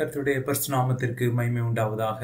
கர்த்தருடைய பரிசுநாமத்திற்கு மகிமை உண்டாவதாக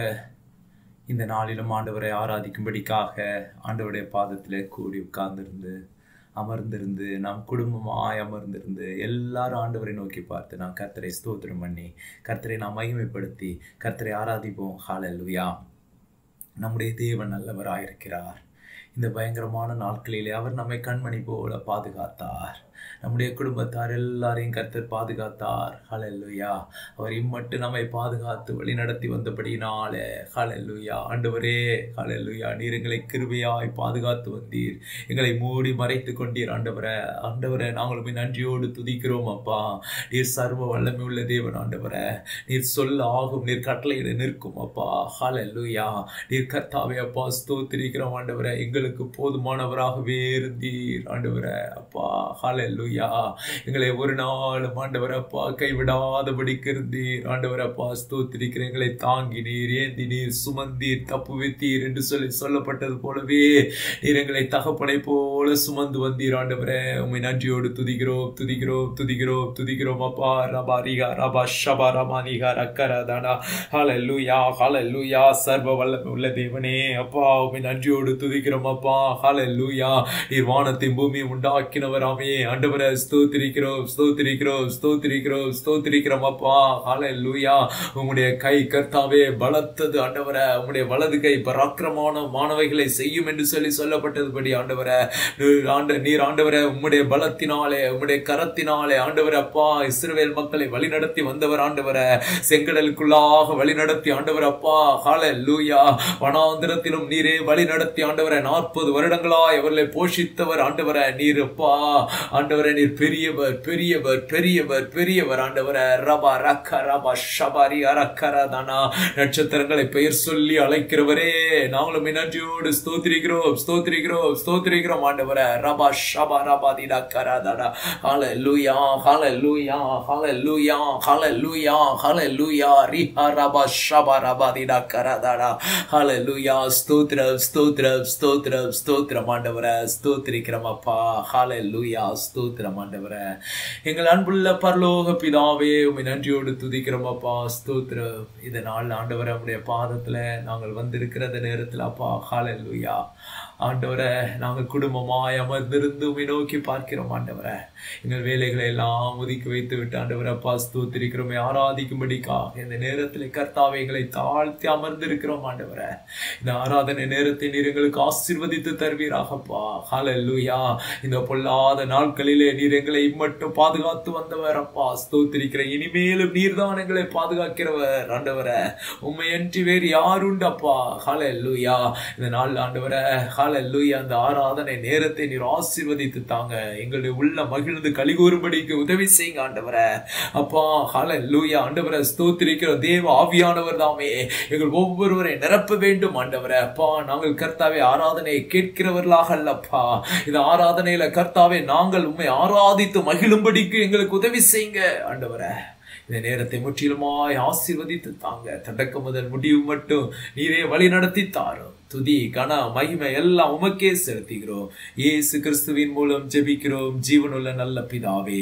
இந்த நாளிலும் ஆண்டவரை ஆராதிக்கும்படிக்காக ஆண்டவருடைய பாதத்திலே கூடி உட்கார்ந்திருந்து அமர்ந்திருந்து நாம் குடும்பமாய் அமர்ந்திருந்து எல்லாரும் ஆண்டவரை நோக்கி பார்த்து நாம் கர்த்தரை ஸ்தோத்திரம் பண்ணி கர்த்தரை நாம் மகிமைப்படுத்தி கர்த்தரை ஆராதிப்போம் ஹalleluya நம்முடைய தேவன் நல்லவராயிருக்கிறார் இந்த பயங்கரமான நாட்களிலே அவர் நம்மை கண்மணி போல பாதுகாத்தார் நம்முடைய குடும்பத்தார் எல்லாரையும் கர்த்தர் பாதுகாத்தார் ஹalleluya அவர் இம்மட்டு நம்மை பாதுகாத்து வழிநடத்தி வந்தபடியினாலே ஹalleluya ஆண்டவரே ஹalleluya நீர் எங்களை கிருபையாய் பாதுகாத்து வந்தீர் எங்களை மூடி மறைத்து கொண்டீர் ஆண்டவரே ஆண்டவரே நாங்கள் உம்மை நன்றியோடு துதிக்கிறோம் அப்பா நீர் சர்வ வல்லமை உள்ள தேவன் ஆண்டவரே நீர் சொல்ல ஆகும் நீர் கட்டளையிட நிற்கும் அப்பா ஹalleluya நீர் கர்த்தாவே அப்பா ஸ்தோத்திரிக்கிறோம் ஆண்டவரே எங்களுக்கு போதுமானவராகவே இருந்தீர் ஆண்டவரே அப்பா ஹalleluya எங்களை ஒரு நாளும் ஆண்டவர் அப்பா கைவிடாதபடிக்கு இருந்தீர் ஆண்டவர் அப்பா ஸ்தோத்திரிக்கிற எங்களை தாங்கினீர் ஏந்தினீர் சுமந்தீர் தப்பு வைத்தீர் என்று சொல்லி சொல்லப்பட்டது போலவே நீர் எங்களை தகப்பனை போல சுமந்து வந்தீர் ஆண்டவரே உம்மை நன்றியோடு துதிக்கிறோம் துதிக்கிறோம் துதிக்கிறோம் துதிக்கிறோம் அப்பா ரபா ரிகா ரபா ஷபா ரமா நிகா ரக்கர தானா ஹalleluya ஹalleluya சர்வ வல்லமை உள்ள தேவனே அப்பா உம்மை நன்றியோடு துதிக்கிறோம் அப்பா ஹalleluya நீர் வானத்தையும் பூமியை உண்டாக்கினவராமே ஆண்டவரே ஸ்தோத்திரிக்கிறோம் ஸ்தோத்திரிக்கிறோம் ஸ்தோத்திரிக்கிறோம் ஸ்தோத்திரிக்கிறோம் அப்பா ஹalleluya உம்முடைய கை கர்த்தாவே பலத்தது ஆண்டவரே உம்முடைய வலது கை பராக்கிரமான மாணவைகளை செய்யும் என்று சொல்லி சொல்லப்பட்டதுபடி ஆண்டவரே நீர் ஆண்ட நீர் ஆண்டவரே உம்முடைய பலத்தினாலே உம்முடைய கரத்தினாலே ஆண்டவரே அப்பா இஸ்ரவேல் மக்களை வழிநடத்தி வந்தவர் ஆண்டவரே செங்கடலுக்குள்ளாக வழிநடத்தி ஆண்டவர் அப்பா ஹalleluya வனாந்திரத்திலும் நீரே வழிநடத்தி ஆண்டவரே நாற்பது வருடங்களாய் அவர்களை போஷித்தவர் ஆண்டவரே நீர் அப்பா ஆண்டவரே நீர் பெரியவர் பெரியவர் பெரியவர் பெரியவர் ஆண்டவரே ரபா ரக்க ரபா ஷபாரி அரக்கரதானா நட்சத்திரங்களை பெயர் சொல்லி அழைக்கிறவரே நாங்களும் நன்றியோடு ஸ்தோத்திரிக்கிறோம் ஸ்தோத்திரிக்கிறோம் ஸ்தோத்திரிக்கிறோம் ஆண்டவரே ரபா ஷபா ரபா திடா கரதாடா ஹalleluya ஹalleluya ஹalleluya ஹalleluya ஹalleluya ரிஹா ரபா ஷபா ரபா திடா கரதாடா ஹalleluya ஸ்தோத்திரம் ஸ்தோத்திரம் ஸ்தோத்திரம் ஸ்தோத்திரம் ஆண்டவரே ஸ்தோத்திரிக்கிறோம் அப்பா ஹalleluya ஸ்தோத்திரம் ஆண்டவரே எங்கள் அன்புள்ள பரலோக பிதாவே உம்மை நன்றியோடு துதிக்கிறோம் அப்பா ஸ்தோத்திரம் இந்த நாள் ஆண்டவரே உம்முடைய பாதத்துல நாங்கள் வந்திருக்கிற இந்த நேரத்தில் அப்பா ஹalleluya ஆண்டவரே நாங்கள் குடும்பமாய் அமர்ந்திருந்து உம்மை நோக்கி பார்க்கிறோம் ஆண்டவரே எங்கள் வேலைகளை எல்லாம் ஒதுக்கி வைத்து விட்டு ஆண்டவரே அப்பா ஸ்தோத்திரிக்கிறோமே ஆராதிக்கும்படிக்காக இந்த நேரத்தில் கர்த்தாவை எங்களை தாழ்த்தி அமர்ந்திருக்கிறோம் ஆண்டவரே இந்த ஆராதனை நேரத்தை நீர் எங்களுக்கு ஆசீர்வதித்து தருவீராகப்பா ஹalleluya இந்த பொல்லாத நாட்களிலே நீர் எங்களை இம்மட்டும் பாதுகாத்து வந்தவர் அப்பா ஸ்தோத்திரிக்கிற இனிமேலும் நீர்தான் எங்களை பாதுகாக்கிறவர் ஆண்டவரே உண்மை அன்றி வேறு யாருண்டு அப்பா ஹalleluya இந்த நாள் ஆண்டவரே ஹalleluya அந்த ஆராதனை நேரத்தை நீர் ஆசீர்வதித்து தாங்க எங்களுடைய உள்ள மகிழ்ந்து கலிகூறும்படிக்கு உதவி செய்யுங்க ஆண்டவரே அப்பா ஹalleluya ஆண்டவரே ஸ்தோத்திரிக்கிற தேவ ஆவியானவர் தாமே எங்கள் ஒவ்வொருவரை நிரப்ப வேண்டும் ஆண்டவரே அப்பா நாங்கள் கர்த்தாவே ஆராதனை கேட்கிறவர்களாக அல்லப்பா இந்த ஆராதனையில கர்த்தாவே நாங்கள் உண்மை ஆராதித்து மகிழும்படிக்கு எங்களுக்கு உதவி செய்யுங்க ஆண்டவரே இந்த நேரத்தை முற்றிலுமாய் ஆசீர்வதித்து தாங்க தொடக்கம் முதல் முடிவு மட்டும் நீரே வழி நடத்தி தாரும் துதி கன மகிமை எல்லாம் உமக்கே செலுத்துகிறோம் இயேசு கிறிஸ்துவின் மூலம் ஜெபிக்கிறோம் ஜீவனுள்ள நல்ல பிதாவே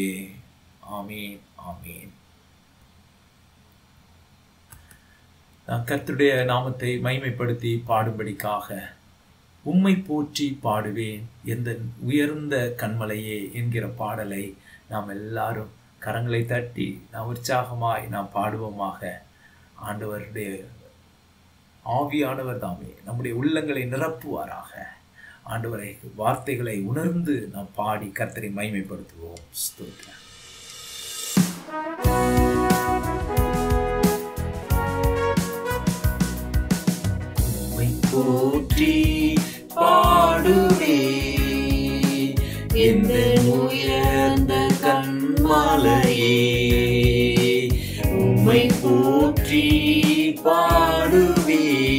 ஆமீன் ஆமீன் நான் கர்த்தருடைய நாமத்தை மைமைப்படுத்தி பாடும்படிக்காக உம்மை போற்றி பாடுவேன் எந்த உயர்ந்த கண்மலையே என்கிற பாடலை நாம் எல்லாரும் கரங்களை தட்டி நாம் உற்சாகமாய் நாம் பாடுவோமாக ஆண்டவருடைய ஆவியானவர் தாமே நம்முடைய உள்ளங்களை நிரப்புவாராக ஆண்டவரை வார்த்தைகளை உணர்ந்து நாம் பாடி கர்த்தரை மைமைப்படுத்துவோம் ஸ்தோத்திரம் உம்மை போற்றி பாடுவே இந்த உயர்ந்த கண்மலையே உம்மை போற்றி பாடுவே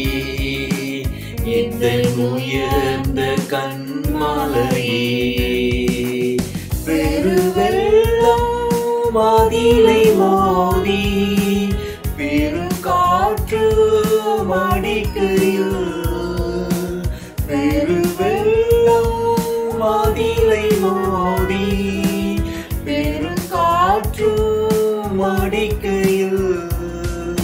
இந்த உயர்ந்த கண்மலையே பெருவெள்ளம் மாதிலை மோதி பெருங்காற்று மடிக்கையில் பெருவெள்ளம் மாதிலை மோதி பெருங்காற்று மடிக்கையில்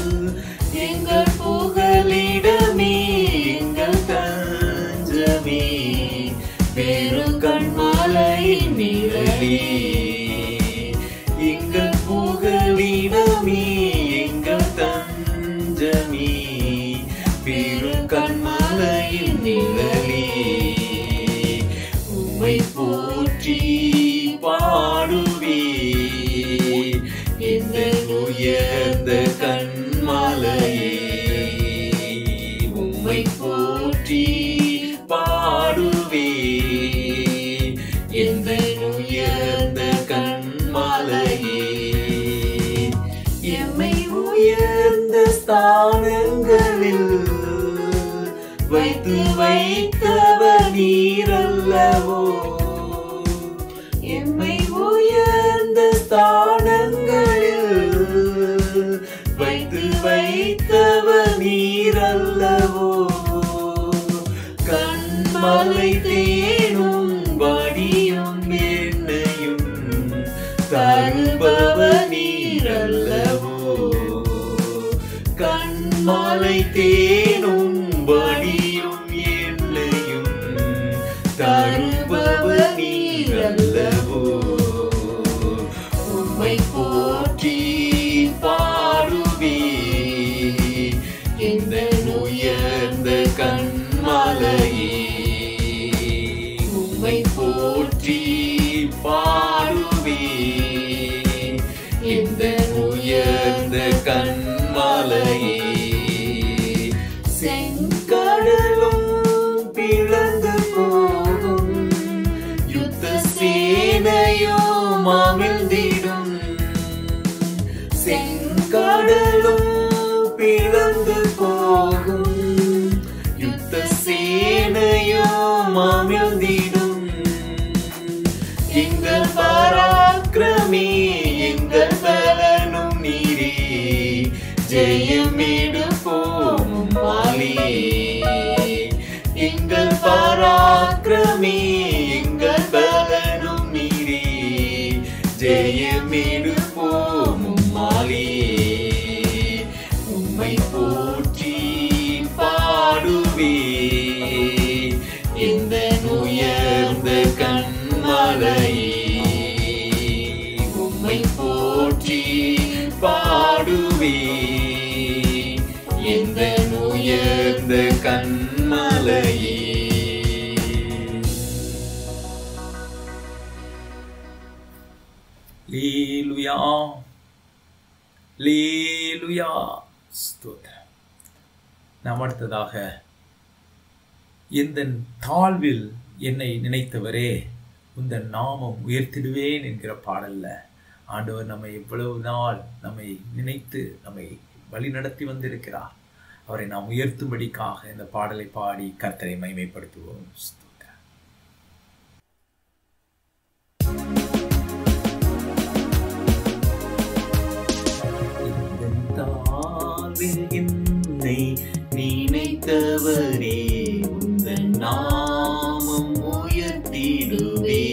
இந்த உயர்ந்த கண்மலையே உம்மை போற்றி பாடுவே எந்த உயர்ந்த கண்மலையே எம்மை உயர்ந்த ஸ்தானங்களில் வைத்து வைத்தவர் நீரல்லவோ எம்மை உயர்ந்த ஸ்தானங்களில் வைத்து வைத்தவர் நீரல்லவோ கண்மலை தேனும் வடியும் என்னையும் தருபவ நீரல்லவோ கண்மலை தேனும் வடியும் என்னையும் தருபவ நீரல்லவோ உம்மை போற்றி பாடுவே இந்த உயர்ந்த கண்மலையே உம்மை போற்றி பாடுவே இந்த உயர்ந்த கண்மலையே செங்கடலும் பிளந்து போகும் யுத்த சேனையும் அமிழ்ந்திடும் செங்கடலும் பிளந்து போகும் யுத்த சேனையும் அமிழ்ந்திடும் எங்கள் பராக்கிரமே எங்கள் பலனும் நீரே ஜெயமேடு போகும் மாலியே எங்கள் பராக்கிரமே எங்கள் பலனும் நீரே ஜெயமேடு போகும் மாலியே உம்மை போற்றி பாடுவே இந்த உயர்ந்த கண்மலையே உம்மை போற்றி பாடுவே இந்த உயர்ந்த கண்மலையே லீலுயா லீலுயா ஸ்தோத்திரம் நாம் அடுத்ததாக எந்த தாழ்வில் என்னை நினைத்தவரே உந்தன் நாமம் உயர்த்திடுவேன் என்கிற பாடல்ல ஆண்டவர் நம்மை எவ்வளவு நாள் நம்மை நினைத்து நம்மை வழி நடத்தி வந்திருக்கிறார் அவரை நாம் உயர்த்தும்படிக்காக இந்த பாடலை பாடி கர்த்தரை மைமைப்படுத்துவோம் ஸ்தோத்திரம் தாவில் என்னை நினைத்தவரே உந்தன் நாமம் உயர்த்திடுவே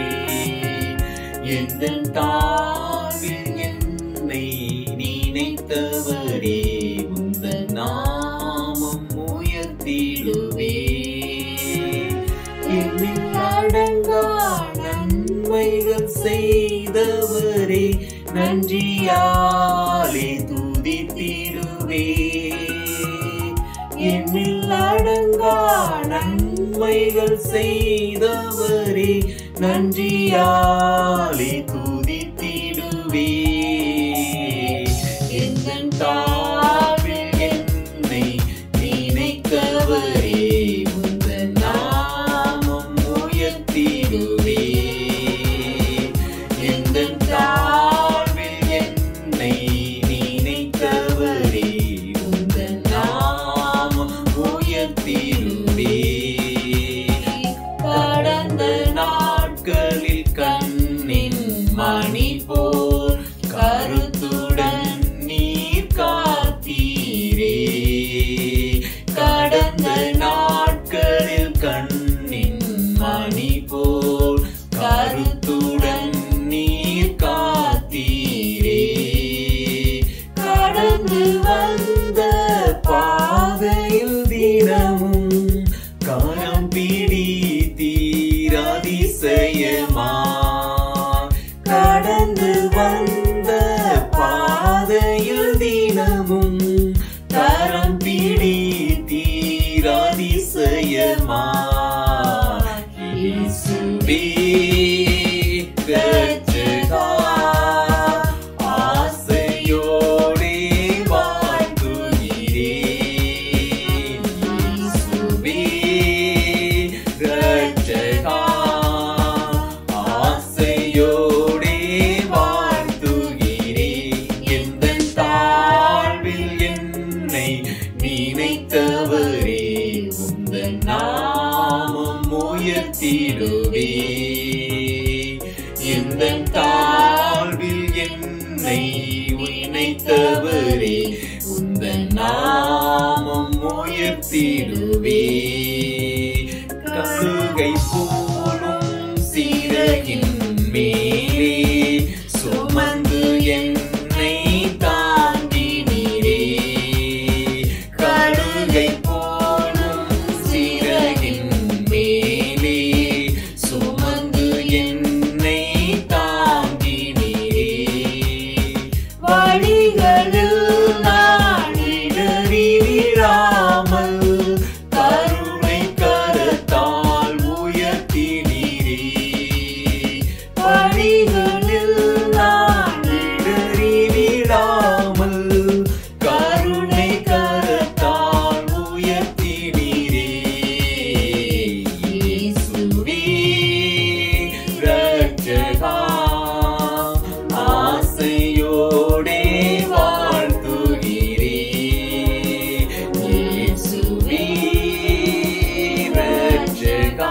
எந்த தாவில் என்னை நினைத்தவரே உந்தன் நாமம் உயர்த்திடுவே என்னில் அடங்கா நன்மைகள் செய்தவரே நன்றியாலே துதித்திடுவே என்னில் அடங்கா நன்மைகள் செய்தவரே நன்றியாலே துதித்திடுவே எந்தன் தாழ்வில் என்னை நினைக்கவரே உந்தன் நாமம் உயர்த்திடுவே எந்தன் தாழ்வில் என்னை நினைக்கவரே உந்தன் நாமம் உயர்த்திடுவே கடந்த நாட்களில் கண்ணின் மணி போல் நினைத்தவரே உந்த நாமம் உயர்த்திடுவே கழுகை போலும் சீரகின் மேலே சுமந்து என்னை தாங்கினீரே கழுகை போலும் சீரகின் மேலே சுமந்து என்னை தாங்கினீரே வழிகளில் நான் இடறி விழாமல் கருணை கரத்தால் உயர்த்தினீரே வழிகளில் நான் இடறி விழாமல் கருணை கரத்தால் உயர்த்தினீரே இயேசுவே ரட்சகா ஆசையோடே வாழ்த்துகிறே இயேசுவே ரட்சகா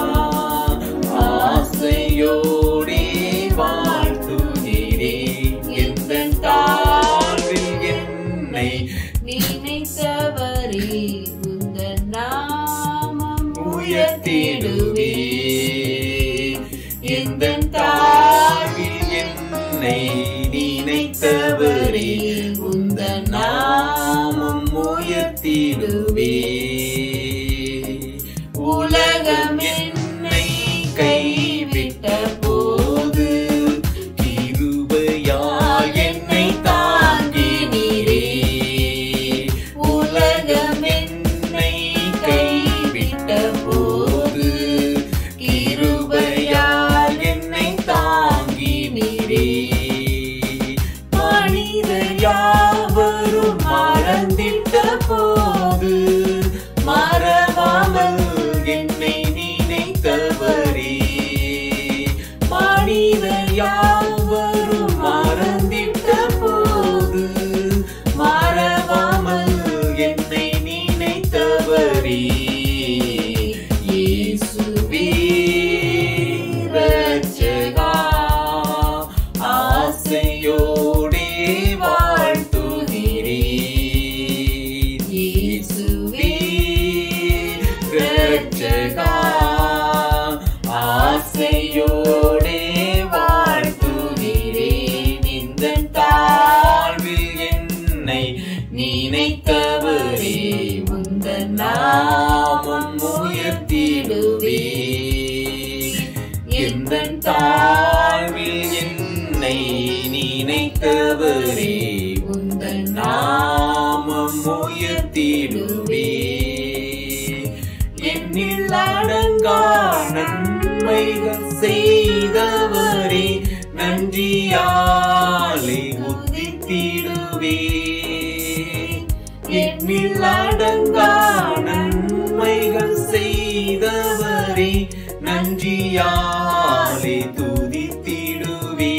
ஆசையோடே வாழ்த்துகிறே எந்தன் தாழ்வில் என்னை நினைத்தவரே உந்த நாமம் உயர்த்திடுவே எந்த தாழ்வில் என்னை நினைத்தவரே உந்த நாமம் உயர்த்திடுவே உலகம் என்னை கைவிட்ட போது கிருபையால் என்னை தாங்கினீரே உலகம் என்னை கைவிட்ட போது கிருபையால் என்னை தாங்கினீரே மனிதர் யாவரும் மறந்திட்ட போது மறவாமல் என்னை நினைத்தவரே மனிதர் யாவரும் மறந்திட்ட போது மறவாமல் என்னை நினைத்தவரே இயேசுவே ரட்சகா ஆசையோடே வாழ்த்துகிறே இயேசுவே ரட்சகா ஆசையோடே வாழ்த்துகிறேன் இந்த தாழ்வில் என்னை நினைத்தவரே உந்த நாமம் உயர்த்திடுவே எந்த தாழ்வில் என்னை நினைத்தவரே உந்த நாமம் உயர்த்திடுவே என்னில் அடங்கா நன்மைகள் செய்தவரே நன்றியாலே உதித்திடுவே என்னில் அடங்கா நன்மைகள் செய்தவரே நன்றியாலே துதித்திடுவே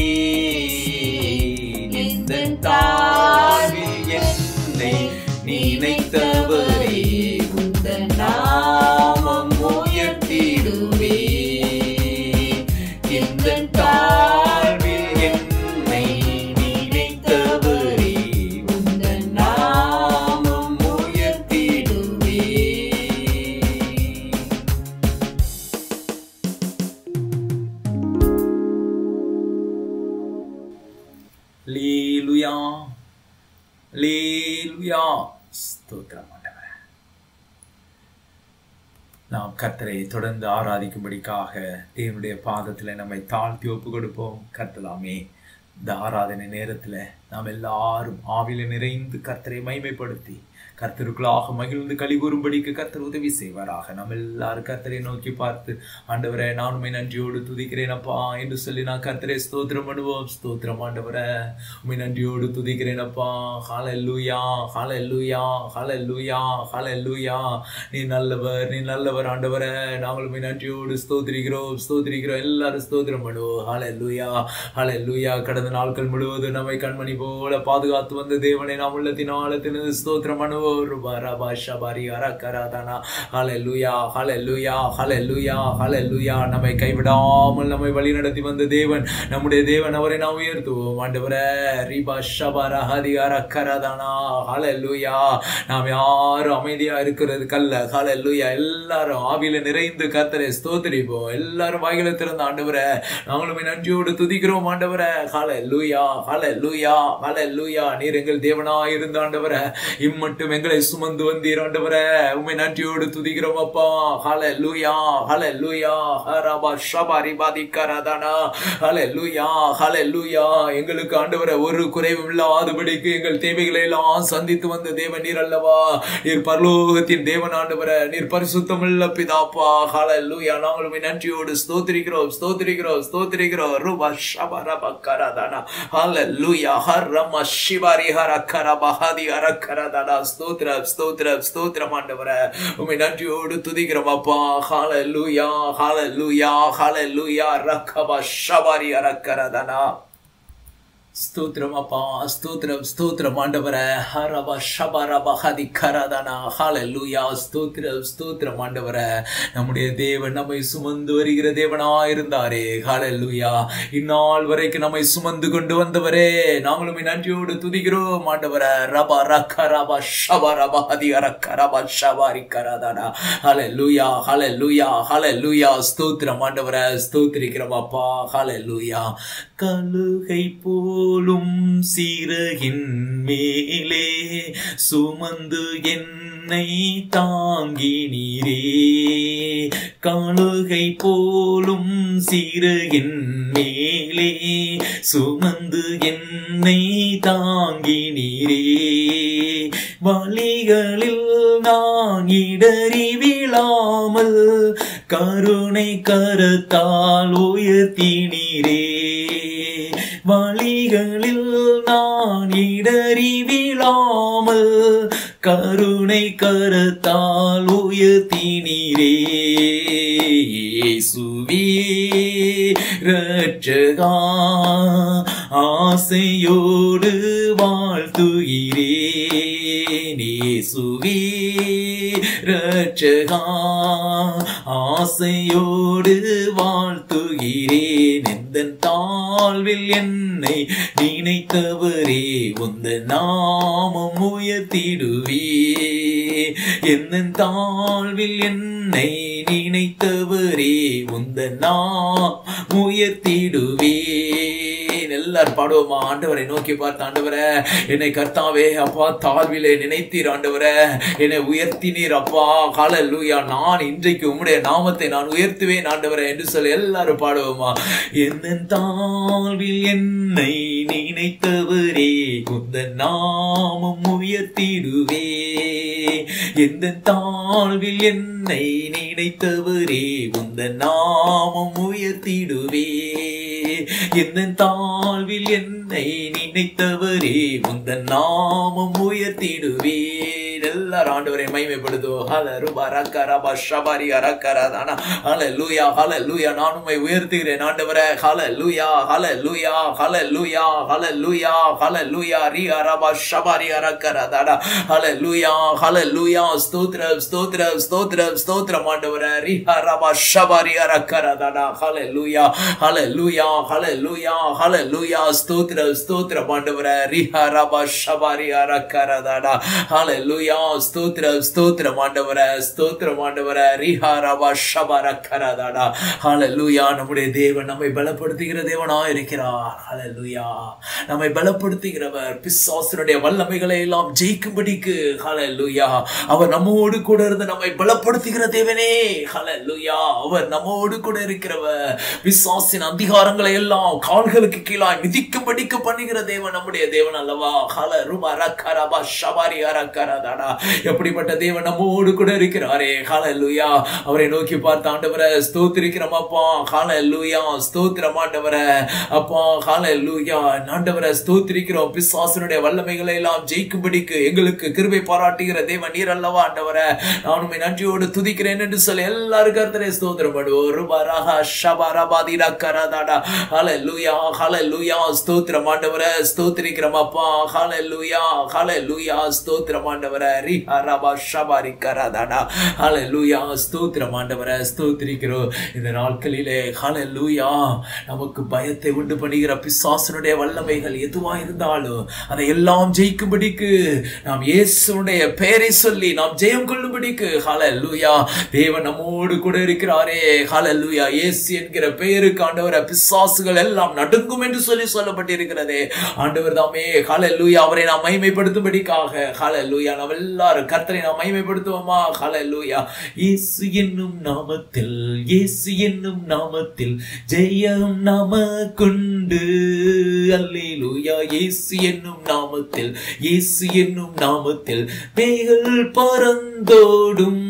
எந்த தாழ்வில் என்னை நினைத்தவரே உந்த நாமம் உயர்த்திடுவே எந்த தாழ்வில் என்னை நினைத்தவரே உந்த நாமம் உயர்த்திடுவே லீலுயா லீலுயா ஸ்தோத்திரம் ஆண்டவரே நாம் கர்த்தரை தொடர்ந்து ஆராதிக்கும்படிக்காக தேவனுடைய பாதத்தில் நம்மை தாழ்த்தி ஒப்பு கொடுப்போம் கர்த்தலாமே இந்த ஆராதனை நேரத்தில் நாம் எல்லாரும் ஆவில நிறைந்து கர்த்தரை மைமைப்படுத்தி கர்த்தருக்குள்ளாக மகிழ்ந்து களி கூறும்படிக்கு கர்த்தர் உதவி செய்வாராக நம்ம எல்லாரும் கர்த்தரை நோக்கி பார்த்து ஆண்டவரே நான் உண்மை நன்றியோடு துதிக்கிறேன் அப்பா என்று சொல்லி நான் கர்த்தரை ஸ்தோத்திரம் பண்ணுவோம் ஸ்தோத்திரம் ஆண்டவரே உண்மை நன்றியோடு துதிக்கிறேன் அப்பா ஹalleluya ஹalleluya ஹalleluya ஹalleluya நீ நல்லவர் நீ நல்லவர் ஆண்டவரே நாங்கள் உண்மை நன்றியோடு ஸ்தோத்திரிக்கிறோம் ஸ்தோத்திரிக்கிறோம் எல்லாரும் ஸ்தோத்திரம் பண்ணுவோம் ஹalleluya ஹalleluya கடந்த நாட்கள் முழுவதும் நம்மை கண்மணி போல பாதுகாத்து வந்த தேவனை நாம் உள்ளத்தின் ஆழத்தின் ஸ்தோத்திரம் பண்ண பண்ணுவோம் ரூபா ரபா ஷபாரி அரக்கராதானா ஹalleluya ஹalleluya ஹalleluya ஹalleluya நம்மை கைவிடாமல் நம்மை வழிநடத்தி வந்த தேவன் நம்முடைய தேவன் அவரை நாம் உயர்த்துவோம் ஆண்டவரே ரிபா ஷபாரா ஹதி அரக்கராதானா ஹalleluya நாம் யாரும் அமைதியா இருக்கிறது கல்ல ஹalleluya எல்லாரும் ஆவியில நிறைந்து கர்த்தரை ஸ்தோத்திரிப்போம் எல்லாரும் வாயில திறந்த ஆண்டவரே நாங்களும் நன்றியோடு துதிக்கிறோம் ஆண்டவரே ஹalleluya ஹalleluya ஹalleluya நீர் எங்கள் தேவனாய் இருந்த ஆண்டவரே இம்மட்டும் எங்களை சுமந்து வந்தீர் ஆண்டவரே உம்மை நன்றியோடு துதிக்கிறோம் அப்பா ஹalleluya ஹalleluya ஹரபா ஷபாரி பாதிக்கரதானா ஹalleluya ஹalleluya எங்களுக்கு ஆண்டவரே ஒரு குறைவும் இல்லாதபடிக்கு எங்கள் தேவைகளை எல்லாம் சந்தித்து வந்த தேவன் நீர் அல்லவா நீர் பரலோகத்தின் தேவன் ஆண்டவரே நீர் பரிசுத்தமுள்ள பிதாப்பா ஹalleluya நாங்கள் உம்மை நன்றியோடு ஸ்தோத்திரிக்கிறோம் ஸ்தோத்திரிக்கிறோம் ஸ்தோத்திரிக்கிறோம் ரூபா ஷபரப கரதானா ஹalleluya ஹரம ஷிவாரி ஹரக்கரப ஹதி ஹரக்கரதானா ஸ்தோத்திரம் ஸ்தோத்திரம் ஸ்தோத்திரம் ஆண்டவரே உம்மை நன்றியோடு துதிக்கிறோம் அப்பா ஹalleluya ஹalleluya ஹalleluya ரக்கப ஷபாரி ஹரக்கரதானா ஸ்தோத்திரம் அப்பா ஸ்தோத்திரம் ஸ்தோத்திரம் ஆண்டவரே ஹரப ஷபரப ஹதி கரதனா ஹalleluya ஸ்தோத்திரம் ஸ்தோத்திரம் ஆண்டவரே நம்முடைய தேவன் நம்மை சுமந்து வருகிற தேவனா இருந்தாரே ஹalleluya இந்நாள் வரைக்கும் நம்மை சுமந்து கொண்டு வந்தவரே நாங்களும் நன்றியோடு துதிக்கிறோம் ஆண்டவரே ரப ரக்க ரப ஷபரப ஹதி அரக்க ரப ஷபாரி கரதனா ஹalleluya ஹalleluya ஹalleluya ஸ்தோத்திரம் ஆண்டவரே ஸ்தோத்திரிக்கிறோம் அப்பா ஹalleluya கழுகை போலும் சீரகின் மேலே சுமந்து என்னை தாங்கினீரே கழுகை போலும் சீரகின் மேலே சுமந்து என்னை தாங்கினீரே வழிகளில் நான் இடறி விழாமல் கருணை கரத்தால் உயர்த்தினீரே வழிகளில் நான் இடறி விழாமல் கருணை கரத்தால் உயர்த்தினீரே இயேசுவே ரட்சகா ஆசையோடு வாழ்த்துகிறேன் இயேசுவே ரட்சகா ஆசையோடு வாழ்த்துகிறேன் எந்த தாழ்வில் என்னை நினைத்தவரே உந்த நாமம் உயர்த்திடுவே எந்த தாழ்வில் என்னை நினைத்தவரே உந்த நாம் உயர்த்திடுவே எல்லாரும் பாடுவோமா ஆண்டவரை நோக்கி பார்த்த ஆண்டவரே என்னை கர்த்தாவே அப்பா தாழ்விலே நினைத்தீர் ஆண்டவரே என்னை உயர்த்தினீர் அப்பா ஹalleluya நான் இன்றைக்கு உம்முடைய நாமத்தை நான் உயர்த்துவேன் ஆண்டவரே என்று சொல்லி எல்லாரும் பாடுவோமா எந்த தாழ்வில் என்னை நினைத்தவரே உந்த நாமம் உயர்த்திடுவே எந்த தாழ்வில் என்னை நினைத்தவரே உந்த நாமம் உயர்த்திடுவே எந்த தாழ்வில் என்னை நினைத்தவரே உந்த நாமம் உயர்த்திடுவே எல்லாரும் ஆண்டவரை மகிமைப்படுத்துவோம் ஹலரு பரக்கரபா ஷபரி அரக்கரதானா ஹல லூயா ஹல லூயா நான் உண்மை உயர்த்துகிறேன் ஆண்டவரே ஹல லூயா ஹல லூயா ஹல லூயா ஹல லூயா ஹல லூயா ரி அரபா ஷபரி அரக்கரதானா ஹல லூயா ஹல லூயா ஸ்தோத்ரம் ஸ்தோத்ரம் ஸ்தோத்ரம் ஸ்தோத்ரம் ஆண்டவரே ரி அரபா ஷபரி அரக்கரதானா ஹல லூயா ஹல லூயா ஹல லூயா ஹல லூயா ஸ்தோத்ரம் ஸ்தோத்ரம் ஆண்டவரே ரி அரபா ஷபரி அரக்கரதானா ஹல லூயா ஸ்தோத்ரம் ஸ்தோத்ரம் ஆண்டவரே ஸ்தோத்ரம் ஆண்டவரே ரிஹாரபா ஷபர கரதாடா ஹalleluya நம்முடைய தேவன் நம்மை பலப்படுத்துகிற தேவனா இருக்கிறார் ஹalleluya நம்மை பலப்படுத்துகிறவர் பிசாசனுடைய வல்லமைகளை எல்லாம் ஜெயிக்கும்படிக்கு ஹalleluya அவர் நம்மோடு கூட இருந்து நம்மை பலப்படுத்துகிற தேவனே ஹalleluya அவர் நம்மோடு கூட இருக்கிறவர் பிசாசின் அதிகாரங்களை எல்லாம் கால்களுக்கு கீழாய் மிதிக்கும்படிக்கு பண்ணுகிற தேவன் நம்முடைய தேவன் அல்லவா ஹல ருப ரக்கரபா ஷபாரி அரக்கரதாடா எப்படிப்பட்ட தேவன் நம்மோடு கூட இருக்கிறாரே ஹalleluya அவரை நோக்கி பார்த்த ஆண்டவரை ஸ்தோத்திரிக்கிறோம் அப்பா ஹalleluya ஸ்தோத்திரம் ஆண்டவரை அப்பா ஹalleluya ஆண்டவரை ஸ்தோத்திரிக்கிறோம் பிசாசனுடைய வல்லமைகளை எல்லாம் ஜெயிக்கும்படிக்கு எங்களுக்கு கிருபை பாராட்டுகிற தேவன் நீர் அல்லவா ஆண்டவரை நான் உண்மை நன்றியோடு துதிக்கிறேன் என்று சொல்லி எல்லாரும் கர்த்தரை ஸ்தோத்திரம் பண்ணுவோம் ருபரஹ ஷபரபாதி ரக்கரதாடா ஹalleluya ஹalleluya ஸ்தோத்திரம் ஆண்டவரை ஸ்தோத்திரிக்கிறோம் அப்பா ஹalleluya ஹalleluya ஸ்தோத்திரம் ஆண்டவரை ரிஹரபா ஷபாரி கரதனா ஹalleluya ஸ்தோத்திரம் ஆண்டவரே ஸ்தோத்திரிக்கிறோம் இந்த நாட்களிலே ஹalleluya நமக்கு பயத்தை உண்டு பண்ணுகிற பிசாசனுடைய வல்லமைகள் எதுவா இருந்தாலும் அதை எல்லாம் ஜெயிக்கும்படிக்கு நாம் இயேசுடைய பெயரை சொல்லி நாம் ஜெயம் கொள்ளும்படிக்கு ஹalleluya தேவன் நம்மோடு கூட இருக்கிறாரே ஹalleluya இயேசு என்கிற பெயருக்கு ஆண்டவரை பிசாசுகள் எல்லாம் நடுங்கும் என்று சொல்லி சொல்லப்பட்டிருக்கிறதே ஆண்டவர் தாமே ஹalleluya அவரை நாம் மகிமைப்படுத்தும்படிக்காக ஹalleluya நாம் எல்லாரும் கர்த்தரை நாம் மகிமைப்படுத்துவோமா ஹalleluya இயேசு என்னும் நாமத்தில் இயேசு என்னும் நாமத்தில் ஜெயம் நமக்குண்டு அல்லேலூயா இயேசு என்னும் நாமத்தில் இயேசு என்னும் நாமத்தில் பேய்கள் பறந்தோடும்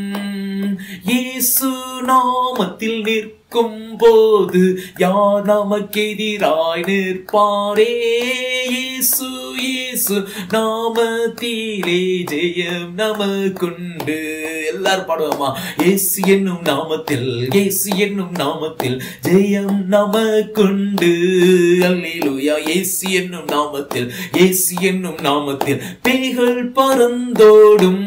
இயேசு நாமத்தில் நிற்கும் போது யார் நமக்கெதிராய் நிற்பாரே இயேசு இயேசு நாமத்திலே ஜெயம் நமக்குண்டு எல்லாரும் பாடுவோமா இயேசு என்னும் நாமத்தில் இயேசு என்னும் நாமத்தில் ஜெயம் நமக்குண்டு அல்லேலூயா இயேசு என்னும் நாமத்தில் இயேசு என்னும் நாமத்தில் பேய்கள் பறந்தோடும்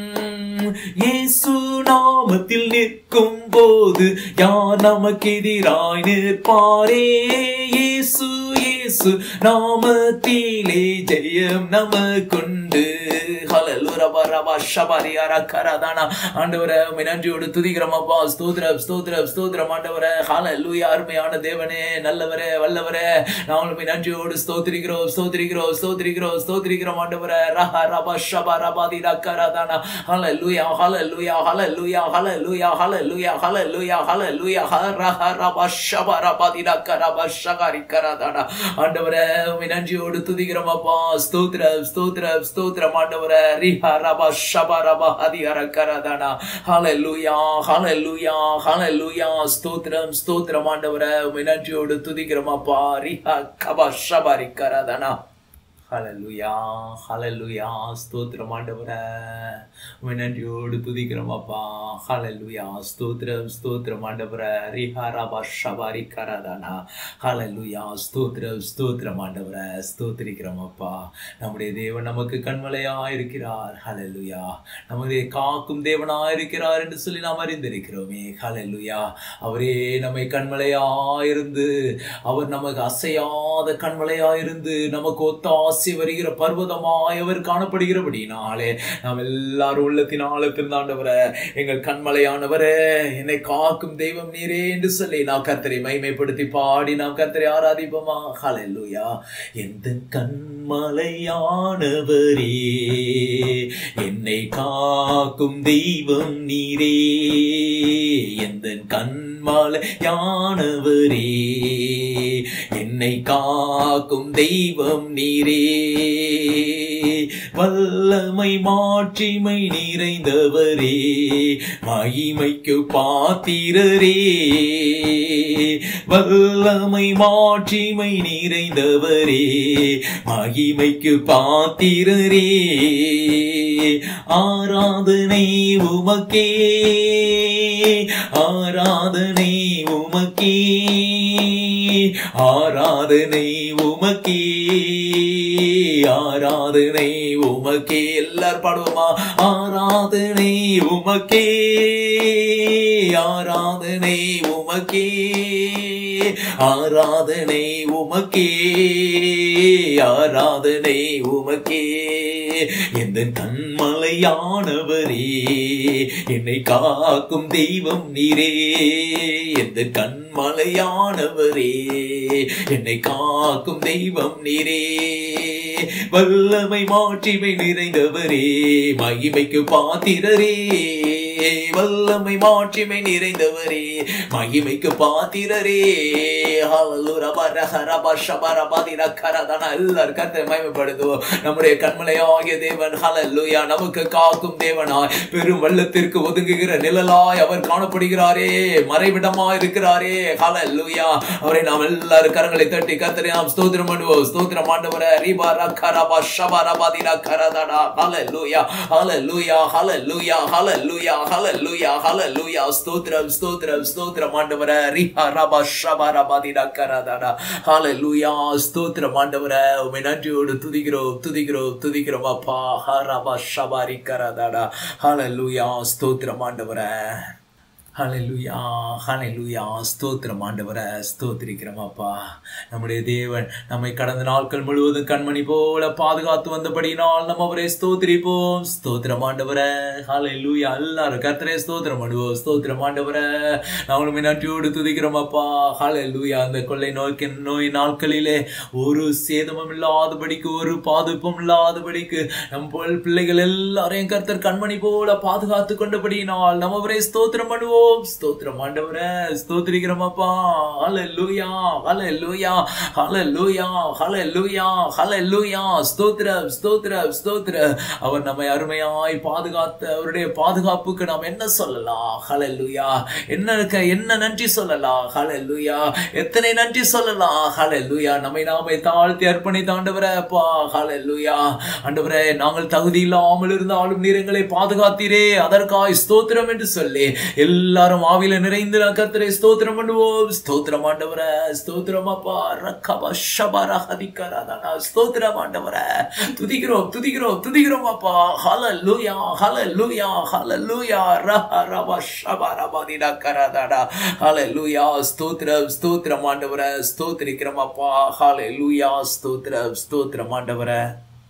இயேசு நாமத்தில் நிற்கும் போது யார் நமக்கு எதிராய் நிற்பாரே இயேசு இயேசு நாமத்திலே ஜெயம் நமக்குண்டு ஹalleluya ரபா ஷபாரி அரக்கரதானா ஆண்டவரே உம்மை நன்றியோடு துதிக்கிறோம் அப்பா ஸ்தோத்திரம் ஸ்தோத்திரம் ஸ்தோத்திரம் ஆண்டவரே ஹalleluya அருமையான தேவனே நல்லவரே வல்லவரே நாங்கள் உம்மை நன்றியோடு ஸ்தோத்திரிக்கிறோம் ஸ்தோத்திரிக்கிறோம் ஸ்தோத்திரிக்கிறோம் ஸ்தோத்திரிக்கிறோம் ஆண்டவரே ரஹ ரபா ஷபா ரபாதி ரக்கரதானா ஹalleluya ஹalleluya ஹalleluya ஹalleluya ஹalleluya ஹalleluya ஹalleluya ரஹ ரபா ஷபா ரபாதி ரக்கரபா ஷகாரி கரதானா ஆண்டவரே உம்மை நன்றியோடு துதிக்கிறோம் அப்பா ஸ்தோத்திரம் ஸ்தோத்திரம் ஸ்தோத்திரம் ஆண்டவரே ரிஹ ரபா ஷபா ரபா ஹதி அரக்கரதானா ஹalleluya ஹalleluya ஹalleluya ஸ்தோத்திரம் ஸ்தோத்திரம் ஆண்டவரே உம்மை நன்றியோடு துதிக்கிறோம் அப்பா ரிஹ கபா ஷபாரி கரதானா ஹalleluya ஹalleluya ஸ்தோத்திரம் ஆண்டவரே உம்மை நன்றியோடு துதிக்கிறோம் அப்பா ஹalleluya ஸ்தோத்திரம் ஸ்தோத்திரம் ஆண்டவரே ரிஹாரபா ஷபாரி கரதானா ஹalleluya ஸ்தோத்திரம் ஸ்தோத்திரம் ஆண்டவரே ஸ்தோத்திரிக்கிறோம் அப்பா நம்முடைய தேவன் நமக்கு கண்மலையா இருக்கிறார் ஹalleluya நம்முடைய காக்கும் தேவனா இருக்கிறார் என்று சொல்லி நாம் அறிந்திருக்கிறோமே ஹalleluya அவரே நம்மை கண்மலையா இருந்து அவர் நமக்கு அசையாத கண்மலையா இருந்து நமக்கு ஒத்தாசை வருகிற பர்வதமாய் அவர் காணப்படுகிறபடினாலே நாம் எல்லாரும் உள்ளத்தின் ஆழத்தில் ஆண்டவரே எங்கள் கண்மலையானவரே என்னை காக்கும் தெய்வம் நீரே என்று சொல்லி நாம் கர்த்தரை மைமைப்படுத்தி பாடி நாம் கர்த்தரை ஆராதிப்போமா ஹalleluya எந்த கண்மலையானவரே என்னை காக்கும் தெய்வம் நீரே எந்த கண்மலையானவரே என்னை காக்கும் தெய்வம் நீரே வல்லமை மாட்சிமை நிறைந்தவரே மகிமைக்கு பாத்திரரே வல்லமை மாட்சிமை நிறைந்தவரே மகிமைக்கு பாத்திரரே ஆராதனை உமக்கே ஆராதனை உமக்கே ஆராதனை உமக்கே ஆராதனை உமக்கே எல்லாரும் பாடுவோமா ஆராதனை உமக்கே ஆராதனை உமக்கே ஆராதனை உமக்கே ஆராதனை உமக்கே எந்த கண்மலையானவரே என்னை காக்கும் தெய்வம் நீரே எந்த கண்மலையானவரே என்னை காக்கும் தெய்வம் நீரே வல்லமை மாட்சிமை நிறைந்தவரே மகிமைக்கு பாத்திரரே வல்லமை மாட்சிமை நிறைந்தவரே மகிமைக்கு பாத்திரரே எல்லாரும் கருத்தை மகிமைப்படுத்துவோம் நம்முடைய கண்மலையாகிய தேவன் ஹலல்லுயா நமக்கு காக்கும் தேவனாய் பெரும் வெள்ளத்திற்கு ஒதுங்குகிற நிழலாய் அவர் காணப்படுகிறாரே மறைவிடமாய் இருக்கிறாரே ஹலல்லுயா அவரை நாம் எல்லாரும் கரங்களை தட்டி கத்தரை நாம் ஸ்தோத்திரம் பண்ணுவோம் ஸ்தோத்திரம் ஆண்டவர ரீபா ரக்கரபா ஷபா ரபாதி ரக்கரதடா ஹலல்லுயா ஹலல்லுயா ஹலல்லுயா ஹலல்லுயா ஹalleluya ஹalleluya ஸ்தோத்திரம் ஸ்தோத்திரம் ஸ்தோத்திரம் ஆண்டவரே ரிஹா ரபா ஷபா ரபா திடா கரதாடா ஹalleluya ஸ்தோத்திரம் ஆண்டவரே உம்மை நன்றியோடு துதிக்கிறோம் துதிக்கிறோம் துதிக்கிறோம் அப்பா ஹரபா ஷபா ரிகரதாடா ஹalleluya ஸ்தோத்திரம் ஆண்டவரே ஹalleluya ஹalleluya ஸ்தோத்திரம் ஆண்டவரே ஸ்தோத்திரிக்கிறோம் அப்பா நம்முடைய தேவன் நம்மை கடந்த நாட்கள் முழுவதும் கண்மணி போல பாதுகாத்து வந்தபடியினால் நம்ம அவரை ஸ்தோத்திரிப்போம் ஸ்தோத்திரம் ஆண்டவரே ஹalleluya எல்லாரும் கர்த்தரே ஸ்தோத்திரம் பண்ணுவோம் ஸ்தோத்திரம் ஆண்டவரே நாங்களும் நன்றியோடு துதிக்கிறோம் அப்பா ஹalleluya அந்த கொள்ளை நோய்க்கு நோய் நாட்களிலே ஒரு சேதமும் இல்லாதபடிக்கு ஒரு பாதுகாப்பும் இல்லாதபடிக்கு நம் போல் பிள்ளைகள் எல்லாரையும் கர்த்தர் கண்மணி போல பாதுகாத்து கொண்டபடியினால் நம்ம அவரை ஸ்தோத்திரம் பண்ணுவோம் ஸ்தோத்திரம் ஆண்டவரே ஸ்தோத்திரிக்கிறோம் அப்பா ஹalleluya ஹalleluya ஹalleluya ஹalleluya ஹalleluya ஸ்தோத்திரம் ஸ்தோத்திரம் ஸ்தோத்திரம் அவர் நம்மை அருமையாய் பாதுகாத்த அவருடைய பாதுகாப்புக்கு நாம் என்ன சொல்லலாம் ஹalleluya என்ன இருக்க என்ன நன்றி சொல்லலாம் ஹalleluya எத்தனை நன்றி சொல்லலாம் ஹalleluya நம்மை நாமே தாழ்த்தி அர்ப்பணித்த ஆண்டவரே அப்பா ஹalleluya ஆண்டவரே நாங்கள் தகுதி இல்லாமல் இருந்தாலும் நீர் எங்களை பாதுகாத்தீரே அதற்காய் ஸ்தோத்திரம் என்று சொல்லி எல்லாரும் ஆவில நிறைந்து நான் கர்த்தரை ஸ்தோத்திரம் பண்ணுவோம் ஸ்தோத்திரம் ஆண்டவரே ஸ்தோத்திரம் அப்பா ரக்கபா ஷபரா ஹதிகராதனா ஸ்தோத்திரம் ஆண்டவரே துதிக்கிறோம் துதிக்கிறோம் துதிக்கிறோம் அப்பா ஹalleluya ஹalleluya ஹalleluya ரஹ ரபா ஷபரா பதினா கராதடா ஹalleluya ஸ்தோத்திரம் ஸ்தோத்திரம் ஆண்டவரே ஸ்தோத்திரிக்கிறோம் அப்பா ஹalleluya ஸ்தோத்திரம் ஸ்தோத்திரம் ஆண்டவரே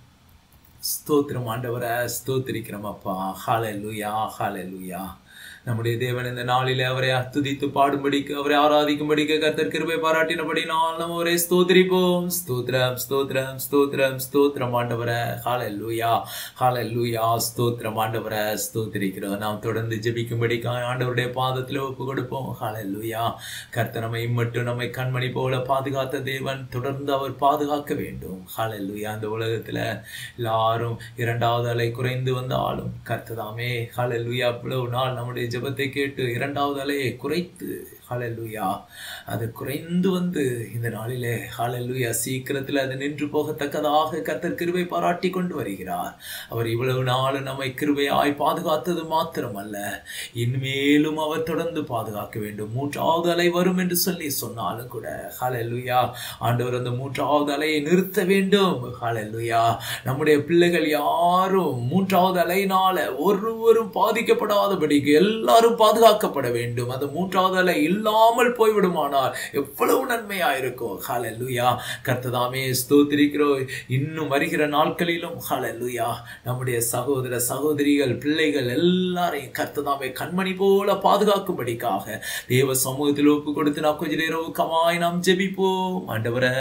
ஸ்தோத்திரம் ஆண்டவரை ஸ்தோத்திரிக்கிறோம் அப்பா ஹalleluya ஹalleluya நம்முடைய தேவன் இந்த நாளிலே அவரை துதித்து பாடும்படிக்கு அவரை ஆராதிக்கும்படிக்கு கர்த்தர் கிருபை பாராட்டினபடி நாம் நம்ம அவரை ஸ்தோத்திரிப்போம் ஸ்தோத்திரம் ஸ்தோத்திரம் ஸ்தோத்திரம் ஸ்தோத்திரம் ஆண்டவரை ஹalleluya ஹalleluya ஸ்தோத்திரம் ஆண்டவரை ஸ்தோத்திரிக்கிறோம் நாம் தொடர்ந்து ஜெபிக்கும்படிக்கு ஆண்டவருடைய பாதத்தில் ஒப்பு கொடுப்போம் ஹalleluya கர்த்தர் நம்மை மட்டும் நம்மை கண்மணி போல பாதுகாத்த தேவன் தொடர்ந்து அவர் பாதுகாக்க வேண்டும் ஹalleluya அந்த உலகத்துல எல்லாரும் இரண்டாவது அலை குறைந்து வந்தாலும் கர்த்ததாமே ஹalleluya இவ்வளவு நாள் நம்முடைய ஜெபத்தை கேட்டு இரண்டாவது அலையை குறைத்து ஹalleluya அது குறைந்து வந்து இந்த நாளிலே ஹalleluya சீக்கிரத்தில் அது நின்று போகத்தக்கதாக கர்த்தர் கிருபை பாராட்டி கொண்டு வருகிறார் அவர் இவ்வளவு நாள் நம்மை கிருபையாய் பாதுகாத்தது மாத்திரமல்ல இனிமேலும் அவர் தொடர்ந்து பாதுகாக்க வேண்டும் மூன்றாவது அலை வரும் என்று சொல்லி சொன்னாலும் கூட ஹalleluya ஆண்டவர் அந்த மூன்றாவது அலையை நிறுத்த வேண்டும் ஹalleluya நம்முடைய பிள்ளைகள் யாரும் மூன்றாவது அலையினால ஒருவரும் பாதிக்கப்படாதபடிக்கு எல்லாரும் பாதுகாக்கப்பட வேண்டும் அந்த மூன்றாவது அலை இல்லாமல் போய்விடுமானால் எவ்வளவு நன்மையா இருக்கும் ஹalleluya கர்த்ததாமே ஸ்தோத்திரிக்கிறோம் இன்னும் வருகிற நாட்களிலும் ஹalleluya நம்முடைய சகோதர சகோதரிகள் பிள்ளைகள் எல்லாரையும் கர்த்ததாமே கண்மணி போல பாதுகாக்கும்படிக்காக தேவ சமூகத்தில் ஒப்பு கொடுத்து நாம் கொஞ்ச நேரம் கமாய் நாம் ஜெபிப்போம் ஆண்டவரே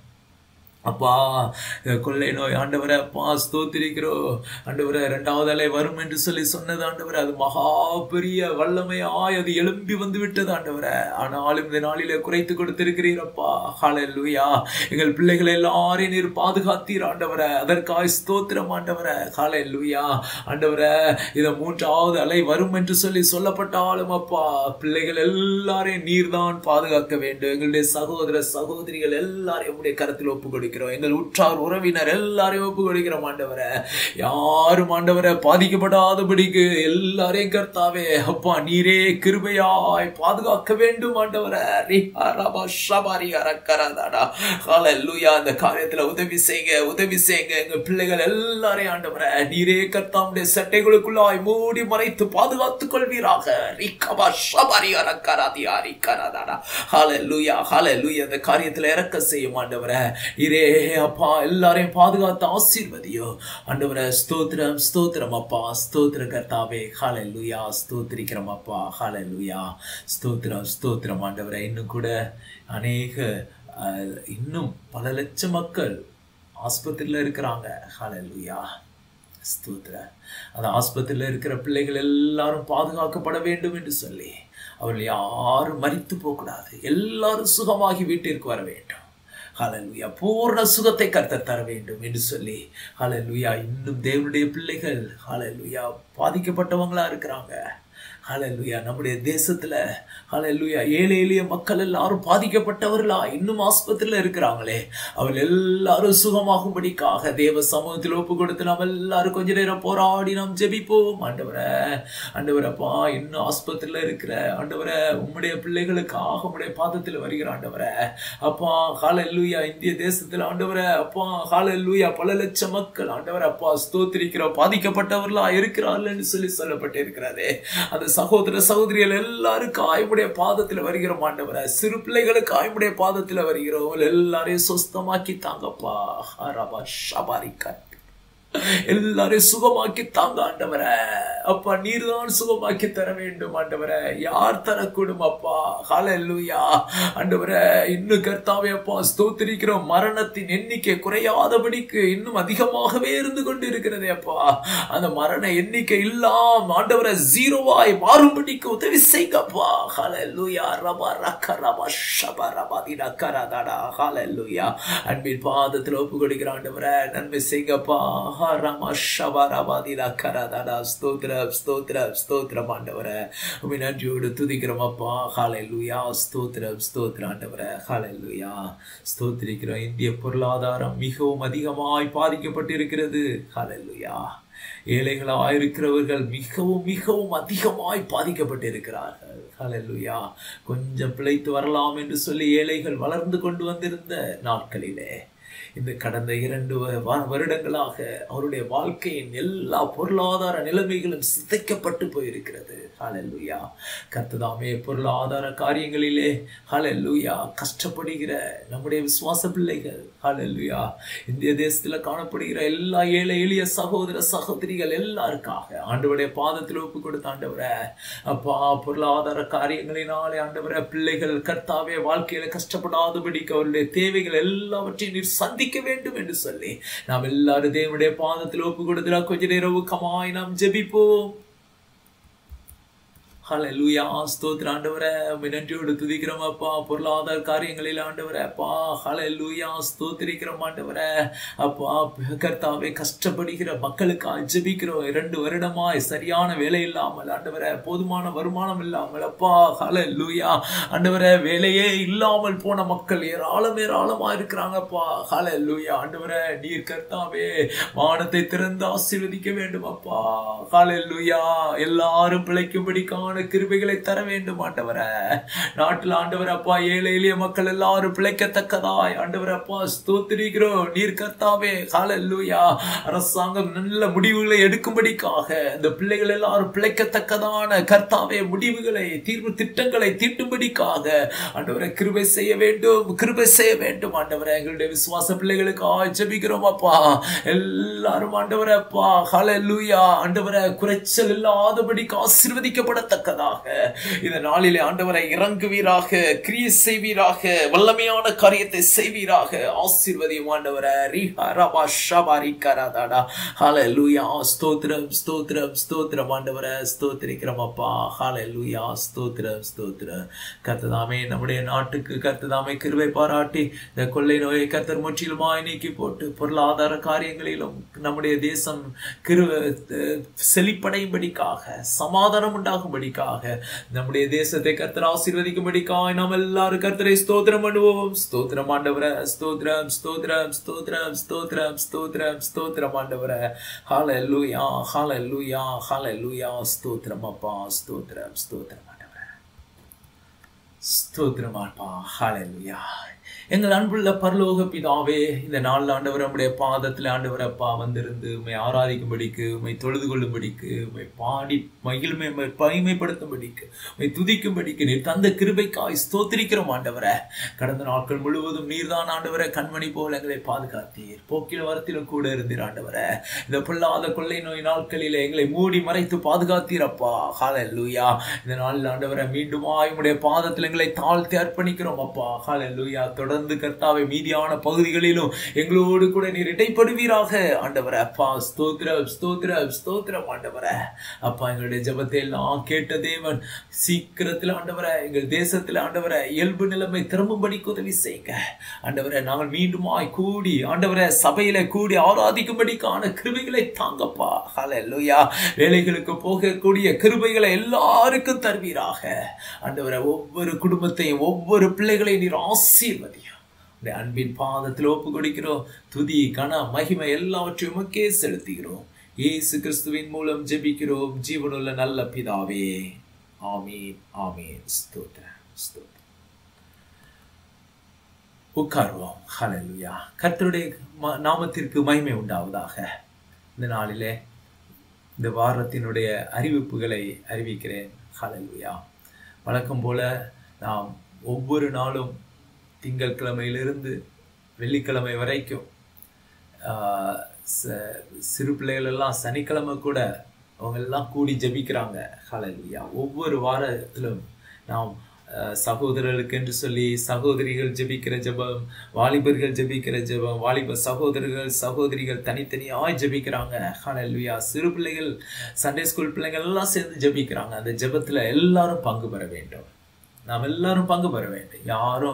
அப்பா இந்த கொள்ளை நோய் ஆண்டவரை அப்பா ஸ்தோத்திரிக்கிறோம் ஆண்டவரை இரண்டாவது அலை வரும் என்று சொல்லி சொன்னது ஆண்டவரை அது மகா பெரிய வல்லமையாய் அது எழும்பி வந்து விட்டது ஆண்டவரை ஆனாலும் இந்த நாளிலே குறைத்து கொடுத்திருக்கிறீரப்பா ஹalleluya எங்கள் பிள்ளைகளை எல்லாரையும் நீர் பாதுகாத்தீர் ஆண்டவரை அதற்காய் ஸ்தோத்திரம் ஆண்டவரை ஹalleluya ஆண்டவரை இத மூன்றாவது அலை வரும் என்று சொல்லி சொல்லப்பட்டாலும் அப்பா பிள்ளைகள் எல்லாரையும் நீர்தான் பாதுகாக்க வேண்டும் எங்களுடைய சகோதர சகோதரிகள் எல்லாரையும் உடைய கருத்தில் ஒப்பு கொடுக்கிறோம் எங்கள் உற்றார் உறவினர் எல்லாரையும் ஒப்பு கொடுக்கிறோம் ஆண்டவரை யாரும் ஆண்டவரை பாதிக்கப்படாதபடிக்கு எல்லாரையும் கர்த்தாவே அப்பா நீரே கிருபையாய் பாதுகாக்க வேண்டும் ஆண்டவரை ரிஹா ரபா ஷபாரி அரக்கரதாடா ஹalleluya அந்த காரியத்துல உதவி செய்யுங்க உதவி செய்யுங்க எங்க பிள்ளைகள் எல்லாரையும் ஆண்டவரை நீரே கர்த்தாவுடைய சட்டைகளுக்குள்ளாய் மூடி மறைத்து பாதுகாத்துக் கொள்வீராக ரிகபா ஷபாரி அரக்கராதி அரிக்கரதாடா ஹalleluya ஹalleluya அந்த காரியத்துல இறக்க செய்யும் ஆண்டவரை நீரே அப்பா எல்லாரையும் பாதுகாத்து ஆசீர்வதியோ ஆண்டவரை ஸ்தோத்திரம் ஸ்தோத்திரம் அப்பா ஸ்தோத்திர கர்த்தாவே ஹalleluya ஸ்தோத்திரிக்கிறோம் அப்பா ஹalleluya ஸ்தோத்திரம் ஸ்தோத்திரம் ஆண்டவரை இன்னும் கூட அநேக அஹ், இன்னும் பல லட்சம் மக்கள் ஆஸ்பத்திரியில் இருக்கிறாங்க ஹalleluya ஸ்தோத்திர அந்த ஆஸ்பத்திரியில் இருக்கிற பிள்ளைகள் எல்லாரும் பாதுகாக்கப்பட வேண்டும் என்று சொல்லி அவர்கள் யாரும் மரித்து போகக்கூடாது எல்லாரும் சுகமாகி வீட்டிற்கு வர வேண்டும் ஹalleluya பூர்ண சுகத்தை கர்த்தர் தர வேண்டும் என்று சொல்லி ஹalleluya இன்னும் தேவனுடைய பிள்ளைகள் ஹalleluya பாதிக்கப்பட்டவங்களா இருக்கிறாங்க ஹalleluya நம்முடைய தேசத்துல ஹalleluya ஏழை எளிய மக்கள் எல்லாரும் பாதிக்கப்பட்டவர்களா இன்னும் ஆஸ்பத்திரியில இருக்கிறாங்களே அவர்கள் எல்லாரும் சுகமாகும்படிக்காக தேவ சமூகத்தில் ஒப்பு கொடுத்து நாம் எல்லாரும் கொஞ்ச நேரம் போராடி நாம் ஜெபிப்போம் ஆண்டவரே ஆண்டவரப்பா இன்னும் ஆஸ்பத்திரியில இருக்கிற ஆண்டவரே உம்முடைய பிள்ளைகளுக்காக உம்முடைய பாதத்தில் வருகிற ஆண்டவரே அப்பா ஹalleluya இந்திய தேசத்துல ஆண்டவரே அப்பா ஹalleluya பல லட்சம் மக்கள் ஆண்டவரே அப்பா ஸ்தோத்திரிக்கிற பாதிக்கப்பட்டவர்களா இருக்கிறார்கள் என்று சொல்லி சொல்லப்பட்டு இருக்கிறாரே அந்த சகோதர சகோதரிகள் எல்லாருக்கும் ஆய்வுடைய பாதத்தில் வருகிற ஆண்டவரே சிறு பிள்ளைகளுக்கு ஆய்வுடைய பாதத்தில் வருகிறோம் எல்லாரையும் சொஸ்தமாக்கி தாங்கப்பா ஹரபா ஷபாரிக்கா எல்லாரையும் சுகமாக்கி தாங்க ஆண்டவரே அப்பா நீர்தான் சுகமாக்கி தர வேண்டும் ஆண்டவரே யார் தரக்கூடும் அப்பா ஹalleluya ஆண்டவரே இன்னும் கர்த்தாவே அப்பா ஸ்தோத்திரிக்கிறோம் மரணத்தின் எண்ணிக்கை குறையாதபடிக்கு இன்னும் அதிகமாகவே இருந்து கொண்டு இருக்கிறதே அப்பா அந்த மரண எண்ணிக்கை இல்லாம் ஆண்டவரை ஜீரோவாய் மாறும்படிக்கு உதவி செய்கப்பா ஹalleluya ரபா ரக்க ரபா ஷபா ரபா தினா கரதடா ஹalleluya அன்பின் பாதத்தில் ஒப்பு கொடுக்கிற ஆண்டவரை நன்மை செய்கப்பா ரமா ஷபா ரபா தினா கரதடா ஸ்தோத்திரம் ஸ்தோத்திரம் ஸ்தோத்திரம் ஆண்டவரை உண்மை நன்றியோடு துதிக்கிறோம் அப்பா ஹalleluya ஸ்தோத்திரம் ஸ்தோத்திரம் ஆண்டவரை ஹalleluya ஸ்தோத்திரிக்கிறோம் இந்திய பொருளாதாரம் மிகவும் அதிகமாய் பாதிக்கப்பட்டிருக்கிறது ஹalleluya ஏழைகளாக இருக்கிறவர்கள் மிகவும் மிகவும் அதிகமாய் பாதிக்கப்பட்டிருக்கிறார்கள் ஹalleluya கொஞ்சம் பிழைத்து வரலாம் என்று சொல்லி ஏழைகள் வளர்ந்து கொண்டு வந்திருந்த நாட்களிலே இந்த கடந்த இரண்டு வ- வ- வருடங்களாக அவருடைய வாழ்க்கையின் எல்லா பொருளாதார நிலைமைகளும் சிதைக்கப்பட்டு போயிருக்கிறது ஹalleluya கர்த்ததாமே பொருளாதார காரியங்களிலே ஹalleluya கஷ்டப்படுகிற நம்முடைய விசுவாச பிள்ளைகள் ஹalleluya இந்திய தேசத்துல காணப்படுகிற எல்லா ஏழை எளிய சகோதர சகோதரிகள் எல்லாருக்காக ஆண்டவருடைய பாதத்தில் ஒப்பு கொடுத்த ஆண்டவரே அப்பா பொருளாதார காரியங்களினாலே ஆண்டவரே பிள்ளைகள் கர்த்தாவே வாழ்க்கையில கஷ்டப்படாதபடிக்கு அவருடைய தேவைகள் எல்லாவற்றையும் நீர் சந்திக்க வேண்டும் என்று சொல்லி நாம் எல்லாரும் தேவனுடைய பாதத்தில் ஒப்பு கொடுத்து கொஞ்ச நேரம் ஊக்கமாய் நாம் ஜெபிப்போம் ஹalleluya ஸ்தோத்திர ஆண்டவரே உம்மை நன்றியோடு துதிக்கிறோம் அப்பா பொருளாதார காரியங்களில் ஆண்டவரே அப்பா ஹalleluya ஸ்தோத்திரிக்கிறோம் ஆண்டவரே அப்பா கர்த்தாவே கஷ்டப்படுகிற மக்களுக்கு ஜெபிக்கிறோம் இரண்டு வருடமாய் சரியான வேலை இல்லாமல் ஆண்டவரே போதுமான வருமானம் இல்லாமல் அப்பா ஹalleluya ஆண்டவரே வேலையே இல்லாமல் போன மக்கள் ஏராளம் ஏராளமா இருக்கிறாங்கப்பா ஹalleluya ஆண்டவரே நீர் கர்த்தாவே வானத்தை திறந்து ஆசீர்வதிக்க வேண்டும் அப்பா ஹalleluya எல்லாரும் பிழைக்கும்படிக்கான கிருபைகளை தர வேண்டும் ஆண்டவரே நாட்டில் ஆண்டவர் அப்பா ஏழை எளிய மக்கள் எல்லாரும் பிழைக்கத்தக்கதாய் ஆண்டவர் அப்பா ஸ்தோத்திரிக்கிறோம் நீர் கர்த்தாவே ஹalleluya அரசாங்கம் நல்ல முடிவுகளை எடுக்கும்படிக்காக இந்த பிள்ளைகள் எல்லாரும் பிழைக்கத்தக்கதான கர்த்தாவே முடிவுகளை தீர்வு திட்டங்களை தீட்டும்படிக்காக ஆண்டவரை கிருபை செய்ய வேண்டும் கிருபை செய்ய வேண்டும் ஆண்டவரை எங்களுடைய விசுவாச பிள்ளைகளுக்கு ஜெபிக்கிறோம் அப்பா எல்லாரும் ஆண்டவரை அப்பா ஹalleluya ஆண்டவரை குறைச்சல் இல்லாதபடிக்கு ஆசீர்வதிக்கப்படத்தக்கதாக இந்த நாளிலே ஆண்டவரை இறங்குவீராக கிரியை செய்வீராக வல்லமையான காரியத்தை செய்வீராக ஆசீர்வதியும் ஆண்டவரை ரிஹா ரபா ஷபாரி கராதாடா ஹalleluya ஸ்தோத்திரம் ஸ்தோத்திரம் ஸ்தோத்திரம் ஆண்டவரை ஸ்தோத்திரிக்கிறோம் அப்பா ஹalleluya ஸ்தோத்திரம் ஸ்தோத்திரம் கர்த்ததாமே நம்முடைய நாட்டுக்கு கர்த்ததாமே கிருபை பாராட்டி இந்த கொள்ளை நோயை கர்த்தர் முற்றிலுமாய் நீக்கி போட்டு பொருளாதார காரியங்களிலும் நம்முடைய தேசம் கிரு செழிப்படையும்படிக்காக சமாதானம் உண்டாகும்படிக்காக நம்முடைய தேசத்தை கர்த்தர் ஆசீர்வதிக்கும்படிக்காக நாம் எல்லாரும் கர்த்தரை ஸ்தோத்திரம் பண்ணுவோம் ஸ்தோத்திரம் ஆண்டவரே ஸ்தோத்திரம் ஸ்தோத்திரம் ஸ்தோத்திரம் ஸ்தோத்திரம் ஸ்தோத்திரம் ஸ்தோத்திரம் ஆண்டவரே ஹalleluya ஹalleluya ஹalleluya ஸ்தோத்திரம் அப்பா ஸ்தோத்திரம் ஸ்தோத்திரம் ஆண்டவரே ஸ்தோத்திரம் அப்பா ஹalleluya எங்கள் அன்புள்ள பரலோக பிதாவே இந்த நாள் ஆண்டவர் நம்முடைய பாதத்தில் ஆண்டவர் அப்பா வந்திருந்து உண்மை ஆராதிக்கும்படிக்கு உண்மை தொழுது கொள்ளும்படிக்கு உண்மை பாடி மகிழ்மை உம்மை மகிமைப்படுத்தும்படிக்கு உண்மை துதிக்கும்படிக்கு நீர் தந்த கிருபைக்காய் ஸ்தோத்திரிக்கிறோம் ஆண்டவரை கடந்த நாட்கள் முழுவதும் நீர்தான் ஆண்டவரை கண்மணி போல் எங்களை பாதுகாத்தீர் போக்கில வரத்திலும் கூட இருந்தீர் ஆண்டவரை இந்த பொல்லாத கொள்ளை நோய் நாட்களிலே எங்களை மூடி மறைத்து பாதுகாத்தீர் அப்பா ஹalleluya இந்த நாளில் ஆண்டவரை மீண்டுமாய் உம்முடைய பாதத்தில் எங்களை தாழ்த்தி அர்ப்பணிக்கிறோம் அப்பா ஹalleluya தொடர்ந்து தொடர்ந்து கர்த்தாவை மீதியான பகுதிகளிலும் எங்களோடு கூட நீர் இடைப்படுவீராக ஆண்டவரே அப்பா ஸ்தோத்திரம் ஸ்தோத்திரம் ஸ்தோத்திரம் ஆண்டவரே அப்பா எங்களுடைய ஜெபத்தை எல்லாம் கேட்ட தேவன் சீக்கிரத்தில் ஆண்டவரே எங்கள் தேசத்தில் ஆண்டவரே இயல்பு நிலைமை திரும்பும்படிக்கு உதவி செய்யுங்க ஆண்டவரே நாங்கள் மீண்டுமாய் கூடி ஆண்டவரே சபையில கூடி ஆராதிக்கும்படிக்கான கிருபைகளை தாங்கப்பா ஹalleluya வேலைகளுக்கு போகக்கூடிய கிருபைகளை எல்லாருக்கும் தருவீராக ஆண்டவரே ஒவ்வொரு குடும்பத்தையும் ஒவ்வொரு பிள்ளைகளையும் நீர் ஆசீர்வதியும் உடைய அன்பின் பாதத்தில் ஒப்பு கொடுக்கிறோம் துதி கன மகிமை எல்லாவற்றையும் உமக்கே செலுத்துகிறோம் இயேசு கிறிஸ்துவின் மூலம் ஜெபிக்கிறோம் ஜீவனுள்ள நல்ல பிதாவே ஆமீன் ஆமீன் ஸ்தோத்திரம் ஸ்தோத்திரம் உட்காருவோம் ஹalleluya கர்த்தருடைய ம- நாமத்திற்கு மகிமை உண்டாவதாக இந்த நாளிலே இந்த வாரத்தினுடைய அறிவிப்புகளை அறிவிக்கிறேன் ஹalleluya வழக்கம் போல நாம் ஒவ்வொரு நாளும் திங்கட்கிழமையிலிருந்து வெள்ளிக்கிழமை வரைக்கும் ஆஹ், ச- சிறு பிள்ளைகள் எல்லாம் சனிக்கிழமை கூட அவங்க எல்லாம் கூடி ஜெபிக்கிறாங்க ஹalleluya ஒவ்வொரு வாரத்திலும் நாம் அஹ், சகோதரர்களுக்கு என்று சொல்லி சகோதரிகள் ஜெபிக்கிற ஜெபம் வாலிபர்கள் ஜெபிக்கிற ஜெபம் வாலிப சகோதரர்கள் சகோதரிகள் தனித்தனியாய் ஜெபிக்கிறாங்க ஹalleluya சிறு பிள்ளைகள் சண்டே ஸ்கூல் பிள்ளைகள் எல்லாம் சேர்ந்து ஜெபிக்கிறாங்க அந்த ஜெபத்துல எல்லாரும் பங்கு பெற வேண்டும் நாம் எல்லாரும் பங்கு பெற வேண்டும் யாரும்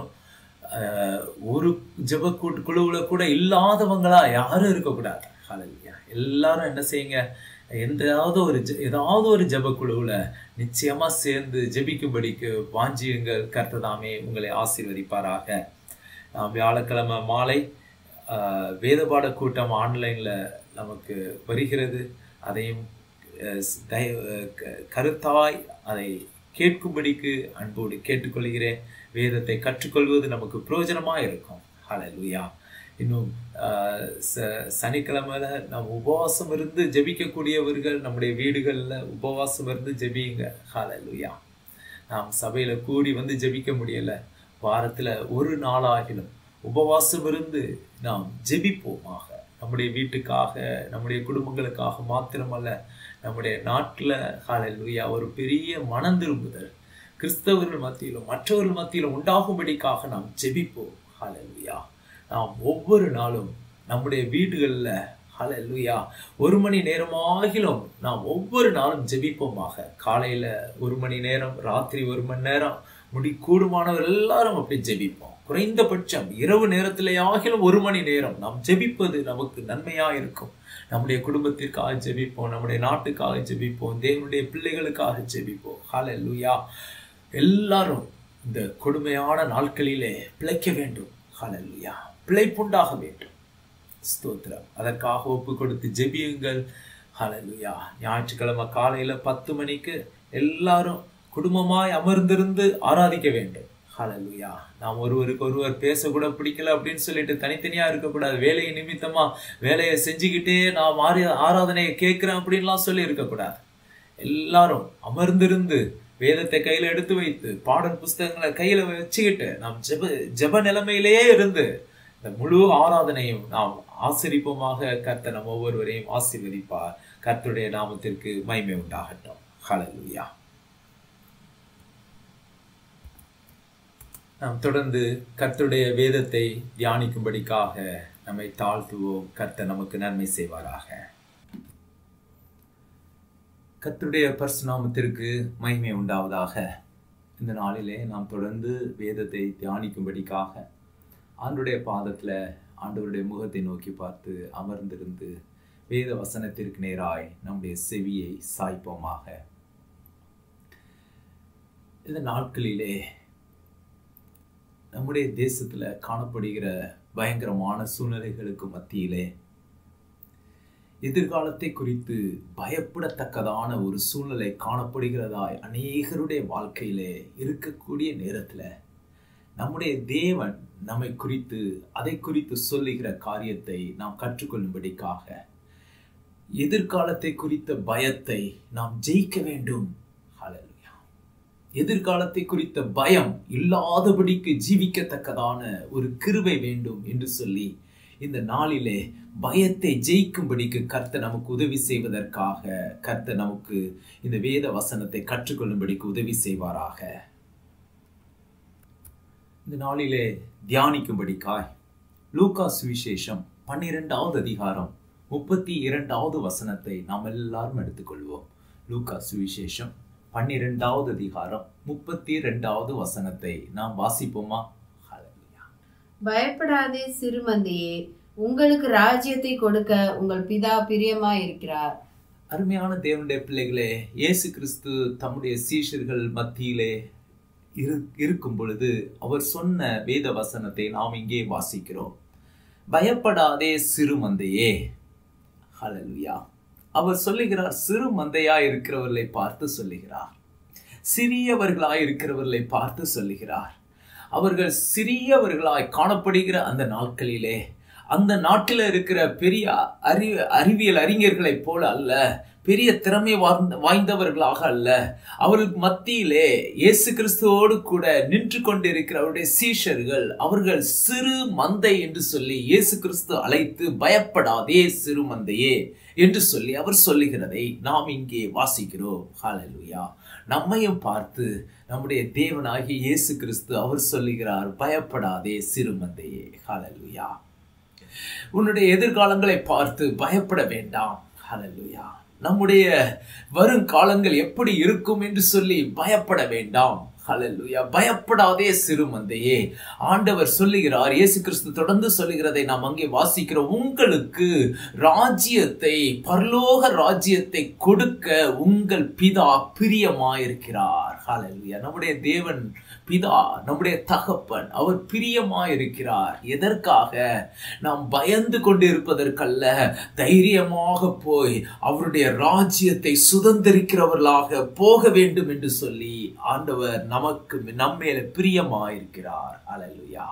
அஹ், ஒரு ஜெப கூட்டு குழுவுல கூட இல்லாதவங்களா யாரும் இருக்கக்கூடாது ஹalleluya எல்லாரும் என்ன செய்யுங்க எந்தாவது ஒரு ஜெ- ஏதாவது ஒரு ஜெப குழுவுல நிச்சயமா சேர்ந்து ஜெபிக்கும்படிக்கு வாஞ்சியுங்கள் கர்த்ததாமே உங்களை ஆசீர்வதிப்பாராக நாம் வியாழக்கிழமை மாலை ஆஹ், வேதபாட கூட்டம் ஆன்லைன்ல நமக்கு வருகிறது அதையும் அஹ், ஸ்- தய- அஹ், க- கருத்தாய் அதை கேட்கும்படிக்கு அன்போடு கேட்டுக்கொள்கிறேன் வேதத்தை கற்றுக்கொள்வது நமக்கு பிரயோஜனமா இருக்கும் ஹalleluya இன்னும் ஆஹ், ச- சனிக்கிழமையில நாம் உபவாசம் இருந்து ஜெபிக்கக்கூடியவர்கள் நம்முடைய வீடுகளில் உபவாசம் இருந்து ஜெபியுங்க ஹalleluya நாம் சபையில கூடி வந்து ஜெபிக்க முடியல வாரத்துல ஒரு நாளாகிலும் உபவாசம் இருந்து நாம் ஜெபிப்போமாக நம்முடைய வீட்டுக்காக நம்முடைய குடும்பங்களுக்காக மாத்திரமல்ல நம்முடைய நாட்டுல ஹalleluya ஒரு பெரிய மனம் திரும்புதல் கிறிஸ்தவர்கள் மத்தியிலும் மற்றவர்கள் மத்தியிலும் உண்டாகும்படிக்காக நாம் ஜெபிப்போம் ஹalleluya நாம் ஒவ்வொரு நாளும் நம்முடைய வீடுகளில் ஹalleluya ஒரு மணி நேரமாகிலும் நாம் ஒவ்வொரு நாளும் ஜெபிப்போமாக காலையில ஒரு மணி நேரம் ராத்திரி ஒரு மணி நேரம் முடி கூடுமானவர் எல்லாரும் அப்படி ஜெபிப்போம் குறைந்தபட்சம் இரவு நேரத்திலேயாகிலும் ஒரு மணி நேரம் நாம் ஜெபிப்பது நமக்கு நன்மையா இருக்கும் நம்முடைய குடும்பத்திற்காக ஜெபிப்போம் நம்முடைய நாட்டுக்காக ஜெபிப்போம் தேவனுடைய பிள்ளைகளுக்காக ஜெபிப்போம் ஹalleluya எல்லாரும் இந்த கொடுமையான நாட்களிலே பிழைக்க வேண்டும் ஹalleluya பிழைப்புண்டாக வேண்டும் ஸ்தோத்திரம் அதற்காக ஒப்பு கொடுத்து ஜெபியுங்கள் ஹalleluya ஞாயிற்றுக்கிழமை காலையில பத்து மணிக்கு எல்லாரும் குடும்பமாய் அமர்ந்திருந்து ஆராதிக்க வேண்டும் ஹalleluya நாம் ஒருவருக்கு ஒருவர் பேசக்கூட பிடிக்கல அப்படின்னு சொல்லிட்டு தனித்தனியா இருக்கக்கூடாது வேலையை நிமித்தமா வேலையை செஞ்சுக்கிட்டே நான் ஆரி ஆராதனையை கேட்கிறேன் அப்படின்லாம் சொல்லி இருக்கக்கூடாது எல்லாரும் அமர்ந்திருந்து வேதத்தை கையில எடுத்து வைத்து பாடல் புஸ்தகங்களை கையில வச்சுக்கிட்டு நாம் ஜெப ஜெப நிலைமையிலேயே இருந்து இந்த முழு ஆராதனையும் நாம் ஆசிரிப்போமாக கர்த்தர் நம் ஒவ்வொருவரையும் ஆசீர்வதிப்பார் கர்த்தருடைய நாமத்திற்கு மகிமை உண்டாகட்டும் ஹalleluya நாம் தொடர்ந்து கர்த்தருடைய வேதத்தை தியானிக்கும்படிக்காக நம்மை தாழ்த்துவோம் கர்த்தர் நமக்கு நன்மை செய்வாராக கர்த்தருடைய பரிசுநாமத்திற்கு மகிமை உண்டாவதாக இந்த நாளிலே நாம் தொடர்ந்து வேதத்தை தியானிக்கும்படிக்காக ஆண்டுடைய பாதத்துல ஆண்டவருடைய முகத்தை நோக்கி பார்த்து அமர்ந்திருந்து வேத வசனத்திற்கு நேராய் நம்முடைய செவியை சாய்ப்போமாக இந்த நாட்களிலே நம்முடைய தேசத்துல காணப்படுகிற பயங்கரமான சூழ்நிலைகளுக்கு மத்தியிலே எதிர்காலத்தை குறித்து பயப்படத்தக்கதான ஒரு சூழ்நிலை காணப்படுகிறதாய் அநேகருடைய வாழ்க்கையிலே இருக்கக்கூடிய நேரத்துல நம்முடைய தேவன் நம்மை குறித்து அதை குறித்து சொல்லுகிற காரியத்தை நாம் கற்றுக்கொள்ளும்படிக்காக எதிர்காலத்தை குறித்த பயத்தை நாம் ஜெயிக்க வேண்டும் ஹalleluya எதிர்காலத்தை குறித்த பயம் இல்லாதபடிக்கு ஜீவிக்கத்தக்கதான ஒரு கிருபை வேண்டும் என்று சொல்லி இந்த நாளிலே பயத்தை ஜெயிக்கும்படிக்கு கர்த்தர் நமக்கு உதவி செய்வதற்காக கர்த்தர் நமக்கு இந்த வேத வசனத்தை கற்றுக்கொள்ளும்படிக்கு உதவி செய்வாராக இந்த நாளிலே தியானிக்கும்படிக்காய் லூக்கா சுவிசேஷம் பன்னிரெண்டாவது அதிகாரம் முப்பத்தி இரண்டாவது வசனத்தை நாம் எல்லாரும் எடுத்துக்கொள்வோம் லூக்கா சுவிசேஷம் பன்னிரெண்டாவது அதிகாரம் முப்பத்தி இரண்டாவது வசனத்தை நாம் வாசிப்போமா ஹalleluya. பயப்படாதே சிறுமந்தையே உங்களுக்கு ராஜ்யத்தை கொடுக்க உங்கள் பிதா பிரியமாய் இருக்கிறார் அருமையான தேவனுடைய பிள்ளைகளே இயேசு கிறிஸ்து தம்முடைய சீஷர்கள் மத்தியிலே இரு இருக்கும் பொழுது அவர் சொன்ன வேத வசனத்தை நாம் இங்கே வாசிக்கிறோம் பயப்படாதே சிறு மந்தையே ஹalleluya அவர் சொல்லுகிறார் சிறு மந்தையா இருக்கிறவர்களை பார்த்து சொல்லுகிறார் சிறியவர்களாய் இருக்கிறவர்களை பார்த்து சொல்லுகிறார் அவர்கள் சிறியவர்களாய் காணப்படுகிற அந்த நாட்களிலே அந்த நாட்டில் இருக்கிற பெரிய அறி அறிவியல் அறிஞர்களைப் போல அல்ல பெரிய திறமை வாய்ந்த வாய்ந்தவர்களாக அல்ல அவர்களுக்கு மத்தியிலே இயேசு கிறிஸ்துவோடு கூட நின்று கொண்டிருக்கிற அவருடைய சீஷர்கள் அவர்கள் சிறு மந்தை என்று சொல்லி இயேசு கிறிஸ்து அழைத்து பயப்படாதே சிறு மந்தையே என்று சொல்லி அவர் சொல்லுகிறதை நாம் இங்கே வாசிக்கிறோம் ஹalleluya நம்மையும் பார்த்து நம்முடைய தேவனாகிய இயேசு கிறிஸ்து அவர் சொல்லுகிறார் பயப்படாதே சிறு மந்தையே ஹalleluya உன்னுடைய எதிர்காலங்களை பார்த்து பயப்பட வேண்டாம் ஹalleluya நம்முடைய வருங்காலங்கள் எப்படி இருக்கும் என்று சொல்லி பயப்பட வேண்டாம் ஹalleluya பயப்படாதே சிறுமந்தையே ஆண்டவர் சொல்லுகிறார் இயேசு கிறிஸ்து தொடர்ந்து சொல்லுகிறதை நாம் அங்கே வாசிக்கிறோம் உங்களுக்கு ராஜ்யத்தை பரலோக ராஜ்யத்தை கொடுக்க உங்கள் பிதா பிரியமாயிருக்கிறார் ஹalleluya நம்முடைய தேவன் பிதா நம்முடைய தகப்பன் அவர் பிரியமாயிருக்கிறார் எதற்காக நாம் பயந்து கொண்டிருப்பதற்கல்ல தைரியமாக போய் அவருடைய ராஜ்யத்தை சுதந்திரிக்கிறவர்களாக போக வேண்டும் என்று சொல்லி ஆண்டவர் நமக்கு நம்மேல பிரியமாயிருக்கிறார் அலலுயா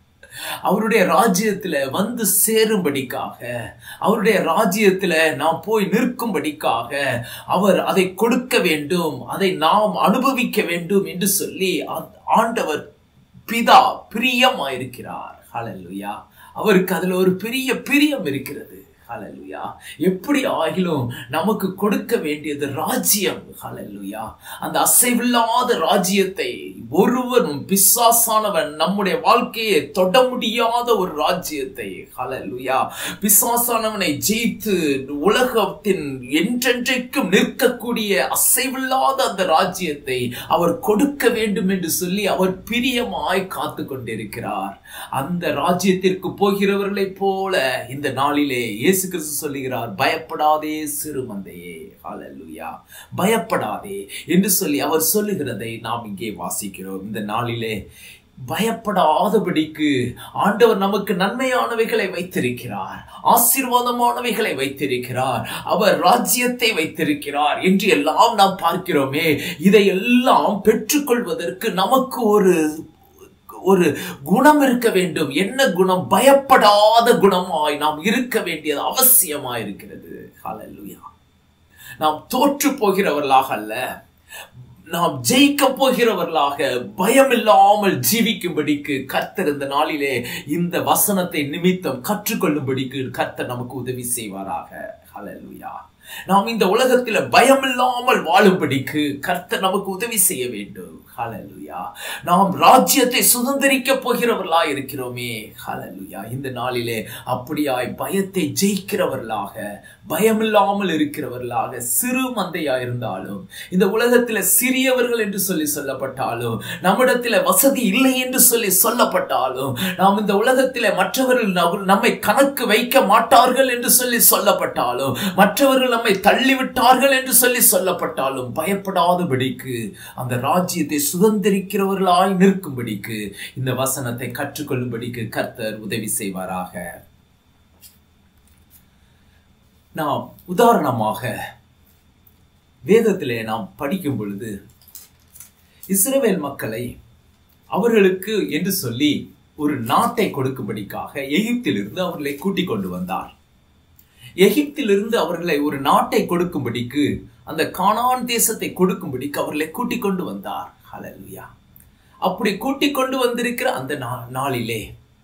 அவருடைய ராஜ்யத்துல வந்து சேரும்படிக்காக அவருடைய ராஜ்யத்துல நாம் போய் நிற்கும்படிக்காக அவர் அதை கொடுக்க வேண்டும் அதை நாம் அனுபவிக்க வேண்டும் என்று சொல்லி ஆண்டவர் பிதா பிரியமாயிருக்கிறார் ஹalleluya அவருக்கு அதுல ஒரு பெரிய பிரியம் இருக்கிறது ஹalleluya எப்படி ஆகிலும் நமக்கு கொடுக்க வேண்டியது ராஜ்யம் ஹalleluya அந்த அசைவில்லாத ராஜ்யத்தை ஒருவனும் பிசாசானவன் நம்முடைய வாழ்க்கையை தொட முடியாத ஒரு ராஜ்யத்தை ஹalleluya பிசாசானவனை ஜெயித்து உலகத்தின் என்றென்றைக்கும் நிற்கக்கூடிய அசைவில்லாத அந்த ராஜ்யத்தை அவர் கொடுக்க வேண்டும் என்று சொல்லி அவர் பிரியமாய் காத்து கொண்டிருக்கிறார் அந்த ராஜ்யத்திற்கு போகிறவர்களைப் போல இந்த நாளிலே இயேசு கிறிஸ்து சொல்லுகிறார் பயப்படாதே சிறு மந்தையே ஹalleluya பயப்படாதே என்று சொல்லி அவர் சொல்லுகிறதை நாம் இங்கே வாசிக்கிறோம் இந்த நாளிலே பயப்படாதபடிக்கு ஆண்டவர் நமக்கு நன்மையானவைகளை வைத்திருக்கிறார் ஆசீர்வாதமானவைகளை வைத்திருக்கிறார் அவர் ராஜ்யத்தை வைத்திருக்கிறார் என்று எல்லாம் நாம் பார்க்கிறோமே இதையெல்லாம் பெற்றுக்கொள்வதற்கு நமக்கு ஒரு ஒரு குணம் இருக்க வேண்டும் என்ன குணம் பயப்படாத குணமாய் நாம் இருக்க வேண்டியது அவசியமாய் இருக்கிறது ஹalleluya நாம் தோற்று போகிறவர்களாக அல்ல நாம் ஜெயிக்க போகிறவர்களாக பயமில்லாமல் ஜீவிக்கும்படிக்கு கர்த்தர் இந்த நாளிலே இந்த வசனத்தை நிமித்தம் கற்றுக்கொள்ளும்படிக்கு கர்த்தர் நமக்கு உதவி செய்வாராக ஹalleluya நாம் இந்த உலகத்தில் பயமில்லாமல் வாழும்படிக்கு கர்த்தர் நமக்கு உதவி செய்ய வேண்டும் ஹalleluya நாம் ராஜ்யத்தை சுதந்திரிக்க போகிறவர்களா இருக்கிறோமே ஹalleluya இந்த நாளிலே அப்படியாய் பயத்தை ஜெயிக்கிறவர்களாக பயமில்லாமல் இருக்கிறவர்களாக சிறு மந்தையா இருந்தாலும் இந்த உலகத்தில் சிறியவர்கள் என்று சொல்லி சொல்லப்பட்டாலும் நம்மிடத்தில் வசதி இல்லை என்று சொல்லி சொல்லப்பட்டாலும் நாம் இந்த உலகத்தில் மற்றவர்கள் நம்மை கணக்கு வைக்க மாட்டார்கள் என்று சொல்லி சொல்லப்பட்டாலும் மற்றவர்கள் நம்மை தள்ளிவிட்டார்கள் என்று சொல்லி சொல்லப்பட்டாலும் பயப்படாதபடிக்கு அந்த ராஜ்யத்தை சுதந்திரிக்கிறவர்களாய் நிற்கும்படிக்கு இந்த வசனத்தை கற்றுக்கொள்ளும்படிக்கு கர்த்தர் உதவி செய்வாராக நாம் உதாரணமாக வேதத்திலே நாம் படிக்கும் பொழுது இஸ்ரவேல் மக்களை அவர்களுக்கு என்று சொல்லி ஒரு நாட்டை கொடுக்கும்படிக்காக எகிப்திலிருந்து அவர்களை கூட்டிக் கொண்டு வந்தார் எகிப்திலிருந்து அவர்களை ஒரு நாட்டை கொடுக்கும்படிக்கு அந்த கானான் தேசத்தை கொடுக்கும்படிக்கு அவர்களை கூட்டிக் கொண்டு வந்தார் ஹalleluya அப்படி கூட்டிக் கொண்டு வந்திருக்கிற அந்த நாளிலே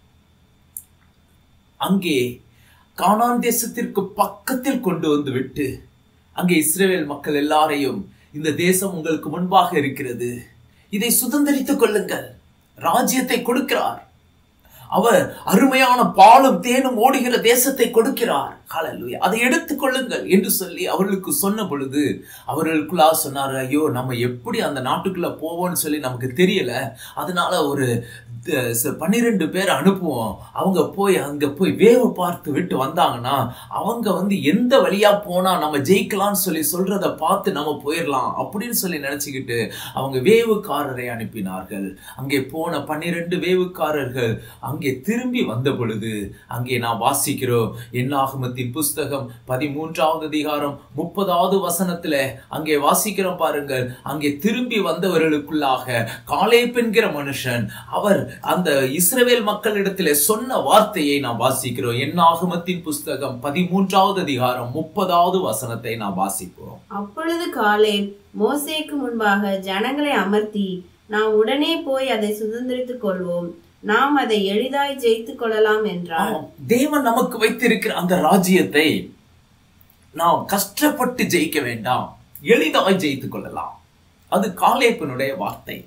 அங்கே கானான் தேசத்திற்கு பக்கத்தில் கொண்டு வந்து விட்டு அங்கே இஸ்ரேல் மக்கள் எல்லாரையும் இந்த தேசம் உங்களுக்கு முன்பாக இருக்கிறது இதை சுதந்திரித்துக் கொள்ளுங்கள் ராஜ்யத்தை கொடுக்கிறார் அவர் அருமையான பாலும் தேனும் ஓடுகிற தேசத்தை கொடுக்கிறார் ஹalleluya அதை எடுத்துக்கொள்ளுங்கள் என்று சொல்லி அவர்களுக்கு சொன்ன பொழுது அவர்களுக்குள்ளா சொன்னார் ஐயோ நம்ம எப்படி அந்த நாட்டுக்குள்ள போவோம்னு சொல்லி நமக்கு தெரியல அதனால ஒரு த- ச- பன்னிரெண்டு பேர் அனுப்புவோம் அவங்க போய் அங்க போய் வேவு பார்த்து விட்டு வந்தாங்கன்னா அவங்க வந்து எந்த வழியா போனா நம்ம ஜெயிக்கலாம்னு சொல்லி சொல்றத பார்த்து நம்ம போயிடலாம் அப்படின்னு சொல்லி நினைச்சுக்கிட்டு அவங்க வேவுக்காரரை அனுப்பினார்கள் அங்கே போன பன்னிரண்டு வேவுக்காரர்கள் அங்கே திரும்பி வந்த பொழுது அங்கே நாம் வாசிக்கிறோம் என்னாகமத்தின் புஸ்தகம் பதிமூன்றாவது அதிகாரம் முப்பதாவது வசனத்துல அங்கே வாசிக்கிறோம் பாருங்கள் அங்கே திரும்பி வந்தவர்களுக்குள்ளாக காலேப் என்கிற மனுஷன் அவர் அந்த இஸ்ரவேல் மக்களிடத்திலே சொன்ன வார்த்தையை நாம் வாசிக்கிறோம் என்னாகமத்தின் புஸ்தகம் பதிமூன்றாவது அதிகாரம் முப்பதாவது வசனத்தை நாம் வாசிப்போம் அப்பொழுது காலே மோசேக்கு முன்பாக ஜனங்களை அமர்த்தி நாம் உடனே போய் அதை சுதந்திரித்துக் கொள்வோம் நாம் அதை எளிதாய் ஜெயித்துக் கொள்ளலாம் என்றார் ஆம், தேவன் நமக்கு வைத்திருக்கிற அந்த ராஜ்யத்தை நாம் கஷ்டப்பட்டு ஜெயிக்க வேண்டாம் எளிதாய் ஜெயித்துக் கொள்ளலாம் அது காலேப்பனுடைய வார்த்தை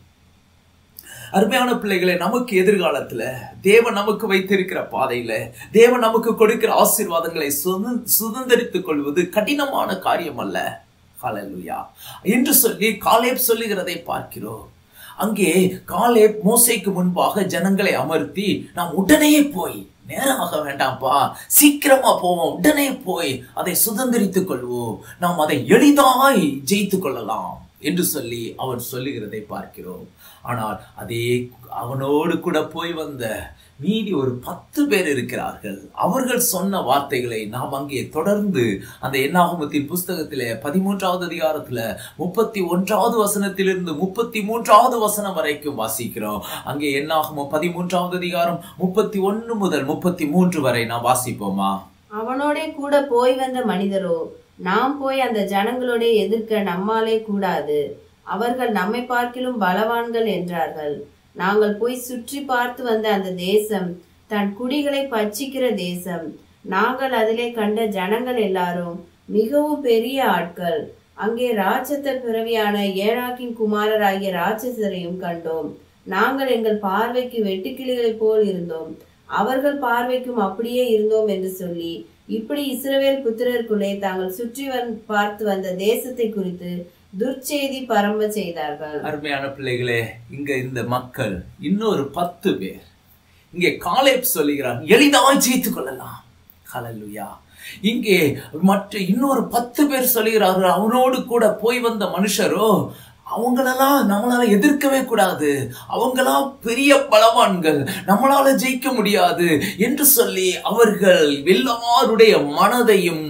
அருமையான பிள்ளைகளை நமக்கு எதிர்காலத்துல தேவன் நமக்கு வைத்திருக்கிற பாதையில தேவன் நமக்கு கொடுக்கிற ஆசீர்வாதங்களை சுதந்- சுதந்திரித்துக் கொள்வது கடினமான காரியம் அல்ல ஹalleluya என்று சொல்லி காலேப் சொல்லுகிறதை பார்க்கிறோம் அங்கே காலேப் மோசேக்கு முன்பாக ஜனங்களை அமர்த்தி நாம் உடனே போய் நேரம் ஆக வேண்டாம்ப்பா சீக்கிரமா போவோம் உடனே போய் அதை சுதந்திரித்துக் கொள்வோம் நாம் அதை எளிதாய் ஜெயித்துக் கொள்ளலாம் என்று சொல்லி அவன் சொல்லுகிறதை பார்க்கிறோம் ஆனால் அதே அவனோடு கூட போய் வந்த மீதி ஒரு பத்து பேர் இருக்கிறார்கள் அவர்கள் சொன்ன வார்த்தைகளை நாம் அங்கே தொடர்ந்து அந்த எண்ணாகமத்தின் புஸ்தகத்திலே பதிமூன்றாவது அதிகாரத்துல முப்பத்தி ஒன்றாவது வசனத்திலிருந்து முப்பத்தி மூன்றாவது வசனம் வரைக்கும் வாசிக்கிறோம் அங்கே எண்ணாகமம் பதிமூன்றாவது அதிகாரம் முப்பத்தி ஒன்று முதல் முப்பத்தி மூன்று வரை நாம் வாசிப்போமா அவனோடே கூட போய் வந்த மனிதரோ நாம் போய் அந்த ஜனங்களோட எதிர்க்க நம்மாலே கூடாது அவர்கள் நம்மை பார்க்கிலும் பலவான்கள் என்றார்கள் நாங்கள் போய் சுற்றி பார்த்து வந்த அந்த தேசம் தன் குடிகளை பட்சிக்கிற தேசம் நாங்கள் அதிலே கண்ட ஜனங்கள் எல்லாரும் மிகவும் பெரிய ஆட்கள் அங்கே ராட்சத்தர் பிறவியான ஏழாக்கின் குமாரராகிய ராட்சசரையும் கண்டோம் நாங்கள் எங்கள் பார்வைக்கு வெட்டுக்கிளிகளைப் போல் இருந்தோம் அவர்கள் பார்வைக்கும் அப்படியே இருந்தோம் என்று சொல்லி இப்படி இஸ்ரவேல் புத்திரருக்குள்ளே தாங்கள் சுற்றி வந் பார்த்து வந்த தேசத்தை குறித்து துர்ச்செய்தி பரம்ப செய்தார்கள் அருமையான பிள்ளைகளே இங்க இந்த மக்கள் இன்னொரு பத்து பேர் இங்கே காலேப் சொல்லுகிறான் எளிதாய் ஜெயித்துக் கொள்ளலாம் ஹalleluya இங்கே மற்ற இன்னொரு பத்து பேர் சொல்லுகிறார்கள் அவனோடு கூட போய் வந்த மனுஷரோ அவங்களெல்லாம் நம்மளால எதிர்க்கவே கூடாது அவங்களாம் பெரிய பலவான்கள் நம்மளால ஜெயிக்க முடியாது என்று சொல்லி அவர்கள் எல்லாருடைய மனதையும்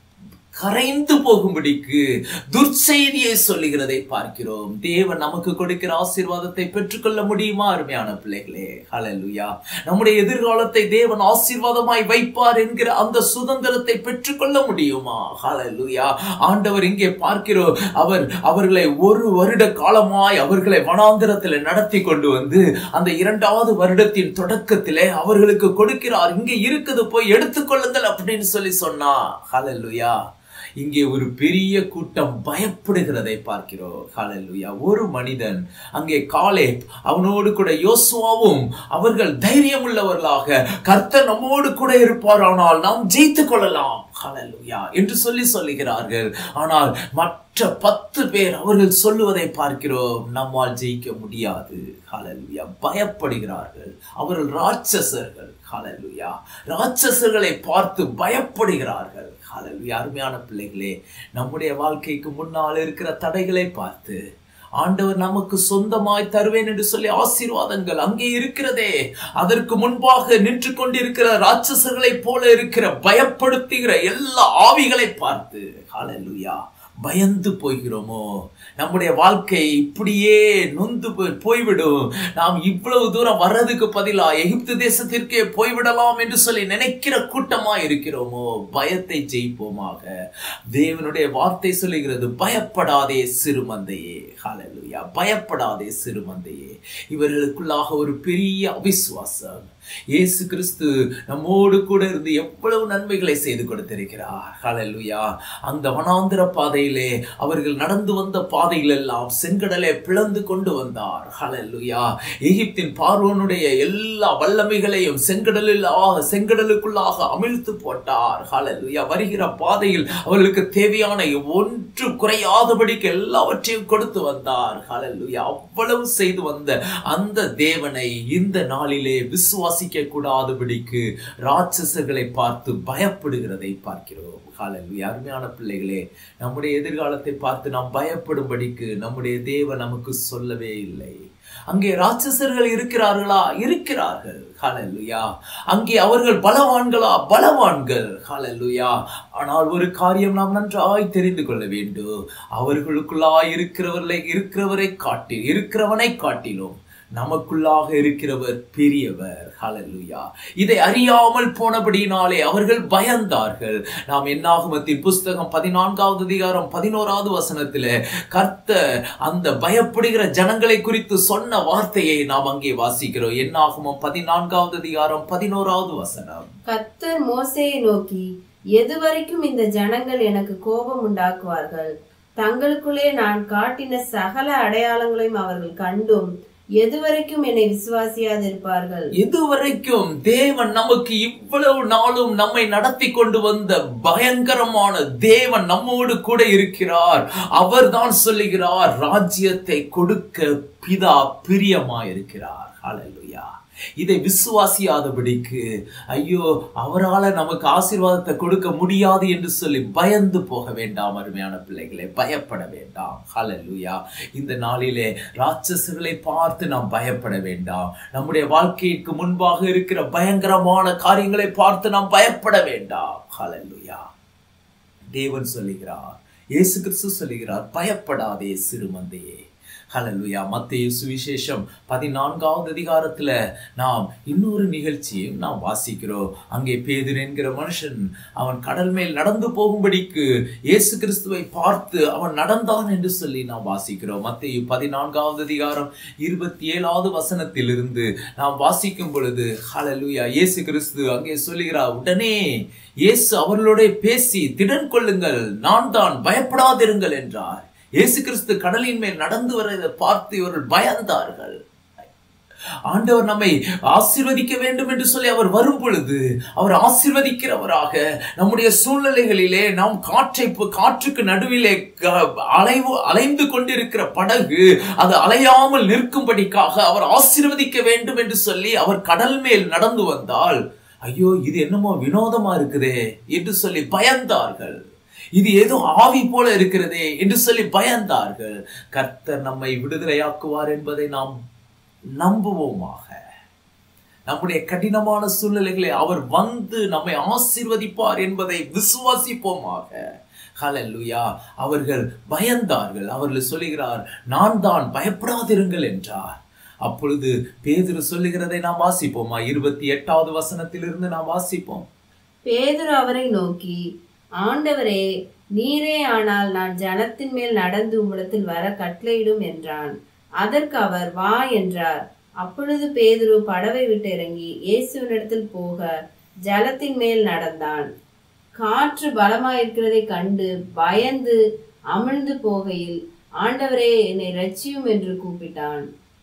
கரைந்து போகும்படிக்கு துர்ச்செய்தியை சொல்லுகிறதை பார்க்கிறோம் தேவன் நமக்கு கொடுக்கிற ஆசீர்வாதத்தை பெற்றுக்கொள்ள முடியுமா அருமையான பிள்ளைகளே ஹalleluya நம்முடைய எதிர்காலத்தை தேவன் ஆசீர்வாதமாய் வைப்பார் என்கிற அந்த சுதந்திரத்தை பெற்றுக்கொள்ள முடியுமா ஹalleluya ஆண்டவர் இங்கே பார்க்கிறோம் அவர் அவர்களை ஒரு வருட காலமாய் அவர்களை வனாந்திரத்தில் நடத்தி கொண்டு வந்து அந்த இரண்டாவது வருடத்தின் தொடக்கத்திலே அவர்களுக்கு கொடுக்கிறார் இங்கே இருக்குது போய் எடுத்துக்கொள்ளுங்கள் அப்படின்னு சொல்லி சொன்னா ஹalleluya இங்கே ஒரு பெரிய கூட்டம் பயப்படுகிறதை பார்க்கிறோம் ஹalleluya ஒரு மனிதன் அங்கே காலேப் அவனோடு கூட யோசுவாவும் அவர்கள் தைரியம் உள்ளவர்களாக கர்த்தர் நம்மோடு கூட இருப்பாரானால் நாம் ஜெயித்துக் கொள்ளலாம் ஹalleluya என்று சொல்லி சொல்லுகிறார்கள் ஆனால் மற்ற பத்து பேர் அவர்கள் சொல்லுவதை பார்க்கிறோம் நம்மால் ஜெயிக்க முடியாது ஹalleluya பயப்படுகிறார்கள் அவர்கள் ராட்சசர்கள் ஹalleluya ராட்சசர்களை பார்த்து பயப்படுகிறார்கள் ஹalleluya அருமையான பிள்ளைகளே நம்முடைய வாழ்க்கைக்கு முன்னால் இருக்கிற தடைகளை பார்த்து ஆண்டவர் நமக்கு சொந்தமாய் தருவேன் என்று சொல்லி ஆசீர்வாதங்கள் அங்கே இருக்கிறதே அதற்கு முன்பாக நின்று கொண்டிருக்கிற ராட்சசர்களைப் போல இருக்கிற பயப்படுத்துகிற எல்லா ஆவிகளை பார்த்து ஹalleluya பயந்து போகிறோமோ நம்முடைய வாழ்க்கை இப்படியே நொந்து போய் போய்விடும் நாம் இவ்வளவு தூரம் வர்றதுக்கு பதிலா எகிப்து தேசத்திற்கே போய்விடலாம் என்று சொல்லி நினைக்கிற கூட்டமா இருக்கிறோமோ பயத்தை ஜெயிப்போமாக தேவனுடைய வார்த்தை சொல்லுகிறது பயப்படாதே சிறுமந்தையே ஹalleluya பயப்படாதே சிறுமந்தையே இவர்களுக்குள்ளாக ஒரு பெரிய அவிசுவாசம் இயேசு கிறிஸ்து நம்மோடு கூட இருந்து எவ்வளவு நன்மைகளை செய்து கொடுத்திருக்கிறார் ஹalleluya அந்த வனாந்திர பாதையிலே அவர்கள் நடந்து வந்த பாதையில் எல்லாம் செங்கடலை பிளந்து கொண்டு வந்தார் ஹalleluya எகிப்தின் பார்வோனுடைய எல்லா வல்லமைகளையும் செங்கடலில் ஆக செங்கடலுக்குள்ளாக அமிழ்த்து போட்டார் ஹalleluya வருகிற பாதையில் அவர்களுக்கு தேவையான ஒன்று குறையாதபடிக்கு எல்லாவற்றையும் கொடுத்து வந்தார் ஹalleluya அவ்வளவு செய்து வந்த அந்த தேவனை இந்த நாளிலே விசுவாசிக்க கூடாதபடிக்கு ராட்சசர்களை பார்த்து பயப்படுகிறதை பார்க்கிறோம் ஹalleluya அருமையான பிள்ளைகளே நம்முடைய எதிர்காலத்தை பார்த்து நாம் பயப்படும்படிக்கு நம்முடைய தேவன் நமக்கு சொல்லவே இல்லை அங்கே ராட்சசர்கள் இருக்கிறார்களா இருக்கிறார்கள் ஹalleluya அங்கே அவர்கள் பலவான்களா பலவான்கள் ஹalleluya ஆனால் ஒரு காரியம் நாம் நன்றாய் தெரிந்து கொள்ள வேண்டும் அவர்களுக்குள்ளாய் இருக்கிறவர்களை இருக்கிறவரை காட்டி இருக்கிறவனை காட்டிலும் நமக்குள்ளாக இருக்கிறவர் பெரியவர் ஹalleluya இதை அறியாமல் போனபடியினாலே அவர்கள் பயந்தார்கள் நாம் என்னாகமத்தின் புஸ்தகம் பதினான்காவது அதிகாரம் பதினோராவது வசனத்திலே கர்த்தர் அந்த பயப்படுகிற ஜனங்களை குறித்து சொன்ன வார்த்தையை நாம் அங்கே வாசிக்கிறோம் என்னாகமம் பதினான்காவது அதிகாரம் பதினோராவது வசனம் கர்த்தர் மோசேயை நோக்கி எதுவரைக்கும் இந்த ஜனங்கள் எனக்கு கோபம் உண்டாக்குவார்கள் தங்களுக்குள்ளே நான் காட்டின சகல அடையாளங்களையும் அவர்கள் கண்டும் எதுவரைக்கும் என்னை விசுவாசியாதிருப்பார்கள் இதுவரைக்கும் தேவன் நமக்கு இவ்வளவு நாளும் நம்மை நடத்தி கொண்டு வந்த பயங்கரமான தேவன் நம்மோடு கூட இருக்கிறார் அவர்தான் சொல்லுகிறார் ராஜ்யத்தை கொடுக்க பிதா பிரியமாயிருக்கிறார் ஹalleluya இதை விசுவாசியாதபடிக்கு ஐயோ அவரால நமக்கு ஆசீர்வாதத்தை கொடுக்க முடியாது என்று சொல்லி பயந்து போக வேண்டாம் அருமையான பிள்ளைகளே பயப்பட வேண்டாம் ஹalleluya இந்த நாளிலே ராட்சசர்களை பார்த்து நாம் பயப்பட வேண்டாம் நம்முடைய வாழ்க்கைக்கு முன்பாக இருக்கிற பயங்கரமான காரியங்களை பார்த்து நாம் பயப்பட வேண்டாம் ஹalleluya தேவன் சொல்லுகிறார் இயேசு கிறிஸ்து சொல்லுகிறார் பயப்படாதே சிறுமந்தையே ஹalleluya மத்தேயு சுவிசேஷம் பதினான்காவது அதிகாரத்துல நாம் இன்னொரு நிகழ்ச்சியும் நாம் வாசிக்கிறோம் அங்கே பேதுரு என்கிற மனுஷன் அவன் கடல் மேல் நடந்து போகும்படிக்கு இயேசு கிறிஸ்துவை பார்த்து அவன் நடந்தான் என்று சொல்லி நாம் வாசிக்கிறோம் மத்தேயு பதினான்காவது அதிகாரம் இருபத்தி ஏழாவது வசனத்திலிருந்து நாம் வாசிக்கும் பொழுது ஹalleluya இயேசு கிறிஸ்து அங்கே சொல்லுகிறார் உடனே இயேசு அவர்களோட பேசி திடன் கொள்ளுங்கள் நான் தான் பயப்படாதிருங்கள் என்றார் இயேசு கிறிஸ்து கடலின் மேல் நடந்து வருவதை பார்த்து இவர்கள் பயந்தார்கள் ஆண்டவர் நம்மை ஆசீர்வதிக்க வேண்டும் என்று சொல்லி அவர் வரும் பொழுது அவர் ஆசீர்வதிக்கிறவராக நம்முடைய சூழ்நிலைகளிலே நாம் காற்றை காற்றுக்கு நடுவிலே க- அலைவு அலைந்து கொண்டிருக்கிற படகு அது அலையாமல் நிற்கும்படிக்காக அவர் ஆசீர்வதிக்க வேண்டும் என்று சொல்லி அவர் கடல் மேல் நடந்து வந்தால் ஐயோ இது என்னமோ வினோதமா இருக்குதே என்று சொல்லி பயந்தார்கள் இது ஏதோ ஆவி போல இருக்கிறதே என்று சொல்லி பயந்தார்கள் கர்த்தர் நம்மை விடுதலையாக்குவார் என்பதை நாம் நம்புவோமாக நம்முடைய கடினமான சூழ்நிலைகளை அவர் வந்து நம்மை ஆசீர்வதிப்பார் என்பதை விசுவாசிப்போமாக ஹalleluya அவர்கள் பயந்தார்கள் அவர்கள் சொல்லுகிறார் நான் தான் பயப்படாதிருங்கள் என்றார் அப்பொழுது பேதுரு சொல்லுகிறதை நாம் வாசிப்போமா இருபத்தி எட்டாவது வசனத்திலிருந்து நாம் வாசிப்போம் பேதுரு அவரை நோக்கி ஆண்டவரே நீரே ஆனால் நான் ஜனத்தின் மேல் நடந்து உம்மிடத்தில் வர கட்டளையிடும் என்றான் அதற்கு அவர் வா என்றார் அப்பொழுது பேதுரு படவை விட்டு இறங்கி இயேசுவினிடத்தில் போக ஜலத்தின் மேல் நடந்தான் காற்று பலமாயிருக்கிறதை கண்டு பயந்து அமிழ்ந்து போகையில் ஆண்டவரே என்னை ரட்சியும் என்று கூப்பிட்டான்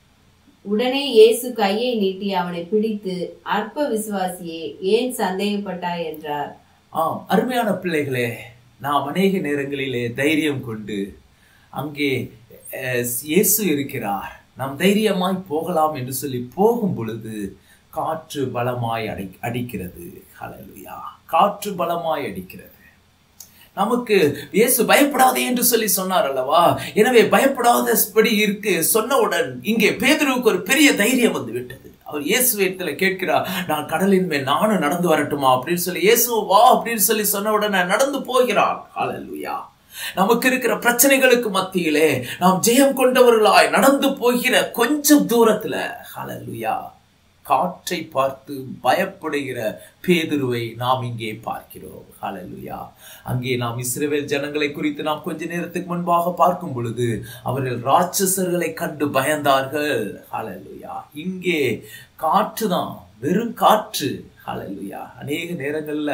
உடனே இயேசு கையை நீட்டி அவனை பிடித்து அற்ப விசுவாசியே ஏன் சந்தேகப்பட்டாய் என்றார் ஆம் அருமையான பிள்ளைகளே நாம் அநேக நேரங்களிலே தைரியம் கொண்டு அங்கே அஹ், இயேசு இருக்கிறார் நாம் தைரியமாய் போகலாம் என்று சொல்லி போகும் பொழுது காற்று பலமாய் அடி அடிக்கிறது ஹalleluya காற்று பலமாய் அடிக்கிறது நமக்கு இயேசு பயப்படாதே என்று சொல்லி சொன்னார் அல்லவா எனவே பயப்படாதபடி இருக்கு சொன்னவுடன் இங்கே பேதுருவுக்கு ஒரு பெரிய தைரியம் வந்து விட்டது அவர் இயேசு இடத்துல கேட்கிறார் நான் கடலின் மேல் நானும் நடந்து வரட்டுமா அப்படின்னு சொல்லி இயேசு வா அப்படின்னு சொல்லி சொன்ன உடனே நடந்து போகிறான் ஹalleluya நமக்கு இருக்கிற பிரச்சனைகளுக்கு மத்தியிலே நாம் ஜெயம் கொண்டவர்களாய் நடந்து போகிற கொஞ்சம் தூரத்துல ஹalleluya காற்றை பார்த்து பயப்படுகிற பேதுருவை நாம் இங்கே பார்க்கிறோம் ஹalleluya அங்கே நாம் இஸ்ரவேல் ஜனங்களை குறித்து நாம் கொஞ்ச நேரத்துக்கு முன்பாக பார்க்கும் பொழுது அவர்கள் ராட்சசர்களை கண்டு பயந்தார்கள் ஹalleluya இங்கே காற்று தான் வெறும் காற்று ஹalleluya அநேக நேரங்கள்ல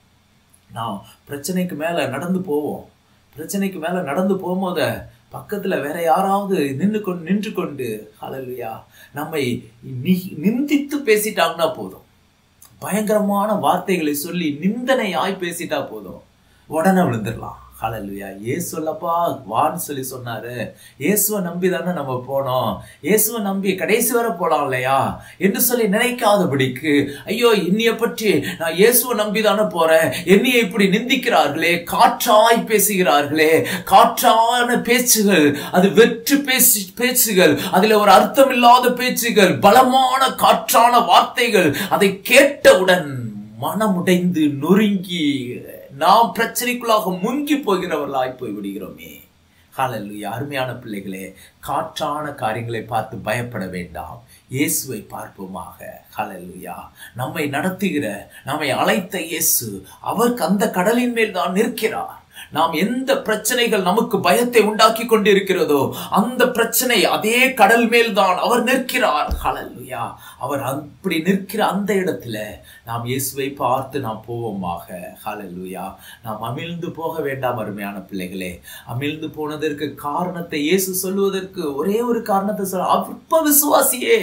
நான் பிரச்சனைக்கு மேல நடந்து போவோம் பிரச்சனைக்கு மேல நடந்து போகும்போது பக்கத்துல வேற யாராவது நின்று கொண்டு நின்று கொண்டு ஹalleluya நம்மை நி- நிந்தித்து பேசிட்டாங்கன்னா போதும் பயங்கரமான வார்த்தைகளை சொல்லி நிந்தனையாய் பேசிட்டா போதும் உடனே விழுந்துடலாம் ஹalleluya ஏசுலப்பா வான்னு சொல்லி சொன்னாரு இயேசுவை நம்பி தானே நம்ம போனோம் இயேசுவை நம்பி கடைசி வரை போலாம் இல்லையா என்று சொல்லி நினைக்காதபடிக்கு ஐயோ இன்னைய பற்றி நான் இயேசுவை நம்பி தானே போறேன் என்னைய இப்படி நிந்திக்கிறார்களே காற்றாய் பேசுகிறார்களே காற்றான பேச்சுகள் அது வெற்று பேச்சு பேச்சுகள் அதுல ஒரு அர்த்தமில்லாத பேச்சுகள் பலமான காற்றான வார்த்தைகள் அதை கேட்டவுடன் மனமுடைந்து நொறுங்கி நாம் பிரச்சனைக்குள்ளாக முங்கி போகிறவர்களாய் போய் விடுகிறோமே ஹalleluya அருமையான பிள்ளைகளே காற்றான காரியங்களை பார்த்து பயப்பட வேண்டாம் இயேசுவை பார்ப்போமாக ஹalleluya நம்மை நடத்துகிற நம்மை அழைத்த இயேசு அவர் அந்த கடலின் மேல் தான் நிற்கிறார் நாம் எந்த பிரச்சனைகள் நமக்கு பயத்தை உண்டாக்கி கொண்டிருக்கிறதோ அந்த பிரச்சனை அதே கடல் மேல் தான் அவர் நிற்கிறார் ஹalleluya அவர் அப்படி நிற்கிற அந்த இடத்துல நாம் இயேசுவை பார்த்து நாம் போவோமாக ஹalleluya நாம் அமிழ்ந்து போக வேண்டாம் அருமையான பிள்ளைகளே அமிழ்ந்து போனதற்கு காரணத்தை இயேசு சொல்லுவதற்கு ஒரே ஒரு காரணத்தை சொல்ல அற்ப விசுவாசியே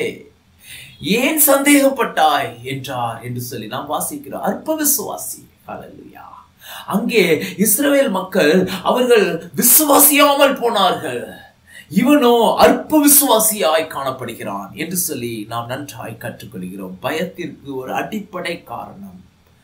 ஏன் சந்தேகப்பட்டாய் என்றார் என்று சொல்லி நாம் வாசிக்கிறோம் அற்ப விசுவாசி ஹalleluya அங்கே இஸ்ரவேல் மக்கள் அவர்கள் விசுவாசியாமல் போனார்கள் இவனோ அற்ப விசுவாசியாய் காணப்படுகிறான் என்று சொல்லி நாம் நன்றாய் கற்றுக்கொள்கிறோம் பயத்திற்கு ஒரு அடிப்படை காரணம்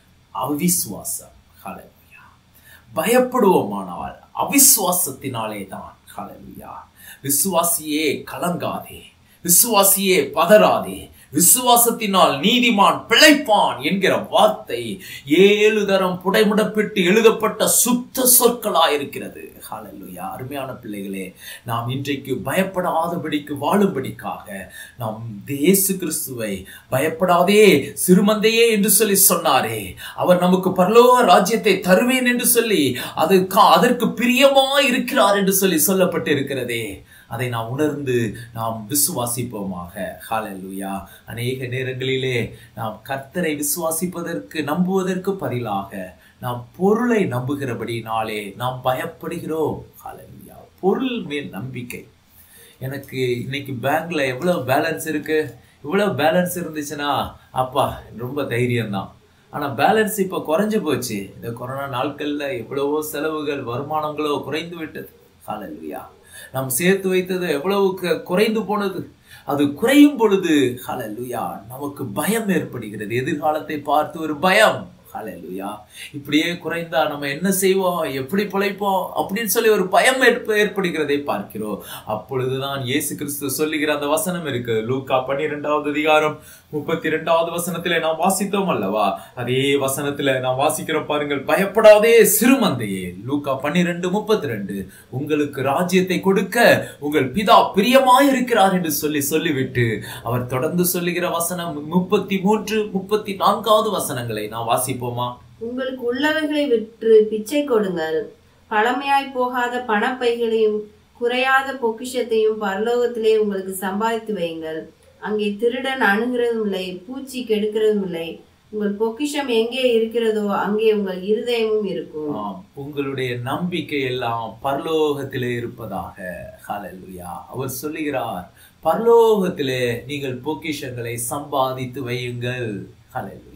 அவிசுவாசம் ஹalleluya பயப்படுவோமானால் அவிசுவாசத்தினாலே தான் ஹalleluya விசுவாசியே கலங்காதே விசுவாசியே பதறாதே விசுவாசத்தினால் நீதிமான் பிழைப்பான் என்கிற வார்த்தை ஏழு தரம் புடைமுடப்பிட்டு எழுதப்பட்ட சுத்த சொற்களாயிருக்கிறது ஹalleluya அருமையான பிள்ளைகளே நாம் இன்றைக்கு பயப்படாதபடிக்கு வாழும்படிக்காக நாம் இயேசு கிறிஸ்துவை பயப்படாதே சிறுமந்தையே என்று சொல்லி சொன்னாரே அவர் நமக்கு பரலோக ராஜ்யத்தை தருவேன் என்று சொல்லி அது அதற்கு பிரியமாய் இருக்கிறார் என்று சொல்லி சொல்லப்பட்டு இருக்கிறதே அதை நாம் உணர்ந்து நாம் விசுவாசிப்போமாக ஹalleluya அநேக நேரங்களிலே நாம் கர்த்தரை விசுவாசிப்பதற்கு நம்புவதற்கு பதிலாக நாம் பொருளை நம்புகிறபடினாலே நாம் பயப்படுகிறோம் ஹalleluya பொருள் மேல் நம்பிக்கை எனக்கு இன்னைக்கு பேங்க்ல எவ்வளவு பேலன்ஸ் இருக்கு இவ்வளவு பேலன்ஸ் இருந்துச்சுன்னா அப்பா ரொம்ப தைரியம்தான் ஆனா பேலன்ஸ் இப்ப குறைஞ்சு போச்சு இந்த கொரோனா நாட்கள்ல எவ்வளவோ செலவுகள் வருமானங்களோ குறைந்து விட்டது ஹalleluya நாம் சேர்த்து வைத்தது எவ்வளவு க- குறைந்து போனது அது குறையும் பொழுது ஹalleluya நமக்கு பயம் ஏற்படுகிறது எதிர்காலத்தை பார்த்து ஒரு பயம் ஹalleluya இப்படியே குறைந்தா நம்ம என்ன செய்வோம் எப்படி பிழைப்போம் அப்படின்னு சொல்லி ஒரு பயம் ஏற்ப ஏற்படுகிறதை பார்க்கிறோம் அப்பொழுதுதான் இயேசு கிறிஸ்து சொல்லுகிற அந்த வசனம் இருக்கு லூக்கா பன்னிரெண்டாவது அதிகாரம் முப்பத்தி இரண்டாவது வசனத்திலே நாம் வாசித்தோம் அல்லவா அதே வசனத்துல நாம் வாசிக்கிறோம் பாருங்கள் பயப்படாதே சிறுமந்தையே லூக்கா பன்னிரெண்டு முப்பத்தி ரெண்டு உங்களுக்கு ராஜ்யத்தை கொடுக்க உங்கள் பிதா பிரியமாய் இருக்கிறார் என்று சொல்லி சொல்லிவிட்டு அவர் தொடர்ந்து சொல்லுகிற வசனம் முப்பத்தி மூன்று முப்பத்தி நான்காவது வசனங்களை நாம் வாசிப்போமா உங்களுக்கு உள்ளவைகளை விற்று பிச்சை கொடுங்கள் பழமையாய் போகாத பணப்பைகளையும் குறையாத பொக்கிஷத்தையும் பரலோகத்திலே உங்களுக்கு சம்பாதித்து வையுங்கள் அங்கே திருடன் அணுகிறதும் இல்லை பூச்சி கெடுக்கிறதும் இல்லை உங்கள் பொக்கிஷம் எங்கே இருக்கிறதோ அங்கே உங்கள் இருதயமும் இருக்கும் ஆம், உங்களுடைய நம்பிக்கை எல்லாம் பரலோகத்திலே இருப்பதாக ஹalleluya அவர் சொல்லுகிறார் பரலோகத்திலே நீங்கள் பொக்கிஷங்களை சம்பாதித்து வையுங்கள் ஹalleluya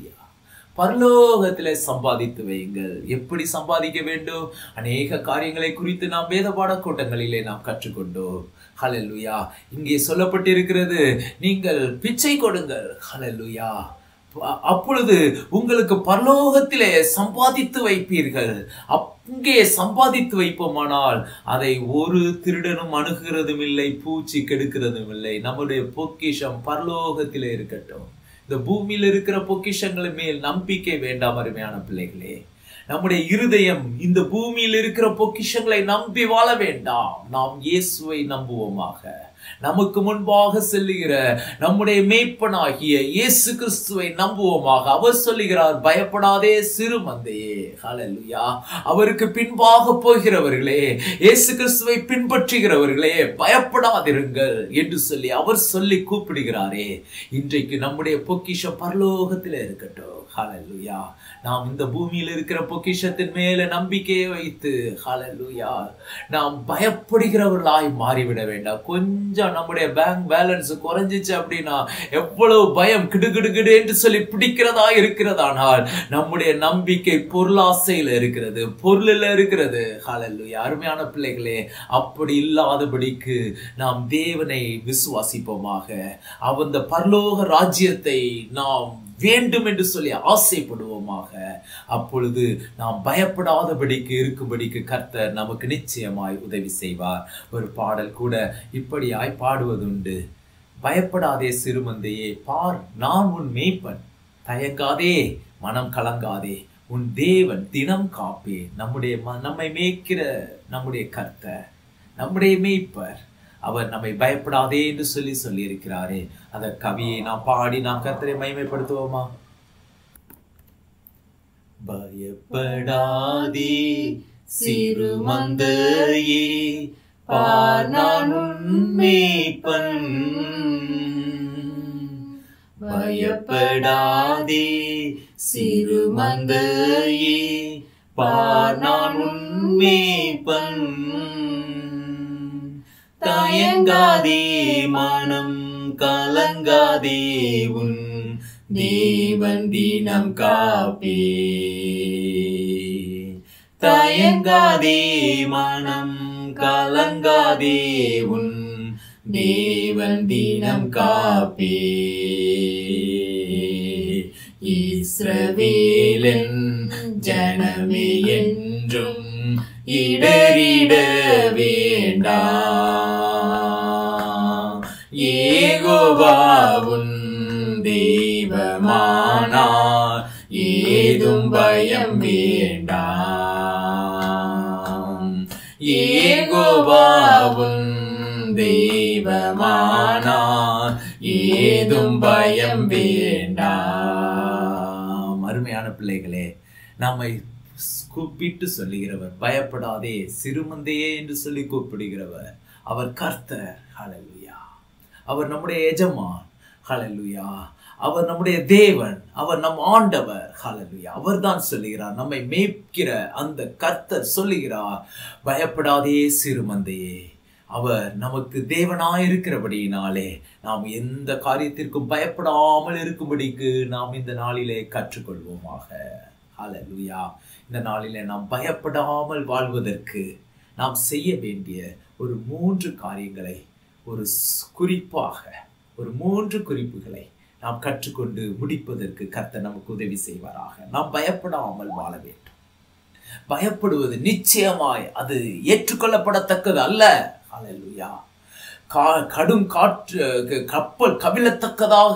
பரலோகத்திலே சம்பாதித்து வையுங்கள் எப்படி சம்பாதிக்க வேண்டும் அநேக காரியங்களை குறித்து நாம் வேத பாட கூட்டங்களிலே நாம் கற்றுக்கொண்டோம் ஹalleluya இங்கே சொல்லப்பட்டிருக்கிறது நீங்கள் பிச்சை கொடுங்கள் ஹalleluya அ- அப்பொழுது உங்களுக்கு பரலோகத்திலே சம்பாதித்து வைப்பீர்கள் அங்கே சம்பாதித்து வைப்போமானால் அதை ஒரு திருடனும் அணுகிறதும் இல்லை பூச்சி கெடுக்கிறதும் இல்லை நம்முடைய பொக்கிஷம் பரலோகத்திலே இருக்கட்டும் இந்த பூமியில் இருக்கிற பொக்கிஷங்கள் மேல் நம்பிக்கை வேண்டாம் அருமையான பிள்ளைகளே நம்முடைய இருதயம் இந்த பூமியில் இருக்கிற பொக்கிஷங்களை நம்பி வாழ வேண்டாம் நாம் இயேசுவை நம்புவோமாக நமக்கு முன்பாக செல்லுகிற நம்முடைய மேய்ப்பனாகிய இயேசு கிறிஸ்துவை நம்புவோமாக அவர் சொல்லுகிறார் பயப்படாதே சிறு மந்தையே ஹalleluya அவருக்கு பின்பாக போகிறவர்களே இயேசு கிறிஸ்துவை பின்பற்றுகிறவர்களே பயப்படாதிருங்கள் என்று சொல்லி அவர் சொல்லி கூப்பிடுகிறாரே இன்றைக்கு நம்முடைய பொக்கிஷம் பரலோகத்தில் இருக்கட்டும் ஹalleluya நாம் இந்த பூமியில் இருக்கிற பொக்கிஷத்தின் மேல நம்பிக்கையை வைத்து ஹalleluya நாம் பயப்படுகிறவர்களாய் மாறிவிட வேண்டாம் கொஞ்சம் நம்முடைய பேங்க் பேலன்ஸ் குறைஞ்சிச்சு அப்படின்னா எவ்வளவு பயம் கிடுகிடுகிடு என்று சொல்லி பிடிக்கிறதா இருக்கிறதானால் நம்முடைய நம்பிக்கை பொருளாசையில இருக்கிறது பொருளில் இருக்கிறது ஹalleluya அருமையான பிள்ளைகளே அப்படி இல்லாதபடிக்கு நாம் தேவனை விசுவாசிப்போமாக அந்த பரலோக ராஜ்யத்தை நாம் வேண்டும் என்று சொல்லி ஆசைப்படுவோமாக அப்பொழுது நாம் பயப்படாதபடிக்கு இருக்கும்படிக்கு கர்த்தர் நமக்கு நிச்சயமாய் உதவி செய்வார் ஒரு பாடல் கூட இப்படியாய் பாடுவதுண்டு பயப்படாதே சிறுமந்தையே பார் நான் உன் மேய்ப்பன் தயங்காதே மனம் கலங்காதே உன் தேவன் தினம் காப்பே நம்முடைய ம- நம்மை மேய்க்கிற நம்முடைய கர்த்தர் நம்முடைய மேய்ப்பர் அவர் நம்மை பயப்படாதே என்று சொல்லி சொல்லி இருக்கிறாரே அந்த கவியை நாம் பாடி நாம் கர்த்தரை மகிமைப்படுத்துவோமா பயப்படாதே சிறு மந்தையே பார் நான் உன் மேய்ப்பன் பயப்படாதே சிறு மந்தையே பார் நான் உன் மேய்ப்பன் தயங்காதே மனம் கலங்காதே உன் தேவன் தினம் காப்பே தயங்காதே மனம் கலங்காதே உன் தேவன் தினம் காப்பே இஸ்ரவேலன் ஜனமே என்றும் இடறிட வேண்டாம் ஏகோவாவுன் தெய்வமானார் ஏதும் பயம் வேண்டாம் ஏகோவாவுன் தெய்வமானார் ஏதும் பயம் வேண்டாம் அருமையான பிள்ளைகளே நம்மை கூப்பிட்டு சொல்லுகிறவர் பயப்படாதே சிறுமந்தையே என்று சொல்லி கூப்பிடுகிறவர் அவர் கர்த்தர் ஹalleluya அவர் நம்முடைய எஜமான் ஹalleluya அவர் நம்முடைய தேவன் அவர் நம் ஆண்டவர் ஹalleluya அவர்தான் சொல்லுகிறார் நம்மை மேய்க்கிற அந்த கர்த்தர் சொல்லுகிறார் பயப்படாதே சிறுமந்தையே அவர் நமக்கு தேவனாயிருக்கிறபடியினாலே நாம் எந்த காரியத்திற்கும் பயப்படாமல் இருக்கும்படிக்கு நாம் இந்த நாளிலே கற்றுக்கொள்வோமாக ஹalleluya இந்த நாளிலே நாம் பயப்படாமல் வாழ்வதற்கு நாம் செய்ய வேண்டிய ஒரு மூன்று காரியங்களை ஒரு ஸ்- குறிப்பாக ஒரு மூன்று குறிப்புகளை நாம் கற்றுக்கொண்டு முடிப்பதற்கு கர்த்தர் நமக்கு உதவி செய்வாராக நாம் பயப்படாமல் வாழ வேண்டும் பயப்படுவது நிச்சயமாய் அது ஏற்றுக்கொள்ளப்படத்தக்கது அல்ல ஹalleluya கா கடும் காற்று க- கப்பல் கவிழத்தக்கதாக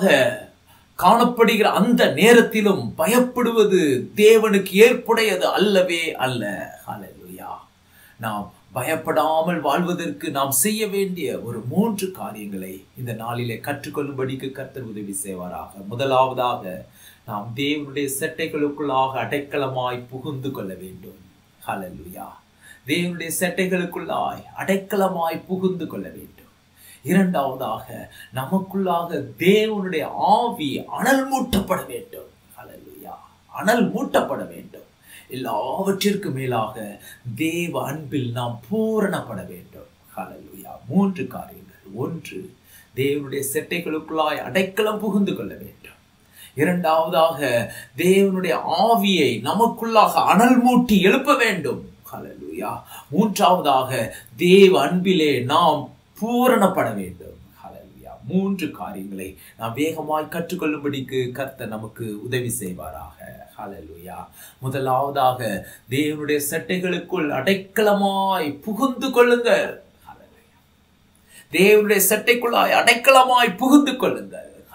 காணப்படுகிற அந்த நேரத்திலும் பயப்படுவது தேவனுக்கு ஏற்புடையது அல்லவே அல்ல ஹalleluya நாம் பயப்படாமல் வாழ்வதற்கு நாம் செய்ய வேண்டிய ஒரு மூன்று காரியங்களை இந்த நாளிலே கற்றுக்கொள்ளும்படிக்கு கர்த்தர் உதவி செய்வாராக முதலாவதாக நாம் தேவனுடைய செட்டைகளுக்குள்ளாக அடைக்கலமாய் புகுந்து கொள்ள வேண்டும் ஹalleluya தேவனுடைய செட்டைகளுக்குள்ளாய் அடைக்கலமாய் புகுந்து கொள்ள வேண்டும் இரண்டாவதாக நமக்குள்ளாக தேவனுடைய ஆவி அனல் மூட்டப்பட வேண்டும் ஹalleluya அனல் மூட்டப்பட வேண்டும் எல்லாவற்றிற்கு மேலாக தேவ அன்பில் நாம் பூரணப்பட வேண்டும் ஹalleluya மூன்று காரியங்கள் ஒன்று தேவனுடைய செட்டைகளுக்குள்ளாய் அடைக்கலம் புகுந்து கொள்ள வேண்டும் இரண்டாவதாக தேவனுடைய ஆவியை நமக்குள்ளாக அனல் மூட்டி எழுப்ப வேண்டும் ஹalleluya மூன்றாவதாக தேவ அன்பிலே நாம் பூரணப்பட வேண்டும் ஹalleluya மூன்று காரியங்களை நாம் வேகமாய் கற்றுக்கொள்ளும்படிக்கு கர்த்தர் நமக்கு உதவி செய்வாராக ஹalleluya முதலாவதாக தேவனுடைய சட்டைகளுக்குள் அடைக்கலமாய் புகுந்து கொள்ளுங்கள் ஹalleluya தேவனுடைய சட்டைக்குள்ளாய் அடைக்கலமாய் புகுந்து கொள்ளுங்கள் ஹalleluya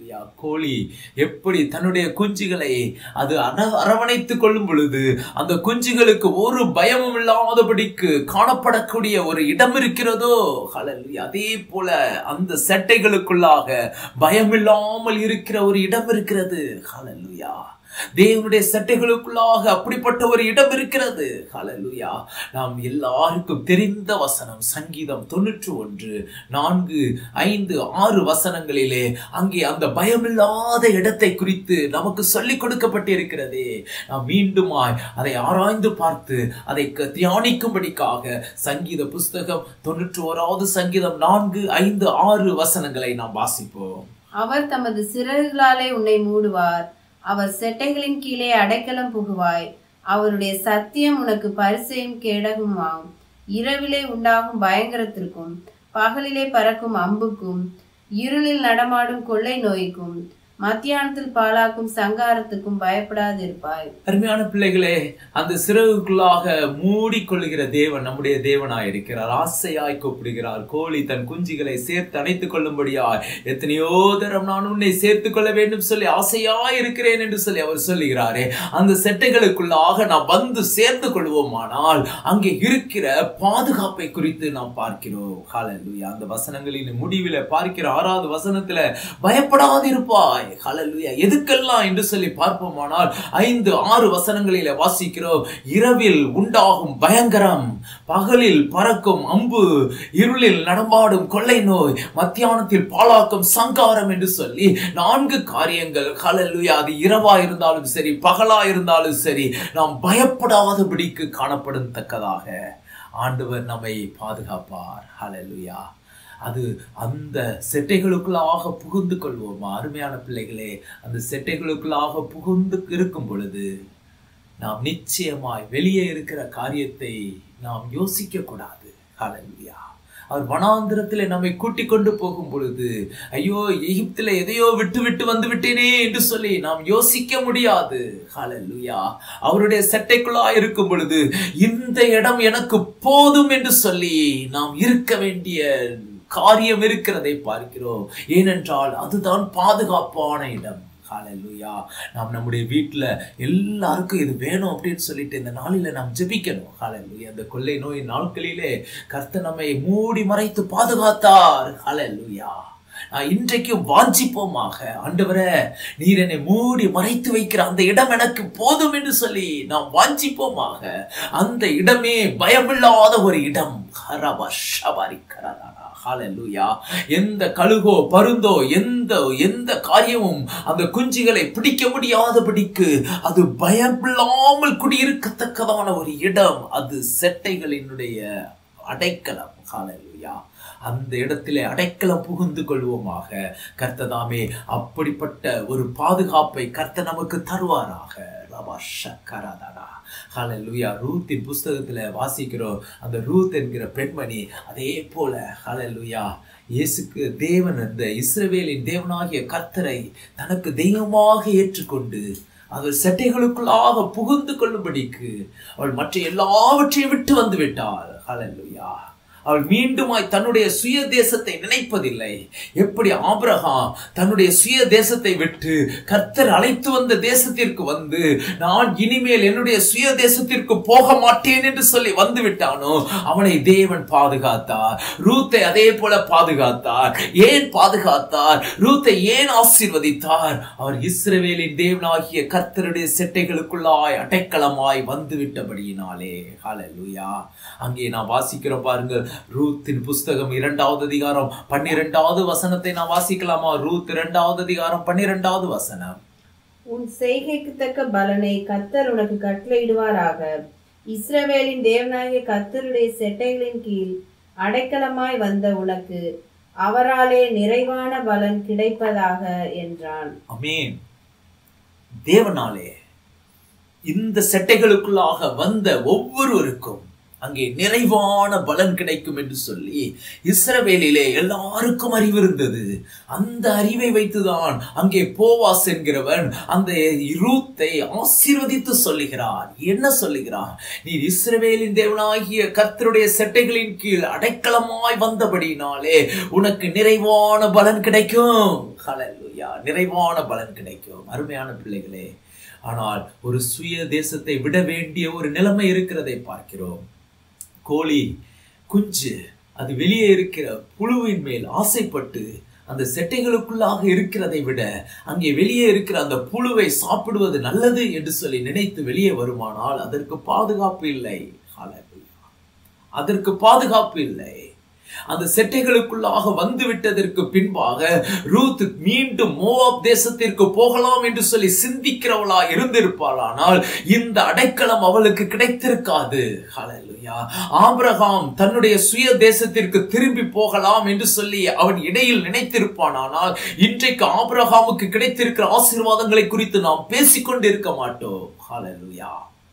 ஹalleluya கோழி எப்படி தன்னுடைய குஞ்சுகளை அது அர- அரவணைத்துக் கொள்ளும் பொழுது அந்த குஞ்சுகளுக்கு ஒரு பயமும் இல்லாதபடிக்கு காணப்படக்கூடிய ஒரு இடம் இருக்கிறதோ ஹalleluya அதே போல அந்த செட்டைகளுக்குள்ளாக பயமில்லாமல் இருக்கிற ஒரு இடம் இருக்கிறது ஹalleluya தேவனுடைய சட்டைகளுக்குள்ளாக அப்படிப்பட்ட ஒரு இடம் இருக்கிறது ஹalleluya நாம் எல்லாருக்கும் தெரிந்த வசனம் சங்கீதம் தொண்ணூற்று ஒன்று நான்கு ஐந்து ஆறு வசனங்களிலே அங்கே அந்த பயமில்லாத இடத்தை குறித்து நமக்கு சொல்லிக் கொடுக்கப்பட்டிருக்கிறதே நாம் மீண்டுமாய் அதை ஆராய்ந்து பார்த்து அதை க- தியானிக்கும்படிக்காக சங்கீத புஸ்தகம் தொண்ணூற்று ஓராவது சங்கீதம் நான்கு ஐந்து ஆறு வசனங்களை நாம் வாசிப்போம் அவர் தமது சிறகுகளாலே உன்னை மூடுவார் அவர் செட்டைகளின் கீழே அடைக்கலம் புகுவாய் அவருடைய சத்தியம் உனக்கு பரிசையும் கேடகுமாம் இரவிலே உண்டாகும் பயங்கரத்திற்கும் பகலிலே பறக்கும் அம்புக்கும் இருளில் நடமாடும் கொள்ளை நோய்க்கும் மத்தியானத்தில் பாழாக்கும் சங்காரத்துக்கும் பயப்படாதிருப்பாய் அருமையான பிள்ளைகளே அந்த சிறகுக்குள்ளாக மூடிக்கொள்ளுகிற தேவன் நம்முடைய தேவனாய் இருக்கிறார் ஆசையாய் கூப்பிடுகிறார் கோழி தன் குஞ்சுகளை சேர்த்து அணைத்துக் கொள்ளும்படியாய் எத்தனையோ தரம் நான் உன்னை சேர்த்துக் கொள்ள வேண்டும் சொல்லி ஆசையாய் இருக்கிறேன் என்று சொல்லி அவர் சொல்லுகிறாரே அந்த செட்டைகளுக்குள்ளாக நாம் வந்து சேர்ந்து கொள்வோமானால் அங்கே இருக்கிற பாதுகாப்பை குறித்து நாம் பார்க்கிறோம் ஹalleluya அந்த வசனங்களின் முடிவில பார்க்கிற ஆறாவது வசனத்துல பயப்படாதிருப்பாய் ஹalleluya எதுக்கெல்லாம் என்று சொல்லி பார்ப்போமானால் ஐந்து ஆறு வசனங்களில வாசிக்கிறோம் இரவில் உண்டாகும் பயங்கரம் பகலில் பறக்கும் அம்பு இருளில் நடமாடும் கொள்ளை நோய் மத்தியானத்தில் பாழாக்கும் சங்காரம் என்று சொல்லி நான்கு காரியங்கள் ஹalleluya அது இரவா இருந்தாலும் சரி பகலா இருந்தாலும் சரி நாம் பயப்படாதபடிக்கு காணப்படும் தக்கதாக ஆண்டவர் நம்மை பாதுகாப்பார் ஹalleluya அது அந்த செட்டைகளுக்குள்ளாக புகுந்து கொள்வோமா அருமையான பிள்ளைகளே அந்த செட்டைகளுக்குள்ளாக புகுந்து இருக்கும் பொழுது நாம் நிச்சயமாய் வெளியே இருக்கிற காரியத்தை நாம் யோசிக்க கூடாது ஹalleluya அவர் வனாந்திரத்திலே நம்மை கூட்டிக் கொண்டு போகும் பொழுது ஐயோ எகிப்தில எதையோ விட்டு விட்டு வந்து விட்டேனே என்று சொல்லி நாம் யோசிக்க முடியாது ஹalleluya அவருடைய சட்டைக்குள்ளா இருக்கும் பொழுது இந்த இடம் எனக்கு போதும் என்று சொல்லி நாம் இருக்க வேண்டிய காரியம் இருக்கிறதை பார்க்கிறோம் ஏனென்றால் அதுதான் பாதுகாப்பான இடம் ஹalleluya நாம் நம்முடைய வீட்ல எல்லாருக்கும் இது வேணும் அப்படின்னு சொல்லிட்டு இந்த நாளில நாம் ஜெபிக்கணும் ஹalleluya அந்த கொள்ளை நோய் நாட்களிலே கர்த்தர் நம்மை மூடி மறைத்து பாதுகாத்தார் ஹalleluya நான் இன்றைக்கும் வாஞ்சிப்போமாக ஆண்டவரே நீர் என்னை மூடி மறைத்து வைக்கிற அந்த இடம் எனக்கு போதும் என்று சொல்லி நாம் வாஞ்சிப்போமாக அந்த இடமே பயமில்லாத ஒரு இடம் ஹரப ஷபரி கரதரா ஹalleluya எந்த கழுகோ பருந்தோ எந்த எந்த காரியமும் அந்த குஞ்சுகளை பிடிக்க முடியாதபடிக்கு அது பயமில்லாமல் குடியிருக்கத்தக்கதான ஒரு இடம் அது செட்டைகளினுடைய அடைக்கலம் ஹalleluya அந்த இடத்திலே அடைக்கலம் புகுந்து கொள்வோமாக கர்த்ததாமே அப்படிப்பட்ட ஒரு பாதுகாப்பை கர்த்தர் நமக்கு தருவாராக ரபா ஷக்கரதரா ஹalleluya ரூத்தின் புஸ்தகத்துல வாசிக்கிறோம் அந்த ரூத் என்கிற பெண்மணி அதே போல ஹalleluya இயேசுக்கு தேவன் அந்த இஸ்ரவேலின் தேவனாகிய கர்த்தரை தனக்கு தெய்வமாக ஏற்றுக்கொண்டு அவர் செட்டைகளுக்குள்ளாக புகுந்து கொள்ளும்படிக்கு அவள் மற்ற எல்லாவற்றையும் விட்டு வந்து விட்டாள் ஹalleluya அவள் மீண்டுமாய் தன்னுடைய சுய தேசத்தை நினைப்பதில்லை எப்படி ஆபிரகாம் தன்னுடைய சுய தேசத்தை விட்டு கர்த்தர் அழைத்து வந்த தேசத்திற்கு வந்து நான் இனிமேல் என்னுடைய சுய தேசத்திற்கு போக மாட்டேன் என்று சொல்லி வந்து விட்டானோ அவனை தேவன் பாதுகாத்தார் ரூத்தை அதே போல பாதுகாத்தார் ஏன் பாதுகாத்தார் ரூத்தை ஏன் ஆசீர்வதித்தார் அவர் இஸ்ரவேலின் தேவனாகிய கர்த்தருடைய செட்டைகளுக்குள்ளாய் அடைக்கலமாய் வந்து விட்டபடியினாலே ஹalleluya அங்கே நான் வாசிக்கிறோம் பாருங்கள் ரூத்தின் புஸ்தகம் இரண்டாவது அதிகாரம் பன்னிரெண்டாவது வசனத்தை நான் வாசிக்கலாமா ரூத் இரண்டாவது அதிகாரம் பன்னிரெண்டாவது வசனம் உன் செய்கைக்கு தக்க பலனை கர்த்தர் உனக்கு கட்டளையிடுவாராக இஸ்ரவேலின் தேவனாகிய கர்த்தருடைய செட்டைகளின் கீழ் அடைக்கலமாய் வந்த உனக்கு அவராலே நிறைவான பலன் கிடைப்பதாக என்றான் அமேன் தேவனாலே இந்த செட்டைகளுக்குள்ளாக வந்த ஒவ்வொருவருக்கும் அங்கே நிறைவான பலன் கிடைக்கும் என்று சொல்லி இஸ்ரவேலிலே எல்லாருக்கும் அறிவு இருந்தது அந்த அறிவை வைத்துதான் அங்கே போவாஸ் என்கிறவன் அந்த ரூத்தை ஆசீர்வதித்து சொல்லுகிறார் என்ன சொல்லுகிறார் நீ இஸ்ரவேலின் தேவனாகிய கர்த்தருடைய செட்டைகளின் கீழ் அடைக்கலமாய் வந்தபடினாலே உனக்கு நிறைவான பலன் கிடைக்கும் ஹalleluya ஹalleluya நிறைவான பலன் கிடைக்கும் அருமையான பிள்ளைகளே ஆனால் ஒரு சுய தேசத்தை விட வேண்டிய ஒரு நிலைமை இருக்கிறதை பார்க்கிறோம் கோழி குஞ்சு அது வெளியே இருக்கிற புழுவின் மேல் ஆசைப்பட்டு அந்த செட்டைகளுக்குள்ளாக இருக்கிறதை விட அங்கே வெளியே இருக்கிற அந்த புழுவை சாப்பிடுவது நல்லது என்று சொல்லி நினைத்து வெளியே வருமானால் அதற்கு பாதுகாப்பு இல்லை ஹalleluya. அதற்கு பாதுகாப்பு இல்லை அந்த செட்டைகளுக்குள்ளாக வந்து விட்டதற்கு பின்பாக ரூத் மீண்டும் மோவாப் தேசத்திற்கு போகலாம் என்று சொல்லி சிந்திக்கிறவளா இருந்திருப்பாளானால் இந்த அடைக்கலம் அவளுக்கு கிடைத்திருக்காது ஹalleluya ஆபிரகாம் தன்னுடைய சுய தேசத்திற்கு திரும்பி போகலாம் என்று சொல்லி அவன் இடையில் நினைத்திருப்பானானால் இன்றைக்கு ஆபிரகாமுக்கு கிடைத்திருக்கிற ஆசீர்வாதங்களை குறித்து நாம் பேசிக்கொண்டு இருக்க மாட்டோம் ஹalleluya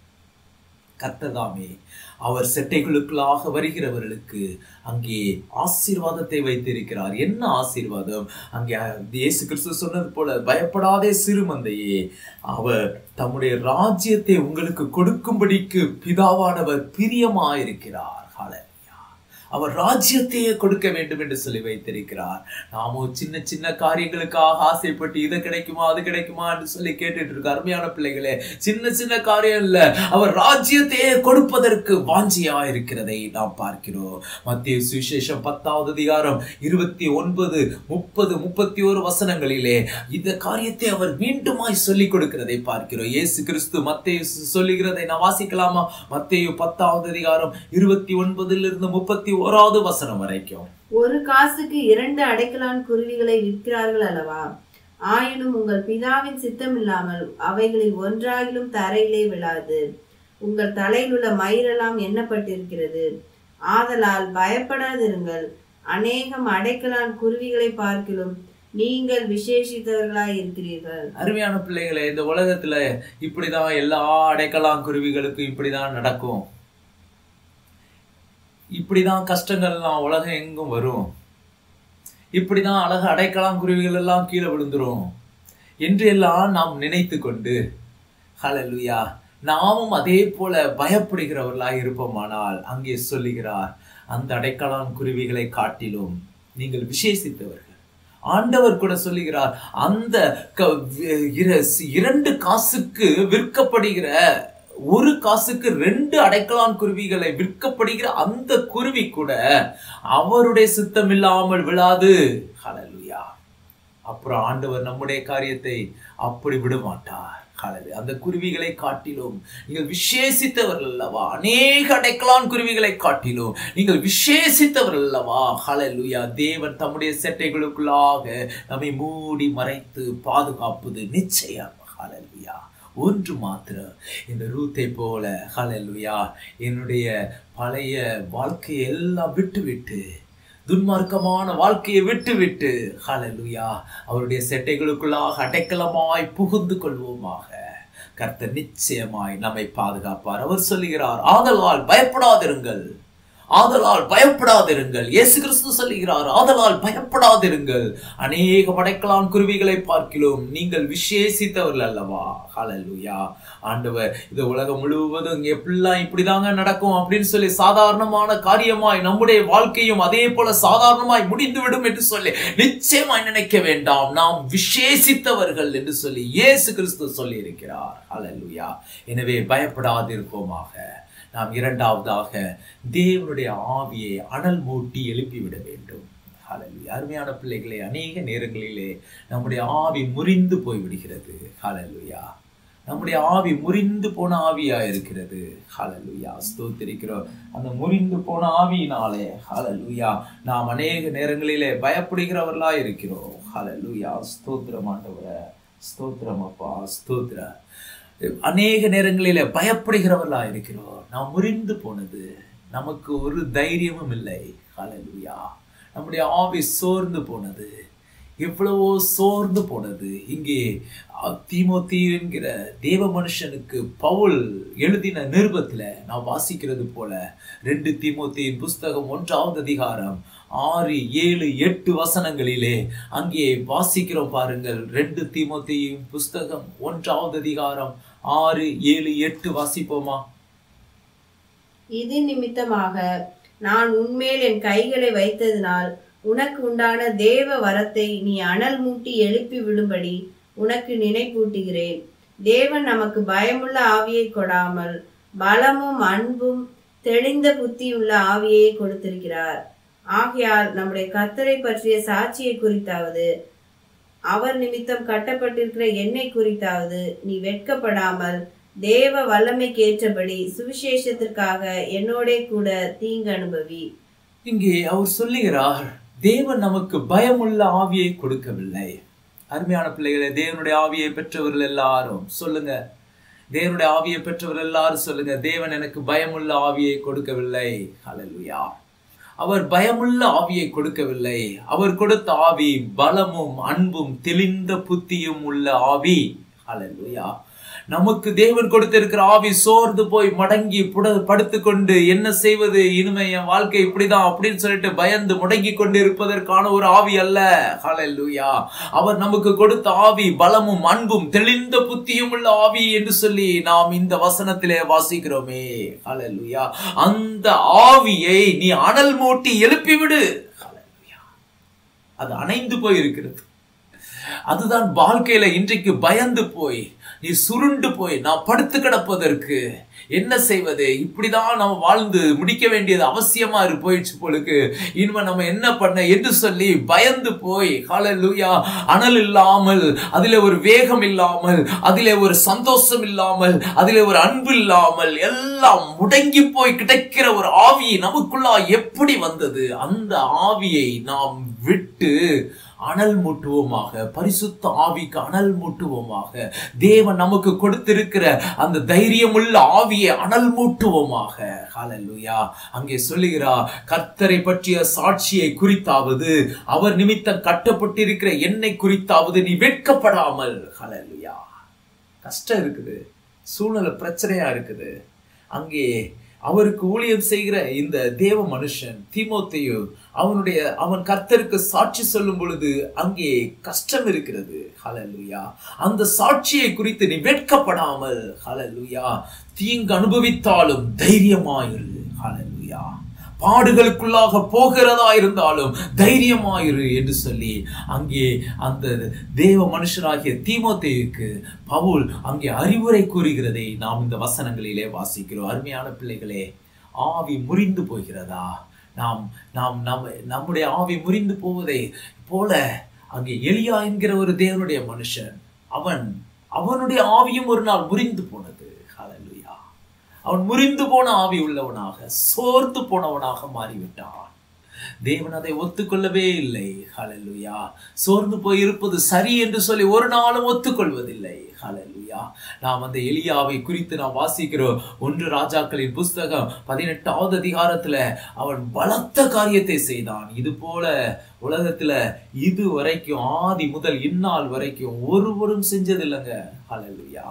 கர்த்ததாமே அவர் செட்டைகளுக்குள்ளாக வருகிறவர்களுக்கு அங்கே ஆசீர்வாதத்தை வைத்திருக்கிறார் என்ன ஆசீர்வாதம் அங்கே இயேசு கிறிஸ்து சொன்னது போல பயப்படாதே சிறுமந்தையே அவர் தம்முடைய ராஜ்யத்தை உங்களுக்கு கொடுக்கும்படிக்கு பிதாவானவர் பிரியமாயிருக்கிறார் ஹalleluya அவர் ராஜ்யத்தையே கொடுக்க வேண்டும் என்று சொல்லி வைத்திருக்கிறார் நாமோ சின்ன சின்ன காரியங்களுக்காக ஆசைப்பட்டு இது கிடைக்குமா அது கிடைக்குமா என்று சொல்லி கேட்டுட்டு இருக்க அருமையான பிள்ளைகளே சின்ன சின்ன காரியம் இல்ல அவர் ராஜ்யத்தையே கொடுப்பதற்கு வாஞ்சியா இருக்கிறதை நாம் பார்க்கிறோம் மத்திய சுவிசேஷம் பத்தாவது அதிகாரம் இருபத்தி ஒன்பது முப்பது முப்பத்தி ஒரு வசனங்களிலே இந்த காரியத்தை அவர் மீண்டுமாய் சொல்லிக் கொடுக்கிறதை பார்க்கிறோம் இயேசு கிறிஸ்து மத்தேயு சொல்லுகிறதை நான் வாசிக்கலாமா மத்தேயு பத்தாவது அதிகாரம் இருபத்தி ஒன்பதிலிருந்து முப்பத்தி ஓராவது வசனம் வரைக்கும் ஒரு காசுக்கு இரண்டு அடைக்கலான் குருவிகளை விற்கிறார்கள் அல்லவா ஆயினும் உங்கள் பிதாவின் சித்தம் இல்லாமல் அவைகளில் ஒன்றாகிலும் தரையிலே விழாது உங்கள் தலையில் உள்ள மயிரெல்லாம் எண்ணப்பட்டிருக்கிறது ஆதலால் பயப்படாதிருங்கள் அநேகம் அடைக்கலான் குருவிகளை பார்க்கிலும் நீங்கள் விசேஷித்தவர்களாய் இருக்கிறீர்கள் அருமையான பிள்ளைகளே இந்த உலகத்துல இப்படிதான் எல்லா அடைக்கலாங் குருவிகளுக்கும் இப்படிதான் நடக்கும் இப்படிதான் கஷ்டங்கள்லாம் உலகம் எங்கும் வரும் இப்படிதான் அழகு அடைக்கலாங் குருவிகள் எல்லாம் கீழே விழுந்துரும் என்றெல்லாம் நாம் நினைத்து கொண்டு ஹalleluya நாமும் அதே போல பயப்படுகிறவர்களாக இருப்போமானால் அங்கே சொல்லுகிறார் அந்த அடைக்கலான் குருவிகளை காட்டிலும் நீங்கள் விசேஷித்தவர்கள் ஆண்டவர் கூட சொல்லுகிறார் அந்த க- இர- இரண்டு காசுக்கு விற்கப்படுகிற ஒரு காசுக்கு ரெண்டு அடைக்கலான் குருவிகளை விற்கப்படுகிற அந்த குருவி கூட அவருடைய சித்தம் இல்லாமல் விழாது ஹalleluya அப்புறம் ஆண்டவர் நம்முடைய காரியத்தை அப்படி விட மாட்டார் ஹalleluya. அந்த குருவிகளை காட்டிலும் நீங்கள் விசேஷித்தவர்கள் அல்லவா அநேக அடைக்கலான் குருவிகளை காட்டிலும் நீங்கள் விசேஷித்தவர்கள் அல்லவா ஹalleluya தேவன் தம்முடைய செட்டைகளுக்குள்ளாக நம்மை மூடி மறைத்து பாதுகாப்பது நிச்சயம் ஹalleluya ஒன்று மாத்திரம் இந்த ரூத்தை போல ஹalleluya என்னுடைய பழைய வாழ்க்கையை எல்லாம் விட்டு விட்டு துன்மார்க்கமான வாழ்க்கையை விட்டு விட்டு ஹalleluya அவருடைய செட்டைகளுக்குள்ளாக அடைக்கலமாய் புகுந்து கொள்வோமாக கர்த்தர் நிச்சயமாய் நம்மை பாதுகாப்பார் அவர் சொல்லுகிறார் ஆதலால் பயப்படாதிருங்கள் ஆதலால் பயப்படாதிருங்கள் இயேசு கிறிஸ்து சொல்லுகிறார் ஆதலால் பயப்படாதிருங்கள் அநேக படைக்கலான் குருவிகளை பார்க்கிறோம் நீங்கள் விசேஷித்தவர்கள் அல்லவா ஹalleluya ஆண்டவர் இந்த உலகம் முழுவதும் எப்படிலாம் இப்படிதாங்க நடக்கும் அப்படின்னு சொல்லி சாதாரணமான காரியமாய் நம்முடைய வாழ்க்கையும் அதே போல சாதாரணமாய் முடிந்துவிடும் என்று சொல்லி நிச்சயமாய் நினைக்க வேண்டாம் நாம் விசேஷித்தவர்கள் என்று சொல்லி இயேசு கிறிஸ்து சொல்லி இருக்கிறார் ஹalleluya எனவே பயப்படாதிருப்போமாக நாம் இரண்டாவதாக தேவனுடைய ஆவியை அனல் மூட்டி எழுப்பிவிட வேண்டும் ஹalleluya அருமையான பிள்ளைகளே அநேக நேரங்களிலே நம்முடைய ஆவி முறிந்து போய் விடுகிறது ஹalleluya நம்முடைய ஆவி முறிந்து போன ஆவியா இருக்கிறது ஹalleluya ஸ்தோத்திரிக்கிறோம் அந்த முறிந்து போன ஆவியினாலே ஹalleluya நாம் அநேக நேரங்களிலே பயப்படுகிறவர்களா இருக்கிறோம் ஹalleluya ஸ்தோத்திரம் ஆண்டவரே ஸ்தோத்திரம் அப்பா ஸ்தோத்திரம் அநேக நேரங்களிலே பயப்படுகிறவர்களா இருக்கிறோம் நாம் முறிந்து போனது நமக்கு ஒரு தைரியமும் இல்லை ஹalleluya நம்முடைய ஆவி சோர்ந்து போனது எவ்வளவோ சோர்ந்து போனது இங்கே அஹ், தீமோத்தி என்கிற தேவ மனுஷனுக்கு பவுல் எழுதின நிருபத்துல நான் வாசிக்கிறது போல ரெண்டு தீமோத்தியின் புஸ்தகம் ஒன்றாவது அதிகாரம் ஆறு ஏழு எட்டு வசனங்களிலே அங்கே வாசிக்கிறோம் பாருங்கள் ரெண்டு தீமோத்தியின் புஸ்தகம் ஒன்றாவது அதிகாரம் ஆறு ஏழு எட்டு வாசிப்போமா இது நிமித்தமாக நான் உன்மேல் என் கைகளை வைத்ததினால் உனக்கு உண்டான தேவ வரத்தை நீ அனல் மூட்டி எழுப்பி விடும்படி உனக்கு நினைப்பூட்டுகிறேன் தேவன் நமக்கு பயமுள்ள ஆவியை கொடாமல் பலமும் அன்பும் தெளிந்த புத்தியுள்ள ஆவியை கொடுத்திருக்கிறார் ஆகையால் நம்முடைய கர்த்தரை பற்றிய சாட்சியை குறித்தாவது அவர் நிமித்தம் கட்டப்பட்டிருக்கிற எண்ணெய் குறித்தாவது நீ வெட்கப்படாமல் தேவ வல்லமைக்கு ஏற்றபடி சுவிசேஷத்திற்காக என்னோடே கூட தீங்கு அனுபவி இங்கே அவர் சொல்லுகிறார் தேவன் நமக்கு பயமுள்ள ஆவியை கொடுக்கவில்லை அருமையான பிள்ளைகளே தேவனுடைய ஆவியை பெற்றவர்கள் எல்லாரும் சொல்லுங்க தேவனுடைய ஆவியை பெற்றவர்கள் எல்லாரும் சொல்லுங்க தேவன் எனக்கு பயமுள்ள ஆவியை கொடுக்கவில்லை ஹalleluya அவர் பயமுள்ள ஆவியை கொடுக்கவில்லை அவர் கொடுத்த ஆவி பலமும் அன்பும் தெளிந்த புத்தியும் உள்ள ஆவி ஹalleluya நமக்கு தேவன் கொடுத்திருக்கிற ஆவி சோர்ந்து போய் மடங்கி புட படுத்துக்கொண்டு என்ன செய்வது இனிமே என் வாழ்க்கை இப்படிதான் அப்படின்னு சொல்லிட்டு பயந்து முடங்கி கொண்டு இருப்பதற்கான ஒரு ஆவி அல்ல ஹalleluya அவர் நமக்கு கொடுத்த ஆவி பலமும் அன்பும் தெளிந்த புத்தியும் உள்ள ஆவி என்று சொல்லி நாம் இந்த வசனத்திலே வாசிக்கிறோமே ஹalleluya அந்த ஆவியை நீ அனல் மூட்டி எழுப்பி விடு ஹalleluya அது அணைந்து போய் இருக்கிறது அதுதான் வாழ்க்கையில இன்றைக்கு பயந்து போய் நீ சுருண்டு போய் நான் படுத்து கிடப்பதற்கு என்ன செய்வது இப்படிதான் நம்ம வாழ்ந்து முடிக்க வேண்டியது அவசியமா இரு போயிடுச்சு போலுக்கு இனிமே நம்ம என்ன பண்ண என்று சொல்லி பயந்து போய் ஹalleluya அனல் இல்லாமல் அதிலே ஒரு வேகம் இல்லாமல் அதிலே ஒரு சந்தோஷம் இல்லாமல் அதிலே ஒரு அன்பு இல்லாமல் எல்லாம் முடங்கி போய் கிடைக்கிற ஒரு ஆவி நமக்குள்ளா எப்படி வந்தது அந்த ஆவியை நாம் விட்டு அனல் மூட்டுவோமாக பரிசுத்த ஆவிக்கு அனல் மூட்டுவோமாக தேவன் நமக்கு கொடுத்திருக்கிற அந்த தைரியமுள்ள ஆவியை அனல் மூட்டுவோமாக ஹalleluya அங்கே சொல்லுகிறா கர்த்தரை பற்றிய சாட்சியை குறித்தாவது அவர் நிமித்தம் கட்டப்பட்டிருக்கிற எண்ணெய் குறித்தாவது நீ வெட்கப்படாமல் ஹalleluya கஷ்டம் இருக்குது சூழ்நிலை பிரச்சனையா இருக்குது அங்கே அவருக்கு ஊழியம் செய்கிற இந்த தேவ மனுஷன் தீமோத்தேயு அவனுடைய அவன் கர்த்தருக்கு சாட்சி சொல்லும் பொழுது அங்கே கஷ்டம் இருக்கிறது ஹalleluya அந்த சாட்சியை குறித்து நீ வெட்கப்படாமல் ஹalleluya தீங்கு அனுபவித்தாலும் தைரியமாயிரு ஹalleluya பாடுகளுக்குள்ளாக போகிறதா இருந்தாலும் தைரியமாயிரு என்று சொல்லி அங்கே அந்த தேவ மனுஷனாகிய தீமோத்தேயுக்கு பவுல் அங்கே அறிவுரை கூறுகிறதை நாம் இந்த வசனங்களிலே வாசிக்கிறோம் அருமையான பிள்ளைகளே ஆவி முறிந்து போகிறதா நாம் நாம் நம்ம நம்முடைய ஆவி முறிந்து போவதை போல அங்கே எலியா என்கிற ஒரு தேவனுடைய மனுஷன் அவன் அவனுடைய ஆவியும் ஒரு நாள் முறிந்து போனது ஹalleluya அவன் முறிந்து போன ஆவி உள்ளவனாக சோர்ந்து போனவனாக மாறிவிட்டான் தேவன் அதை ஒத்துக்கொள்ளவே இல்லை ஹalleluya சோர்ந்து போய் இருப்பது சரி என்று சொல்லி ஒரு நாளும் ஒத்துக்கொள்வதில்லை ஹalleluya நாம் அந்த எலியாவை குறித்து நாம் வாசிக்கிறோம் ஒன்று ராஜாக்களின் புஸ்தகம் பதினெட்டாவது அதிகாரத்துல அவன் பலத்த காரியத்தை செய்தான் இது போல உலகத்துல இது வரைக்கும் ஆதி முதல் இந்நாள் வரைக்கும் ஒருவரும் செஞ்சதில்லைங்க ஹalleluya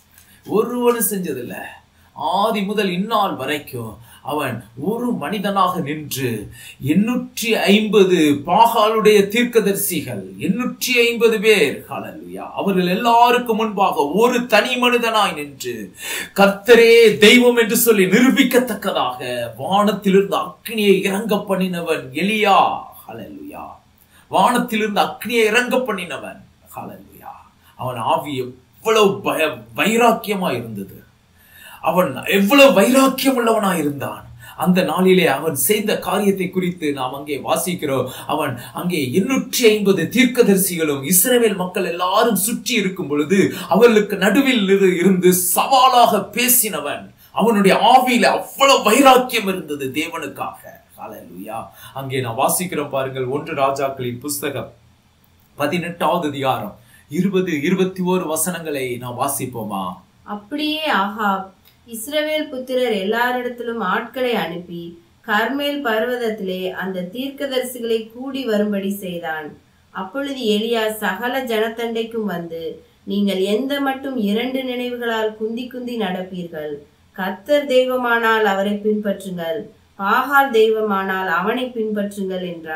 ஒருவரும் செஞ்சதில்லை ஆதி முதல் இந்நாள் வரைக்கும் அவன் ஒரு மனிதனாக நின்று எண்ணூற்றி ஐம்பது பாகாலுடைய தீர்க்கதரிசிகள் எண்ணூற்றி ஐம்பது பேர் ஹalleluya அவர்கள் எல்லாருக்கும் முன்பாக ஒரு தனி மனிதனாய் நின்று கர்த்தரே தெய்வம் என்று சொல்லி நிரூபிக்கத்தக்கதாக வானத்திலிருந்து அக்னியை இறங்க பண்ணினவன் எலியா ஹalleluya வானத்திலிருந்து அக்னியை இறங்க பண்ணினவன் ஹalleluya அவன் ஆவி எவ்வளவு பய வைராக்கியமா இருந்தது அவன் எவ்வளவு வைராக்கியம் உள்ளவனா இருந்தான் அந்த நாளிலே அவன் செய்த காரியத்தை குறித்து நாம் அங்கே வாசிக்கிறோம் அவன் அங்கே எண்ணூற்றி ஐம்பது தீர்க்கதரிசிகளும் இஸ்ரவேல் மக்கள் எல்லாரும் சுற்றி இருக்கும் பொழுது அவர்களுக்கு நடுவில் இரு- இருந்து சவாலாக பேசினவன் அவனுடைய ஆவியில அவ்வளவு வைராக்கியம் இருந்தது தேவனுக்காக ஹalleluya அங்கே நான் வாசிக்கிறோம் பாருங்கள் ஒன்று ராஜாக்களின் புஸ்தகம் பதினெட்டாவது அதிகாரம் இருபது இருபத்தி ஓரு வசனங்களை நாம் வாசிப்போமா அப்படியே ஆகாப் இஸ்ரவேல் புத்திரர் எல்லாரிடத்திலும் ஆட்களை அனுப்பி கர்மேல் பர்வதத்திலே அந்த தீர்க்கதரிசிகளை கூடி வரும்படி செய்தான் அப்பொழுது எலியா சகல ஜனத்தண்டைக்கும் வந்து நீங்கள் எந்த மட்டும் இரண்டு நினைவுகளால் குந்தி குந்தி நடப்பீர்கள் கர்த்தர் தெய்வமானால் அவரை பின்பற்றுங்கள் பாகால் தெய்வமானால் அவனை பின்பற்றுங்கள் என்றான்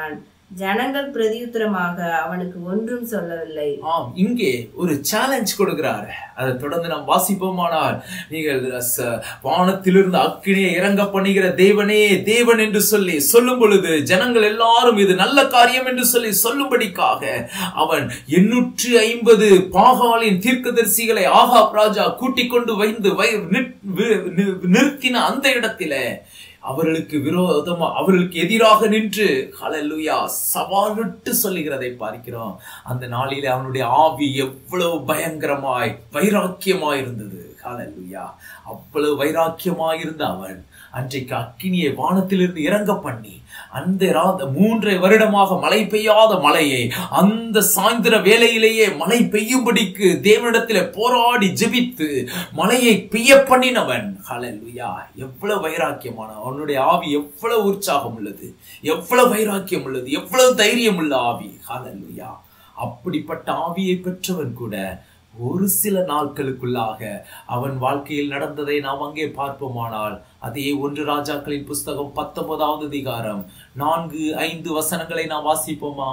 ஜனங்கள் பிரதியுத்தரமாக அவனுக்கு ஒன்றும் சொல்லவில்லை ஆம் இங்கே ஒரு சேலஞ்ச் கொடுக்கிறார் அதை தொடர்ந்து நாம் வாசிப்போமானால் நீங்கள் ச- வானத்திலிருந்து அக்கினியை இறங்க பண்ணுகிற தேவனே தேவன் என்று சொல்லி சொல்லும் பொழுது ஜனங்கள் எல்லாரும் இது நல்ல காரியம் என்று சொல்லி சொல்லும்படிக்காக அவன் எண்ணூற்றி ஐம்பது பாகாலின் தீர்க்கதரிசிகளை ஆகாப் ராஜா கூட்டிக் கொண்டு வைந்து வை- நிற்- வி- நி- நிறுத்தின அந்த இடத்திலே அவர்களுக்கு விரோதமா அவர்களுக்கு எதிராக நின்று ஹalleluya சவாலிட்டு சொல்லுகிறதை பார்க்கிறோம் அந்த நாளிலே அவனுடைய ஆவி எவ்வளவு பயங்கரமாய் வைராக்கியமாய் இருந்தது ஹalleluya அவ்வளவு வைராக்கியமாய் இருந்த அவன் அன்றைக்கு அக்கினியை வானத்திலிருந்து இறங்க பண்ணி அந்த ரா- மூன்றை வருடமாக மழை பெய்யாத மழையை அந்த சாயந்தர வேளையிலேயே மழை பெய்யும்படிக்கு தேவனிடத்திலே போராடி ஜெபித்து மழையை பெய்ய பண்ணினவன் ஹalleluya எவ்வளவு வைராக்கியமான அவனுடைய ஆவி எவ்வளவு உற்சாகம் உள்ளது எவ்வளவு வைராக்கியம் உள்ளது எவ்வளவு தைரியம் உள்ள ஆவி ஹalleluya அப்படிப்பட்ட ஆவியை பெற்றவன் கூட ஒரு சில நாட்களுக்குள்ளாக அவன் வாழ்க்கையில் நடந்ததை நாம் அங்கே பார்ப்போமானால் அதே ஒன்று ராஜாக்களின் புஸ்தகம் பத்தொன்பதாவது அதிகாரம் நான்கு ஐந்து வசனங்களை நாம் வாசிப்போமா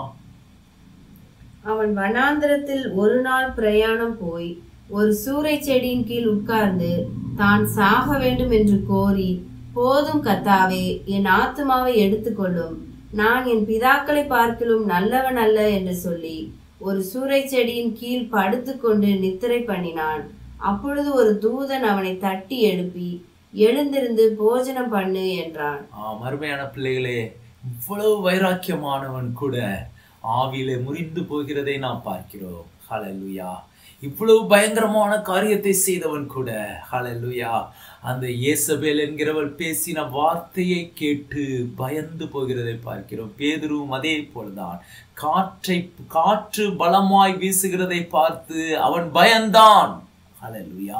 அவன் வனாந்திரத்தில் ஒரு நாள் பிரயாணம் போய் ஒரு சூறை செடியின் கீழ் உட்கார்ந்து தான் சாக வேண்டும் என்று கோரி போதும் கத்தாவே என் ஆத்துமாவை எடுத்துக்கொள்ளும் நான் என் பிதாக்களை பார்க்கிலும் நல்லவன் அல்ல என்று சொல்லி ஒரு சூறை செடியின் கீழ் படுத்துக்கொண்டு நித்திரை பண்ணினான் அப்பொழுது ஒரு தூதன் அவனை தட்டி எழுப்பி எழுந்திருந்து போஜனம் பண்ணு என்றான் ஆம் அருமையான பிள்ளைகளே இவ்வளவு வைராக்கியமானவன் கூட ஆவியிலே முறிந்து போகிறதை நாம் பார்க்கிறோம் ஹalleluya இவ்வளவு பயங்கரமான காரியத்தை செய்தவன் கூட ஹalleluya அந்த இயேசபேல் என்கிறவள் பேசின வார்த்தையை கேட்டு பயந்து போகிறதை பார்க்கிறோம் பேதுருவும் அதே போலதான் காற்றை காற்று பலமாய் வீசுகிறதை பார்த்து அவன் பயந்தான் ஹalleluya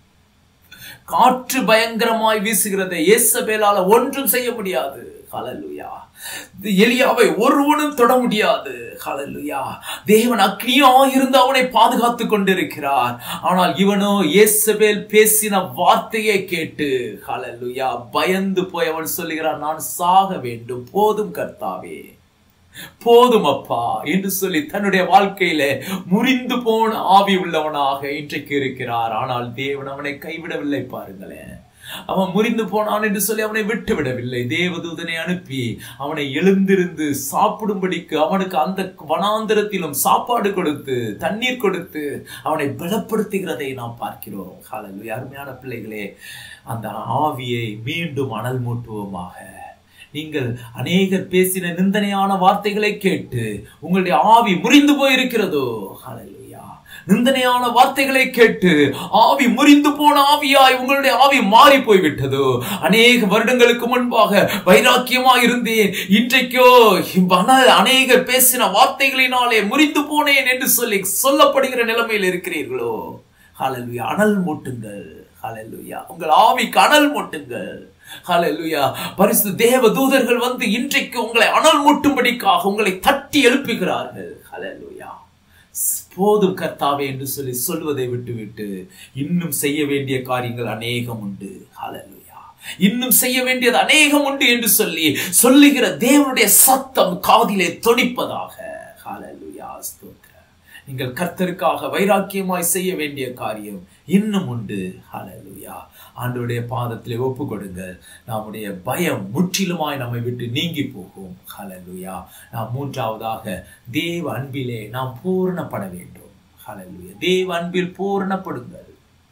காற்று பயங்கரமாய் வீசுகிறதை இயேசபேலால ஒன்றும் செய்ய முடியாது ஹalleluya எலியாவை ஒருவனும் தொட முடியாது ஹalleluya தேவன் அக்னியா இருந்து அவனை பாதுகாத்து கொண்டிருக்கிறார் ஆனால் இவனோ இயேசபேல் பேசின வார்த்தையை கேட்டு ஹalleluya பயந்து போய் அவன் சொல்லுகிறான் நான் சாக வேண்டும் போதும் கர்த்தாவே போதும் அப்பா என்று சொல்லி தன்னுடைய வாழ்க்கையில முறிந்து போன ஆவி உள்ளவனாக இன்றைக்கு இருக்கிறார் ஆனால் தேவன் அவனை கைவிடவில்லை பாருங்களேன் அவன் முறிந்து போனான் என்று சொல்லி அவனை விட்டு விடவில்லை தேவதூதனை அனுப்பி அவனை எழுந்திருந்து சாப்பிடும்படிக்கு அவனுக்கு அந்த வனாந்திரத்திலும் சாப்பாடு கொடுத்து தண்ணீர் கொடுத்து அவனை பலப்படுத்துகிறதை நாம் பார்க்கிறோம் ஹalleluya அருமையான பிள்ளைகளே அந்த ஆவியை மீண்டும் அனல் மூட்டுவோமாக நீங்கள் அநேகர் பேசின நிந்தனையான வார்த்தைகளை கேட்டு உங்களுடைய ஆவி முறிந்து போயிருக்கிறதோ ஹalleluya நிந்தனையான வார்த்தைகளை கேட்டு ஆவி முறிந்து போன ஆவியாய் உங்களுடைய ஆவி மாறி போய்விட்டதோ அநேக வருடங்களுக்கு முன்பாக வைராக்கியமா இருந்தேன் இன்றைக்கோ வன- அநேகர் பேசின வார்த்தைகளினாலே முறிந்து போனேன் என்று சொல்லி சொல்லப்படுகிற நிலைமையில் இருக்கிறீர்களோ ஹalleluya அனல் மூட்டுங்கள் ஹalleluya உங்கள் ஆவிக்கு அனல் மூட்டுங்கள் ஹalleluya பரிசு தேவ தூதர்கள் வந்து இன்றைக்கு உங்களை அனல் மூட்டும்படிக்காக உங்களை தட்டி எழுப்புகிறார்கள் ஹalleluya போதும் கர்த்தாவே என்று சொல்லி சொல்வதை விட்டுவிட்டு இன்னும் செய்ய வேண்டிய காரியங்கள் அநேகம் உண்டு ஹalleluya இன்னும் செய்ய வேண்டியது அநேகம் உண்டு என்று சொல்லி சொல்லுகிற தேவனுடைய சத்தம் காதிலே தொனிப்பதாக ஹalleluya ஸ்தோத்திரம் நீங்கள் கர்த்தருக்காக வைராக்கியமாய் செய்ய வேண்டிய காரியம் இன்னும் உண்டு ஹalleluya ஆண்டவருடைய பாதத்திலே ஒப்பு கொடுங்கள் நம்முடைய பயம் முற்றிலுமாய் நம்மை விட்டு நீங்கி போகும் ஹalleluya நாம் மூன்றாவதாக தேவ அன்பிலே நாம் பூரணப்பட வேண்டும் ஹalleluya தேவ அன்பில் பூரணப்படுங்கள்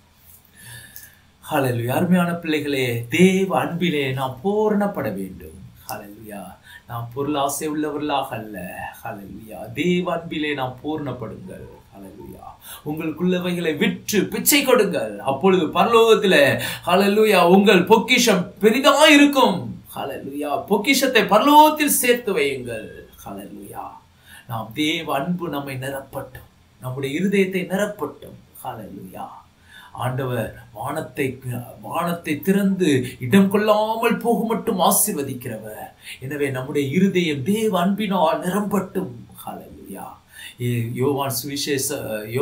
ஹalleluya அருமையான பிள்ளைகளே தேவ அன்பிலே நாம் பூரணப்பட வேண்டும் ஹalleluya நாம் பொருளாசை உள்ளவர்களாக அல்ல ஹalleluya தேவ அன்பிலே நாம் பூரணப்படுங்கள் ஹalleluya உங்களுக்குள்ளவைகளை விற்று பிச்சை கொடுங்கள் அப்பொழுது பரலோகத்திலே ஹalleluya உங்கள் பொக்கிஷம் பெரிதாக இருக்கும் ஹalleluya பொக்கிஷத்தை பரலோகத்தில் சேர்த்து வையுங்கள் ஹalleluya நாம் தேவ அன்பு நம்மை நிரப்பட்டும் நம்முடைய இருதயத்தை நிரப்பட்டும் ஹalleluya ஆண்டவர் வானத்தை வானத்தை திறந்து இடம் கொள்ளாமல் போக மட்டும் ஆசீர்வதிக்கிறவர் எனவே நம்முடைய இருதயம் தேவ அன்பினால் நிரம்பட்டும் ஹalleluya ஏ- யோவான் சுவிசேஷ யோ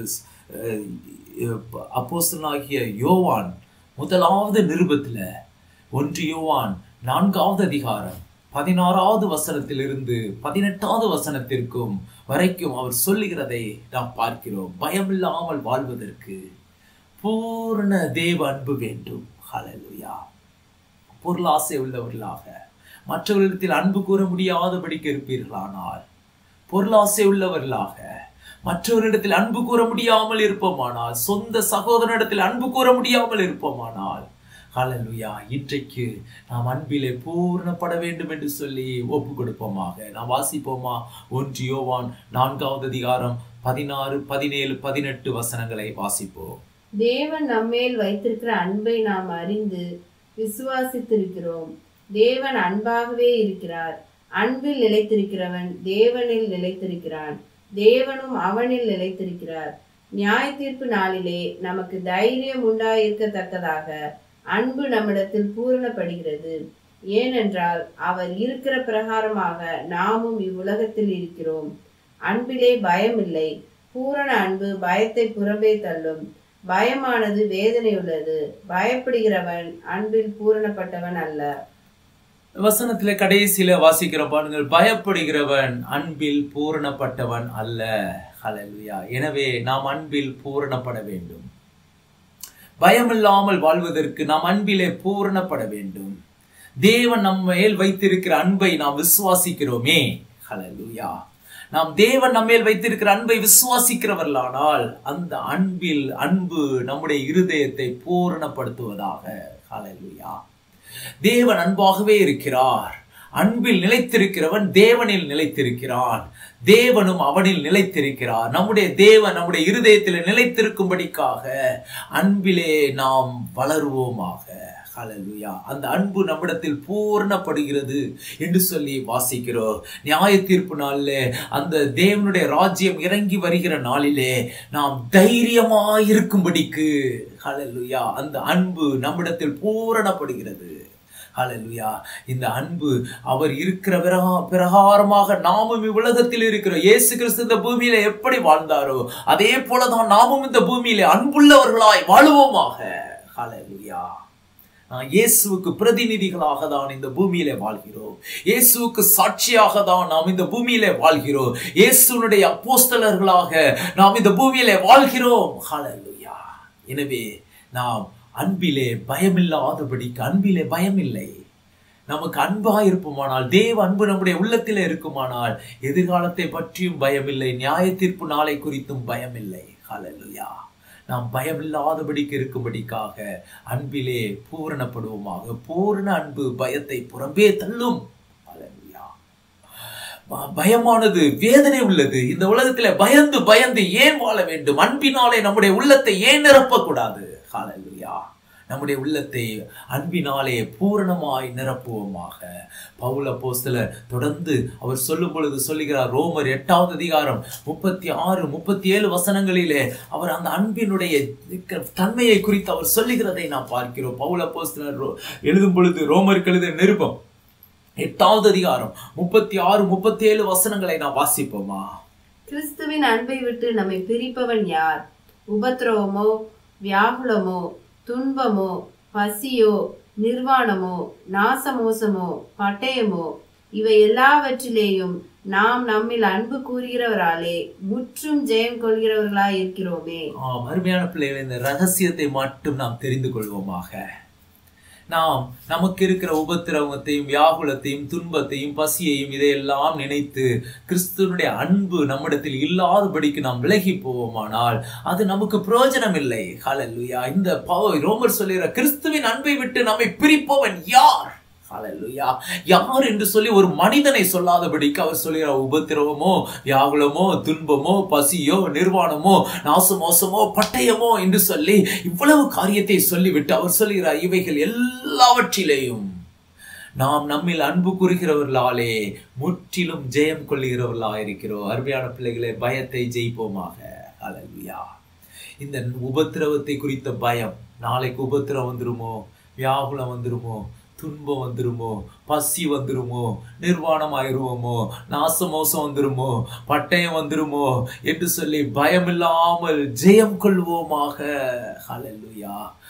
அப்போஸ்தலனாகிய யோவான் முதலாவது நிருபத்துல ஒன்று யோவான் நான்காவது அதிகாரம் பதினாறாவது வசனத்திலிருந்து பதினெட்டாவது வசனத்திற்கும் வரைக்கும் அவர் சொல்லுகிறதை நாம் பார்க்கிறோம் பயமில்லாமல் வாழ்வதற்கு பூர்ண தேவ அன்பு வேண்டும் ஹalleluya பொருளாசை உள்ளவர்களாக மற்றவர்களிடத்தில் அன்பு கூற முடியாதபடிக்கு இருப்பீர்களானால் பொருளாசை உள்ளவர்களாக மற்றவரிடத்தில் அன்பு கூற முடியாமல் இருப்போமானால் சொந்த சகோதரனிடத்தில் அன்பு கூற முடியாமல் இருப்போமானால் ஹalleluya இன்றைக்கு நாம் அன்பிலே பூர்ணப்பட வேண்டும் என்று சொல்லி ஒப்பு கொடுப்போமாக நாம் வாசிப்போமா ஒன்று யோவான் நான்காவது அதிகாரம் பதினாறு பதினேழு பதினெட்டு வசனங்களை வாசிப்போம் தேவன் நம்மேல் வைத்திருக்கிற அன்பை நாம் அறிந்து விசுவாசித்திருக்கிறோம் தேவன் அன்பாகவே இருக்கிறார் அன்பில் நிலைத்திருக்கிறவன் தேவனில் நிலைத்திருக்கிறான் தேவனும் அவனில் நிலைத்திருக்கிறார் நியாய தீர்ப்பு நாளிலே நமக்கு தைரியம் உண்டாயிருக்கத்தக்கதாக அன்பு நம்மிடத்தில் பூரணப்படுகிறது ஏனென்றால் அவர் இருக்கிற பிரகாரமாக நாமும் இவ்வுலகத்தில் இருக்கிறோம் அன்பிலே பயமில்லை பூரண அன்பு பயத்தை புறம்பே தள்ளும் பயமானது வேதனையுள்ளது பயப்படுகிறவன் அன்பில் பூரணப்பட்டவன் அல்ல வசனத்துல கடைசியில வாசிக்கிற பாருங்கள் பயப்படுகிறவன் அன்பில் பூரணப்பட்டவன் அல்ல ஹalleluya எனவே நாம் அன்பில் பூரணப்பட வேண்டும் பயமில்லாமல் வாழ்வதற்கு நாம் அன்பிலே பூரணப்பட வேண்டும் தேவன் நம்ம மேல் வைத்திருக்கிற அன்பை நாம் விசுவாசிக்கிறோமே ஹalleluya நாம் தேவன் நம்மேல் வைத்திருக்கிற அன்பை விசுவாசிக்கிறவர்களானால் அந்த அன்பில் அன்பு நம்முடைய இருதயத்தை பூரணப்படுத்துவதாக ஹalleluya தேவன் அன்பாகவே இருக்கிறார் அன்பில் நிலைத்திருக்கிறவன் தேவனில் நிலைத்திருக்கிறான் தேவனும் அவனில் நிலைத்திருக்கிறார் நம்முடைய தேவன் நம்முடைய இருதயத்தில் நிலைத்திருக்கும்படிக்காக அன்பிலே நாம் வளருவோமாக ஹalleluya அந்த அன்பு நம்மிடத்தில் பூர்ணப்படுகிறது என்று சொல்லி வாசிக்கிறோம் நியாய தீர்ப்பு நாளில் அந்த தேவனுடைய ராஜ்யம் இறங்கி வருகிற நாளிலே நாம் தைரியமாயிருக்கும்படிக்கு ஹalleluya அந்த அன்பு நம்மிடத்தில் பூரணப்படுகிறது ஹalleluya இந்த அன்பு அவர் இருக்கிற பிரகா- பிரகாரமாக நாமும் இவ்வுலகத்தில் இருக்கிறோம் இயேசு கிறிஸ்து இந்த பூமியில எப்படி வாழ்ந்தாரோ அதே போலதான் நாமும் இந்த பூமியிலே அன்புள்ளவர்களாய் வாழுவோமாக ஹalleluya நான் இயேசுவுக்கு பிரதிநிதிகளாக தான் இந்த பூமியிலே வாழ்கிறோம் இயேசுவுக்கு சாட்சியாக தான் நாம் இந்த பூமியிலே வாழ்கிறோம் இயேசுனுடைய அப்போஸ்தலர்களாக நாம் இந்த பூமியிலே வாழ்கிறோம் ஹalleluya எனவே நாம் அன்பிலே பயமில்லாதபடிக்கு அன்பிலே பயமில்லை நமக்கு அன்பா இருப்போமானால் தேவ அன்பு நம்முடைய உள்ளத்திலே இருக்குமானால் எதிர்காலத்தை பற்றியும் பயமில்லை நியாய தீர்ப்பு நாளை குறித்தும் பயமில்லை ஹalleluya நாம் பயமில்லாதபடிக்கு இருக்கும்படிக்காக அன்பிலே பூரணப்படுவோமாக பூரண அன்பு பயத்தை புறம்பே தள்ளும் ஹalleluya ப- பயமானது வேதனை உள்ளது இந்த உலகத்துல பயந்து பயந்து ஏன் வாழ வேண்டும் அன்பினாலே நம்முடைய உள்ளத்தை ஏன் நிரப்பக்கூடாது ஹalleluya நம்முடைய உள்ளத்தை அன்பினாலே பூரணமாய் நிரப்புவோமாக பவுல அப்போஸ்தலர் தொடர்ந்து அவர் சொல்லும் பொழுது சொல்லுகிறார் ரோமர் எட்டாவது அதிகாரம் முப்பத்தி ஆறு முப்பத்தி ஏழு வசனங்களிலே அவர் அந்த அன்பினுடைய தன்மையை குறித்து அவர் சொல்லுகிறதை நாம் பார்க்கிறோம் பவுல அப்போஸ்தலர் ரோ- எழுதும் பொழுது ரோமருக்கு எழுத நிருபம் எட்டாவது அதிகாரம் முப்பத்தி ஆறு முப்பத்தி ஏழு வசனங்களை நாம் வாசிப்போமா கிறிஸ்துவின் அன்பை விட்டு நம்மை பிரிப்பவன் யார் உபத்திரவமோ வியாகுலமோ துன்பமோ பசியோ நிர்வாணமோ நாசமோசமோ பட்டயமோ இவை எல்லாவற்றிலேயும் நாம் நம்மில் அன்பு கூறுகிறவராலே முற்றும் ஜெயம் கொள்கிறவர்களாய் இருக்கிறோமே ஆம் அருமையான பிள்ளைகள் இந்த ரகசியத்தை மட்டும் நாம் தெரிந்து கொள்வோமாக நாம் நமக்கு இருக்கிற உபத்திரவத்தையும் வியாகுலத்தையும் துன்பத்தையும் பசியையும் இதையெல்லாம் நினைத்து கிறிஸ்துவனுடைய அன்பு நம்மிடத்தில் இல்லாதபடிக்கு நாம் விலகி போவோமானால் அது நமக்கு பிரயோஜனம் இல்லை ஹalleluya இந்த பவு- ரோமர் சொல்லுகிற கிறிஸ்துவின் அன்பை விட்டு நம்மை பிரிப்பவன் யார் ஹalleluya யார் என்று சொல்லி ஒரு மனிதனை சொல்லாதபடிக்கு அவர் சொல்லுகிறார் உபத்திரவமோ வியாகுலமோ துன்பமோ பசியோ நிர்வாணமோ நாசமோசமோ பட்டயமோ என்று சொல்லி இவ்வளவு காரியத்தை சொல்லிவிட்டு அவர் சொல்லுகிறார் இவைகள் எல்லாவற்றிலேயும் நாம் நம்மில் அன்பு கூறுகிறவர்களாலே முற்றிலும் ஜெயம் கொள்ளுகிறவர்களாக இருக்கிறோம் அருமையான பிள்ளைகளே பயத்தை ஜெயிப்போமாக ஹalleluya இந்த உபத்திரவத்தை குறித்த பயம் நாளைக்கு உபத்திரம் வந்துருமோ வியாகுலம் வந்துருமோ துன்பம் வந்துருமோ பசி வந்துருமோ நிர்வாணம் ஆயிருவோமோ நாசமோசம் வந்துருமோ பட்டயம் வந்துருமோ என்று சொல்லி பயமில்லாமல் ஜெயம் கொள்வோமாக ஹalleluya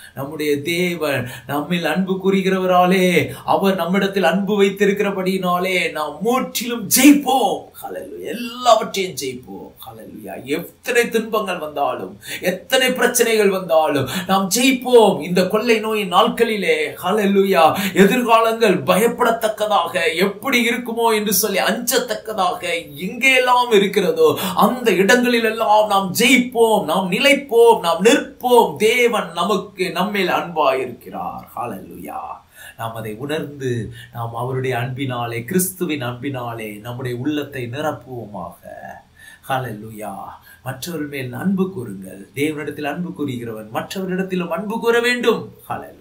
நம்முடைய தேவன் நம்மில் அன்பு கூறுகிறவராலே அவர் நம்மிடத்தில் அன்பு வைத்திருக்கிறபடியினாலே நாம் முற்றிலும் ஜெயிப்போம் ஹalleluya எல்லாவற்றையும் ஜெயிப்போம் ஹalleluya எத்தனை துன்பங்கள் வந்தாலும் எத்தனை பிரச்சனைகள் வந்தாலும் நாம் ஜெயிப்போம் இந்த கொள்ளை நோயின் நாட்களிலே ஹalleluya எதிர்காலங்கள் பயப்படத்தக்கதாக எப்படி இருக்குமோ என்று சொல்லி அஞ்சத்தக்கதாக எங்கெல்லாம் இருக்கிறதோ அந்த இடங்களில் எல்லாம் நாம் ஜெயிப்போம் நாம் நிலைப்போம் நாம் நிற்போம் தேவன் நமக்கு நம்மேல் அன்பாயிருக்கிறார் ஹalleluya நாம் அதை உணர்ந்து நாம் அவருடைய அன்பினாலே கிறிஸ்துவின் அன்பினாலே நம்முடைய உள்ளத்தை நிரப்புவோமாக ஹalleluya மற்றவர்கள் மேல் அன்பு கூறுங்கள் தேவனிடத்தில் அன்பு கூறுகிறவன் மற்றவரிடத்திலும் அன்பு கூற வேண்டும் ஹalleluya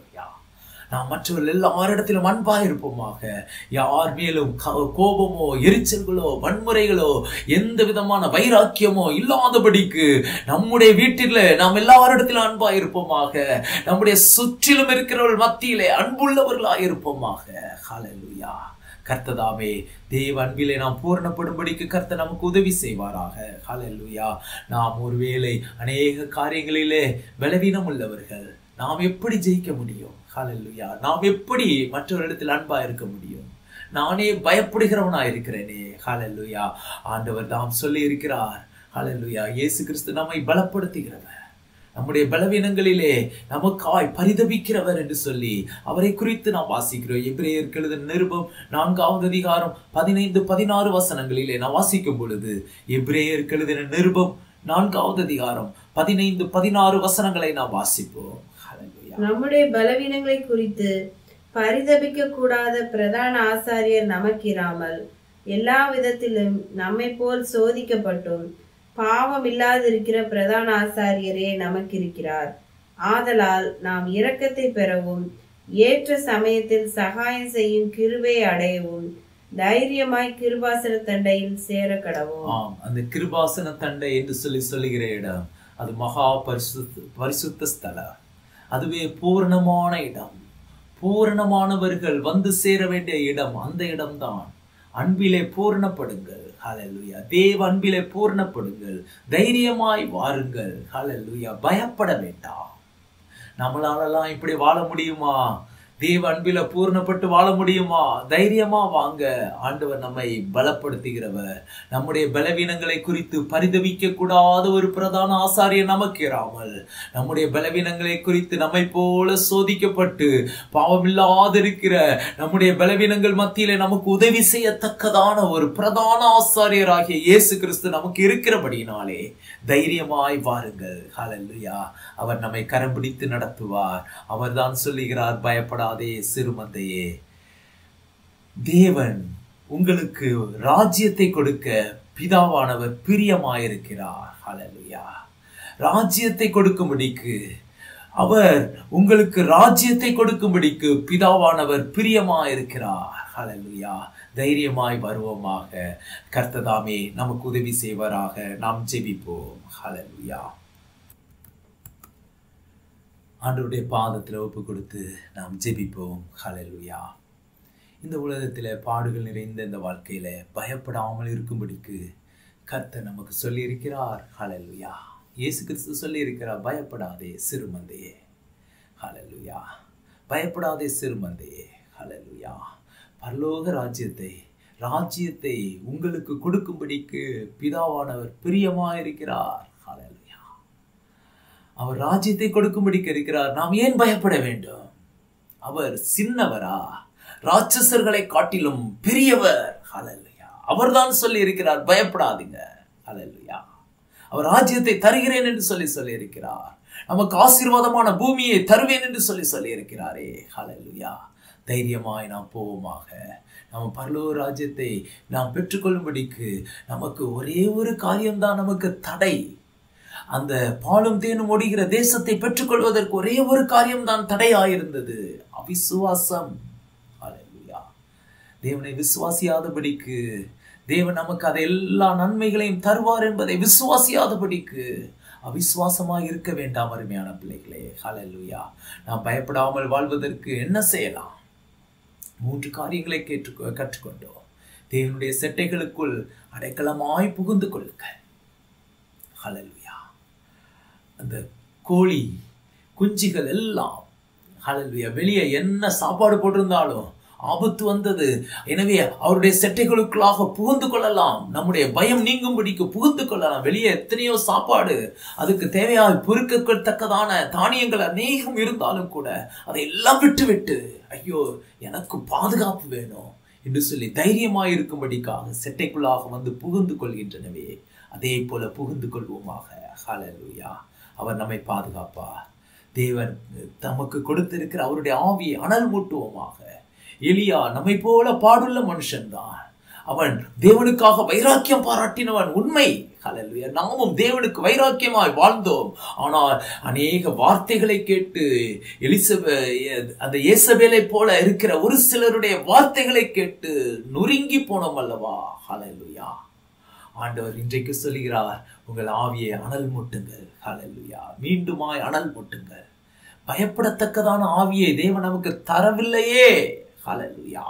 நாம் மற்றவர்கள் எல்லாரிடத்திலும் அன்பாக இருப்போமாக யார் மேலும் க- கோபமோ எரிச்சல்களோ வன்முறைகளோ எந்த விதமான வைராக்கியமோ இல்லாதபடிக்கு நம்முடைய வீட்டில் நாம் எல்லாரிடத்திலும் அன்பாக இருப்போமாக நம்முடைய சுற்றிலும் இருக்கிறவர்கள் மத்தியிலே அன்புள்ளவர்களாக இருப்போமாக ஹalleluya கர்த்ததாமே தேவ அன்பிலே நாம் பூரணப்படும்படிக்கு கர்த்தர் நமக்கு உதவி செய்வாராக ஹalleluya நாம் ஒருவேளை அநேக காரியங்களிலே பலவீனம் உள்ளவர்கள் நாம் எப்படி ஜெயிக்க முடியும் ஹalleluya நாம் எப்படி மற்றவரிடத்தில் அன்பா இருக்க முடியும் நானே பயப்படுகிறவனா இருக்கிறேனே ஹalleluya ஆண்டவர் தாம் சொல்லி இருக்கிறார் ஹalleluya இயேசு கிறிஸ்து நம்மை பலப்படுத்துகிறவர் நம்முடைய பலவீனங்களிலே நமக்காய் பரிதபிக்கிறவர் என்று சொல்லி அவரை குறித்து நாம் வாசிக்கிறோம் எபிரேயருக்கு எழுதின நிருபம் நான்காவது அதிகாரம் பதினைந்து பதினாறு வசனங்களிலே நாம் வாசிக்கும் பொழுது எபிரேயருக்கு எழுதின நிருபம் நான்காவது அதிகாரம் பதினைந்து பதினாறு வசனங்களை நாம் வாசிப்போம் ஹalleluya. நம்முடைய பலவீனங்களை குறித்து பரிதபிக்க கூடாத பிரதான ஆசாரியர் நமக்கிராமல் எல்லா விதத்திலும் நம்மை போல் சோதிக்கப்பட்டும் பாவம் இல்லாதிருக்கிற பிரதான ஆசாரியரே நமக்கிருக்கிறார் ஆதலால் நாம் இரக்கத்தை பெறவும் ஏற்ற சமயத்தில் சகாயம் செய்யும் கிருபை அடையவும் தைரியமாய் கிருபாசன தண்டையில் சேர கடவோம் ஆம் அந்த கிருபாசன தண்டை என்று சொல்லி சொல்லுகிற இடம் அது மகா பரிசுத்த பரிசுத்த ஸ்தலம் அதுவே பூரணமான இடம் பூரணமானவர்கள் வந்து சேர வேண்டிய இடம் அந்த இடம்தான் அன்பிலே பூரணப்படுங்கள் ஹalleluya தேவ அன்பிலே பூரணப்படுங்கள் தைரியமாய் வாருங்கள் ஹalleluya பயப்பட வேண்டாம் நம்மளாலலாம் இப்படி வாழ முடியுமா தேவ அன்பில பூர்ணப்பட்டு வாழ முடியுமா தைரியமா வாங்க ஆண்டவர் நம்மை பலப்படுத்துகிறவர் நம்முடைய பலவீனங்களை குறித்து பரிதவிக்க கூடாத ஒரு பிரதான ஆசாரியர் நமக்கு இராமல் நம்முடைய பலவீனங்களை குறித்து நம்மை போல சோதிக்கப்பட்டு பாவமில்லாதிருக்கிற நம்முடைய பலவீனங்கள் மத்தியிலே நமக்கு உதவி செய்யத்தக்கதான ஒரு பிரதான ஆசாரியராகிய இயேசு கிறிஸ்து நமக்கு இருக்கிறபடியினாலே தைரியமாய் வாருங்கள் ஹalleluya அவர் நம்மை கரம் பிடித்து நடத்துவார் அவர்தான் சொல்லுகிறார் பயப்படாதே சிறுமந்தையே தேவன் உங்களுக்கு ராஜ்யத்தை கொடுக்க பிதாவானவர் பிரியமாயிருக்கிறார் ஹalleluya ராஜ்யத்தை கொடுக்கும்படிக்கு அவர் உங்களுக்கு ராஜ்யத்தை கொடுக்கும்படிக்கு பிதாவானவர் பிரியமாயிருக்கிறார் ஹalleluya தைரியமாய் வருவோமாக கர்த்ததாமே நமக்கு உதவி செய்வாராக நாம் ஜெபிப்போம் ஹalleluya ஆண்டவருடைய பாதத்தில் ஒப்பு கொடுத்து நாம் ஜெபிப்போம் ஹalleluya இந்த உலகத்தில் பாடுகள் நிறைந்த இந்த வாழ்க்கையில பயப்படாமல் இருக்கும்படிக்கு கர்த்தர் நமக்கு சொல்லியிருக்கிறார் ஹalleluya இயேசு கிறிஸ்து சொல்லியிருக்கிறார் பயப்படாதே சிறுமந்தையே ஹalleluya பயப்படாதே சிறுமந்தையே ஹalleluya பரலோக ராஜ்யத்தை ராஜ்யத்தை உங்களுக்கு கொடுக்கும்படிக்கு பிதாவானவர் பிரியமாயிருக்கிறார் ஹalleluya அவர் ராஜ்யத்தை கொடுக்கும்படிக்கு இருக்கிறார் நாம் ஏன் பயப்பட வேண்டும் அவர் சின்னவரா ராட்சசர்களை காட்டிலும் பெரியவர் ஹalleluya அவர்தான் சொல்லி இருக்கிறார் பயப்படாதீங்க ஹalleluya அவர் ராஜ்யத்தை தருகிறேன் என்று சொல்லி சொல்லி இருக்கிறார் நமக்கு ஆசீர்வாதமான பூமியை தருவேன் என்று சொல்லி சொல்லி இருக்கிறாரே ஹalleluya தைரியமாய் நாம் போவோமாக நம்ம பரலோக ராஜ்யத்தை நாம் பெற்றுக்கொள்ளும்படிக்கு நமக்கு ஒரே ஒரு காரியம்தான் நமக்கு தடை அந்த பாலும் தேனும் ஒடுகிற தேசத்தை பெற்றுக்கொள்வதற்கு ஒரே ஒரு காரியம்தான் தடையாயிருந்தது அவிசுவாசம் ஹalleluya தேவனை விசுவாசியாதபடிக்கு தேவன் நமக்கு அதை எல்லா நன்மைகளையும் தருவார் என்பதை விசுவாசியாதபடிக்கு அவிசுவாசமாக இருக்க வேண்டாம் அருமையான பிள்ளைகளே ஹalleluya நாம் பயப்படாமல் வாழ்வதற்கு என்ன செய்யலாம் மூன்று காரியங்களை கேட்டு கற்றுக்கொண்டோம் தேவனுடைய செட்டைகளுக்குள் அடைக்கலமாய் புகுந்து கொள்ளுங்கள் ஹalleluya அந்த கோழி குஞ்சுகள் எல்லாம் ஹalleluya வெளியே என்ன சாப்பாடு போட்டிருந்தாலும் ஆபத்து வந்தது எனவே அவருடைய செட்டைகளுக்குள்ளாக புகுந்து கொள்ளலாம் நம்முடைய பயம் நீங்கும்படிக்கு புகுந்து கொள்ளலாம் வெளியே எத்தனையோ சாப்பாடு அதுக்கு தேவையான பொறுக்கத்தக்கதான தானியங்கள் அநேகம் இருந்தாலும் கூட அதை எல்லாம் விட்டு விட்டு ஐயோ எனக்கு பாதுகாப்பு வேணும் என்று சொல்லி தைரியமாய் இருக்கும்படிக்காக செட்டைக்குள்ளாக வந்து புகுந்து கொள்கின்றனவே அதே போல புகுந்து கொள்வோமாக ஹalleluya அவர் நம்மை பாதுகாப்பார் தேவன் தமக்கு கொடுத்திருக்கிற அவருடைய ஆவியை அனல் மூட்டுவோமாக எலியா நம்மை போல பாடுள்ள மனுஷன்தான் அவன் தேவனுக்காக வைராக்கியம் பாராட்டினவன் உண்மை ஹalleluya நாமும் தேவனுக்கு வைராக்கியமாய் வாழ்ந்தோம் ஆனால் அநேக வார்த்தைகளை கேட்டு எலிசபெ அந்த இயேசபேலை போல இருக்கிற ஒரு சிலருடைய வார்த்தைகளை கேட்டு நொறுங்கி போனோம் அல்லவா ஹalleluya ஆண்டவர் இன்றைக்கு சொல்கிறார் உங்கள் ஆவியை அனல் மூட்டுங்கள் ஹalleluya மீண்டுமாய் அனல் மூட்டுங்கள் பயப்படத்தக்கதான ஆவியை தேவன் நமக்கு தரவில்லையே ஹalleluya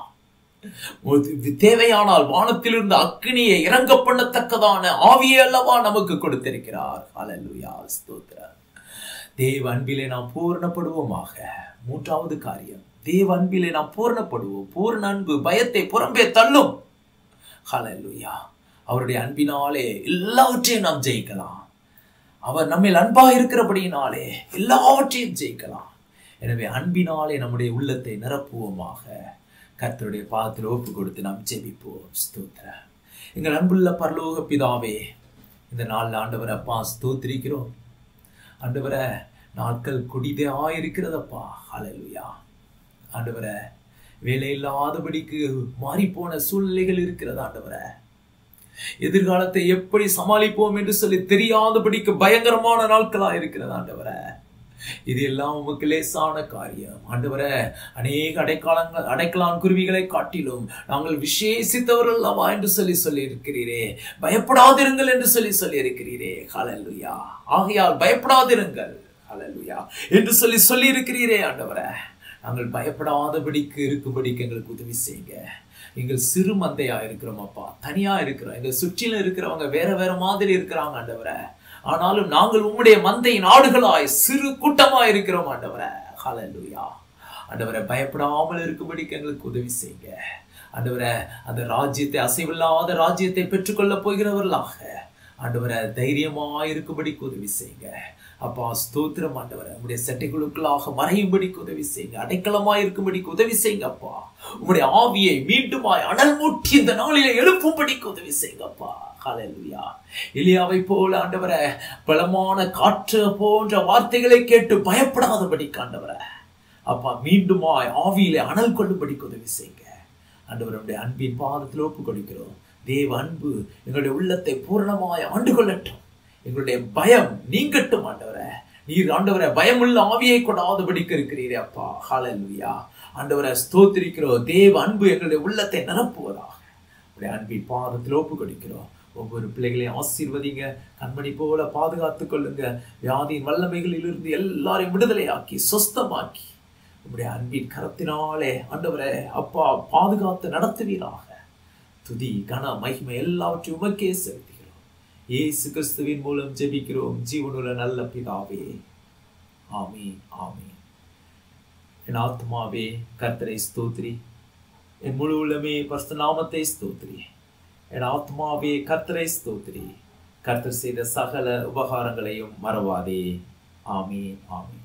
ஒரு தேவையானால் வானத்திலிருந்து அக்கினியை இறங்க பண்ணத்தக்கதான ஆவியை அல்லவா நமக்கு கொடுத்திருக்கிறார் ஹalleluya ஸ்தோத்திரம் தேவ அன்பிலே நாம் பூரணப்படுவோமாக மூன்றாவது காரியம் தேவ அன்பிலே நாம் பூரணப்படுவோம் பூர்ண அன்பு பயத்தை புறம்பே தள்ளும் ஹalleluya அவருடைய அன்பினாலே எல்லாவற்றையும் நாம் ஜெயிக்கலாம் அவர் நம்மில் அன்பாக இருக்கிறபடியினாலே எல்லாவற்றையும் ஜெயிக்கலாம் எனவே அன்பினாலே நம்முடைய உள்ளத்தை நிரப்புவோமாக கர்த்தருடைய பாதத்தில் ஒப்பு கொடுத்து நாம் ஜெபிப்போம் ஸ்தோத்திர எங்கள் அன்புள்ள பரலோக பிதாவே இந்த நாளில் ஆண்டவர் அப்பா ஸ்தோத்திரிக்கிறோம் ஆண்டவரை நாட்கள் கொடிதா இருக்கிறதப்பா ஹalleluya ஆண்டவரை வேலை இல்லாதபடிக்கு மாறிப்போன சூழ்நிலைகள் இருக்கிறது ஆண்டவரை எதிர்காலத்தை எப்படி சமாளிப்போம் என்று சொல்லி தெரியாதபடிக்கு பயங்கரமான நாட்களா இருக்கிறது ஆண்டவரை இது எல்லாம் உமக்கு லேசான காரியம் ஆண்டவரே அநேக அடைக்காலங்கள் அடைக்கலான் குருவிகளை காட்டிலும் நாங்கள் விசேஷித்தவர்கள் அல்லவா என்று சொல்லி சொல்லி இருக்கிறீரே பயப்படாதிருங்கள் என்று சொல்லி சொல்லி இருக்கிறீரே ஹalleluya ஆகையால் பயப்படாதிருங்கள் ஹalleluya என்று சொல்லி சொல்லி இருக்கிறீரே ஆண்டவரே நாங்கள் பயப்படாதபடிக்கு இருக்கும்படிக்கு எங்களுக்கு உதவி செய்யுங்க எங்கள் சிறு மந்தையா இருக்கிறோம் அப்பா தனியா இருக்கிறோம் எங்க சுற்றிலும் இருக்கிறவங்க வேற வேற மாதிரி இருக்கிறாங்க ஆண்டவரை ஆனாலும் நாங்கள் உம்முடைய மந்தையின் ஆடுகளாய் சிறு கூட்டமாய் இருக்கிறோம் ஆண்டவரை ஹalleluya ஆண்டவரை பயப்படாமல் இருக்கும்படிக்கு எங்களுக்கு உதவி செய்யுங்க ஆண்டவரை அந்த ராஜ்யத்தை அசைவில்லாத ராஜ்யத்தை பெற்றுக்கொள்ள போகிறவர்களாக ஆண்டவரை தைரியமாய் இருக்கும்படிக்கு உதவி செய்யுங்க அப்பா ஸ்தோத்திரம் ஆண்டவரை உங்களுடைய சட்டைகளுக்குள்ளாக மறையும்படிக்கு உதவி செய்யுங்க அடைக்கலமாய் இருக்கும்படிக்கு உதவி செய்யுங்க அப்பா உங்களுடைய ஆவியை மீண்டுமாய் அனல் மூட்டி இந்த நாளிலே எழுப்பும்படிக்கு உதவி செய்யுங்க அப்பா ஹalleluya எலியாவை போல ஆண்டவரை பலமான காற்று போன்ற வார்த்தைகளை கேட்டு பயப்படாதபடிக்கு ஆண்டவரை அப்பா மீண்டுமாய் ஆவியிலே அனல் கொள்ளும்படிக்கு உதவி செய்யுங்க ஆண்டவருடைய அன்பின் பாதத்தில் ஒப்பு கொடுக்கிறோம் தேவ அன்பு எங்களுடைய உள்ளத்தை பூரணமாய் ஆண்டு கொள்ளட்டும் எங்களுடைய பயம் நீங்கட்டும் ஆண்டவரை நீர் ஆண்டவரை பயமுள்ள ஆவியை கொடாதபடிக்கு இருக்கிறீரே அப்பா ஹalleluya ஆண்டவரை ஸ்தோத்திரிக்கிறோம் தேவ அன்பு எங்களுடைய உள்ளத்தை நிரப்புவதாக உடைய அன்பின் பாதத்தில் ஒப்பு கொடுக்கிறோம் ஒவ்வொரு பிள்ளைகளையும் ஆசீர்வதிங்க கண்மணி போல பாதுகாத்துக் கொள்ளுங்க வியாதியின் வல்லமைகளில் இருந்து எல்லாரையும் விடுதலையாக்கி சொஸ்தமாக்கி உங்களுடைய அன்பின் கரத்தினாலே ஆண்டவரை அப்பா பாதுகாத்து நடத்துவீராக துதி கன மகிமை எல்லாவற்றையும் உமக்கே செலுத்துகிறோம் இயேசு கிறிஸ்துவின் மூலம் ஜெபிக்கிறோம் ஜீவனுள்ள நல்ல பிதாவே ஆமீன் ஆமீன் என் ஆத்மாவே கர்த்தரை ஸ்தோத்ரி என் முழு உள்ளமே பரிசுத்த நாமத்தை ஸ்தோத்ரி என் ஆத்மாவே கர்த்தரை ஸ்தோத்ரி கர்த்தர் செய்த சகல உபகாரங்களையும் மறவாதே ஆமீன் ஆமீன்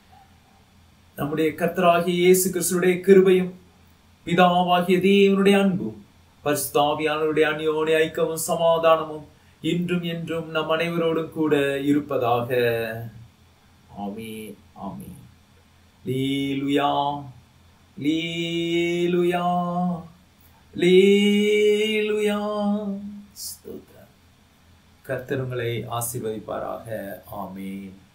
நம்முடைய கர்த்தராகிய இயேசு கிறிஸ்துடைய கிருபையும் பிதாவாகிய தேவனுடைய அன்பும் பரிசுத்தாவியானவருடைய அந்யோனி ஐக்கியமும் சமாதானமும் இன்றும் என்றும் நம் அனைவரோடும் கூட இருப்பதாக ஆமீன் ஆமீன் லீலுயா லீலுயா லீலுயா ஸ்தோத்திரம் கர்த்தர் உங்களை ஆசீர்வதிப்பாராக ஆமீன்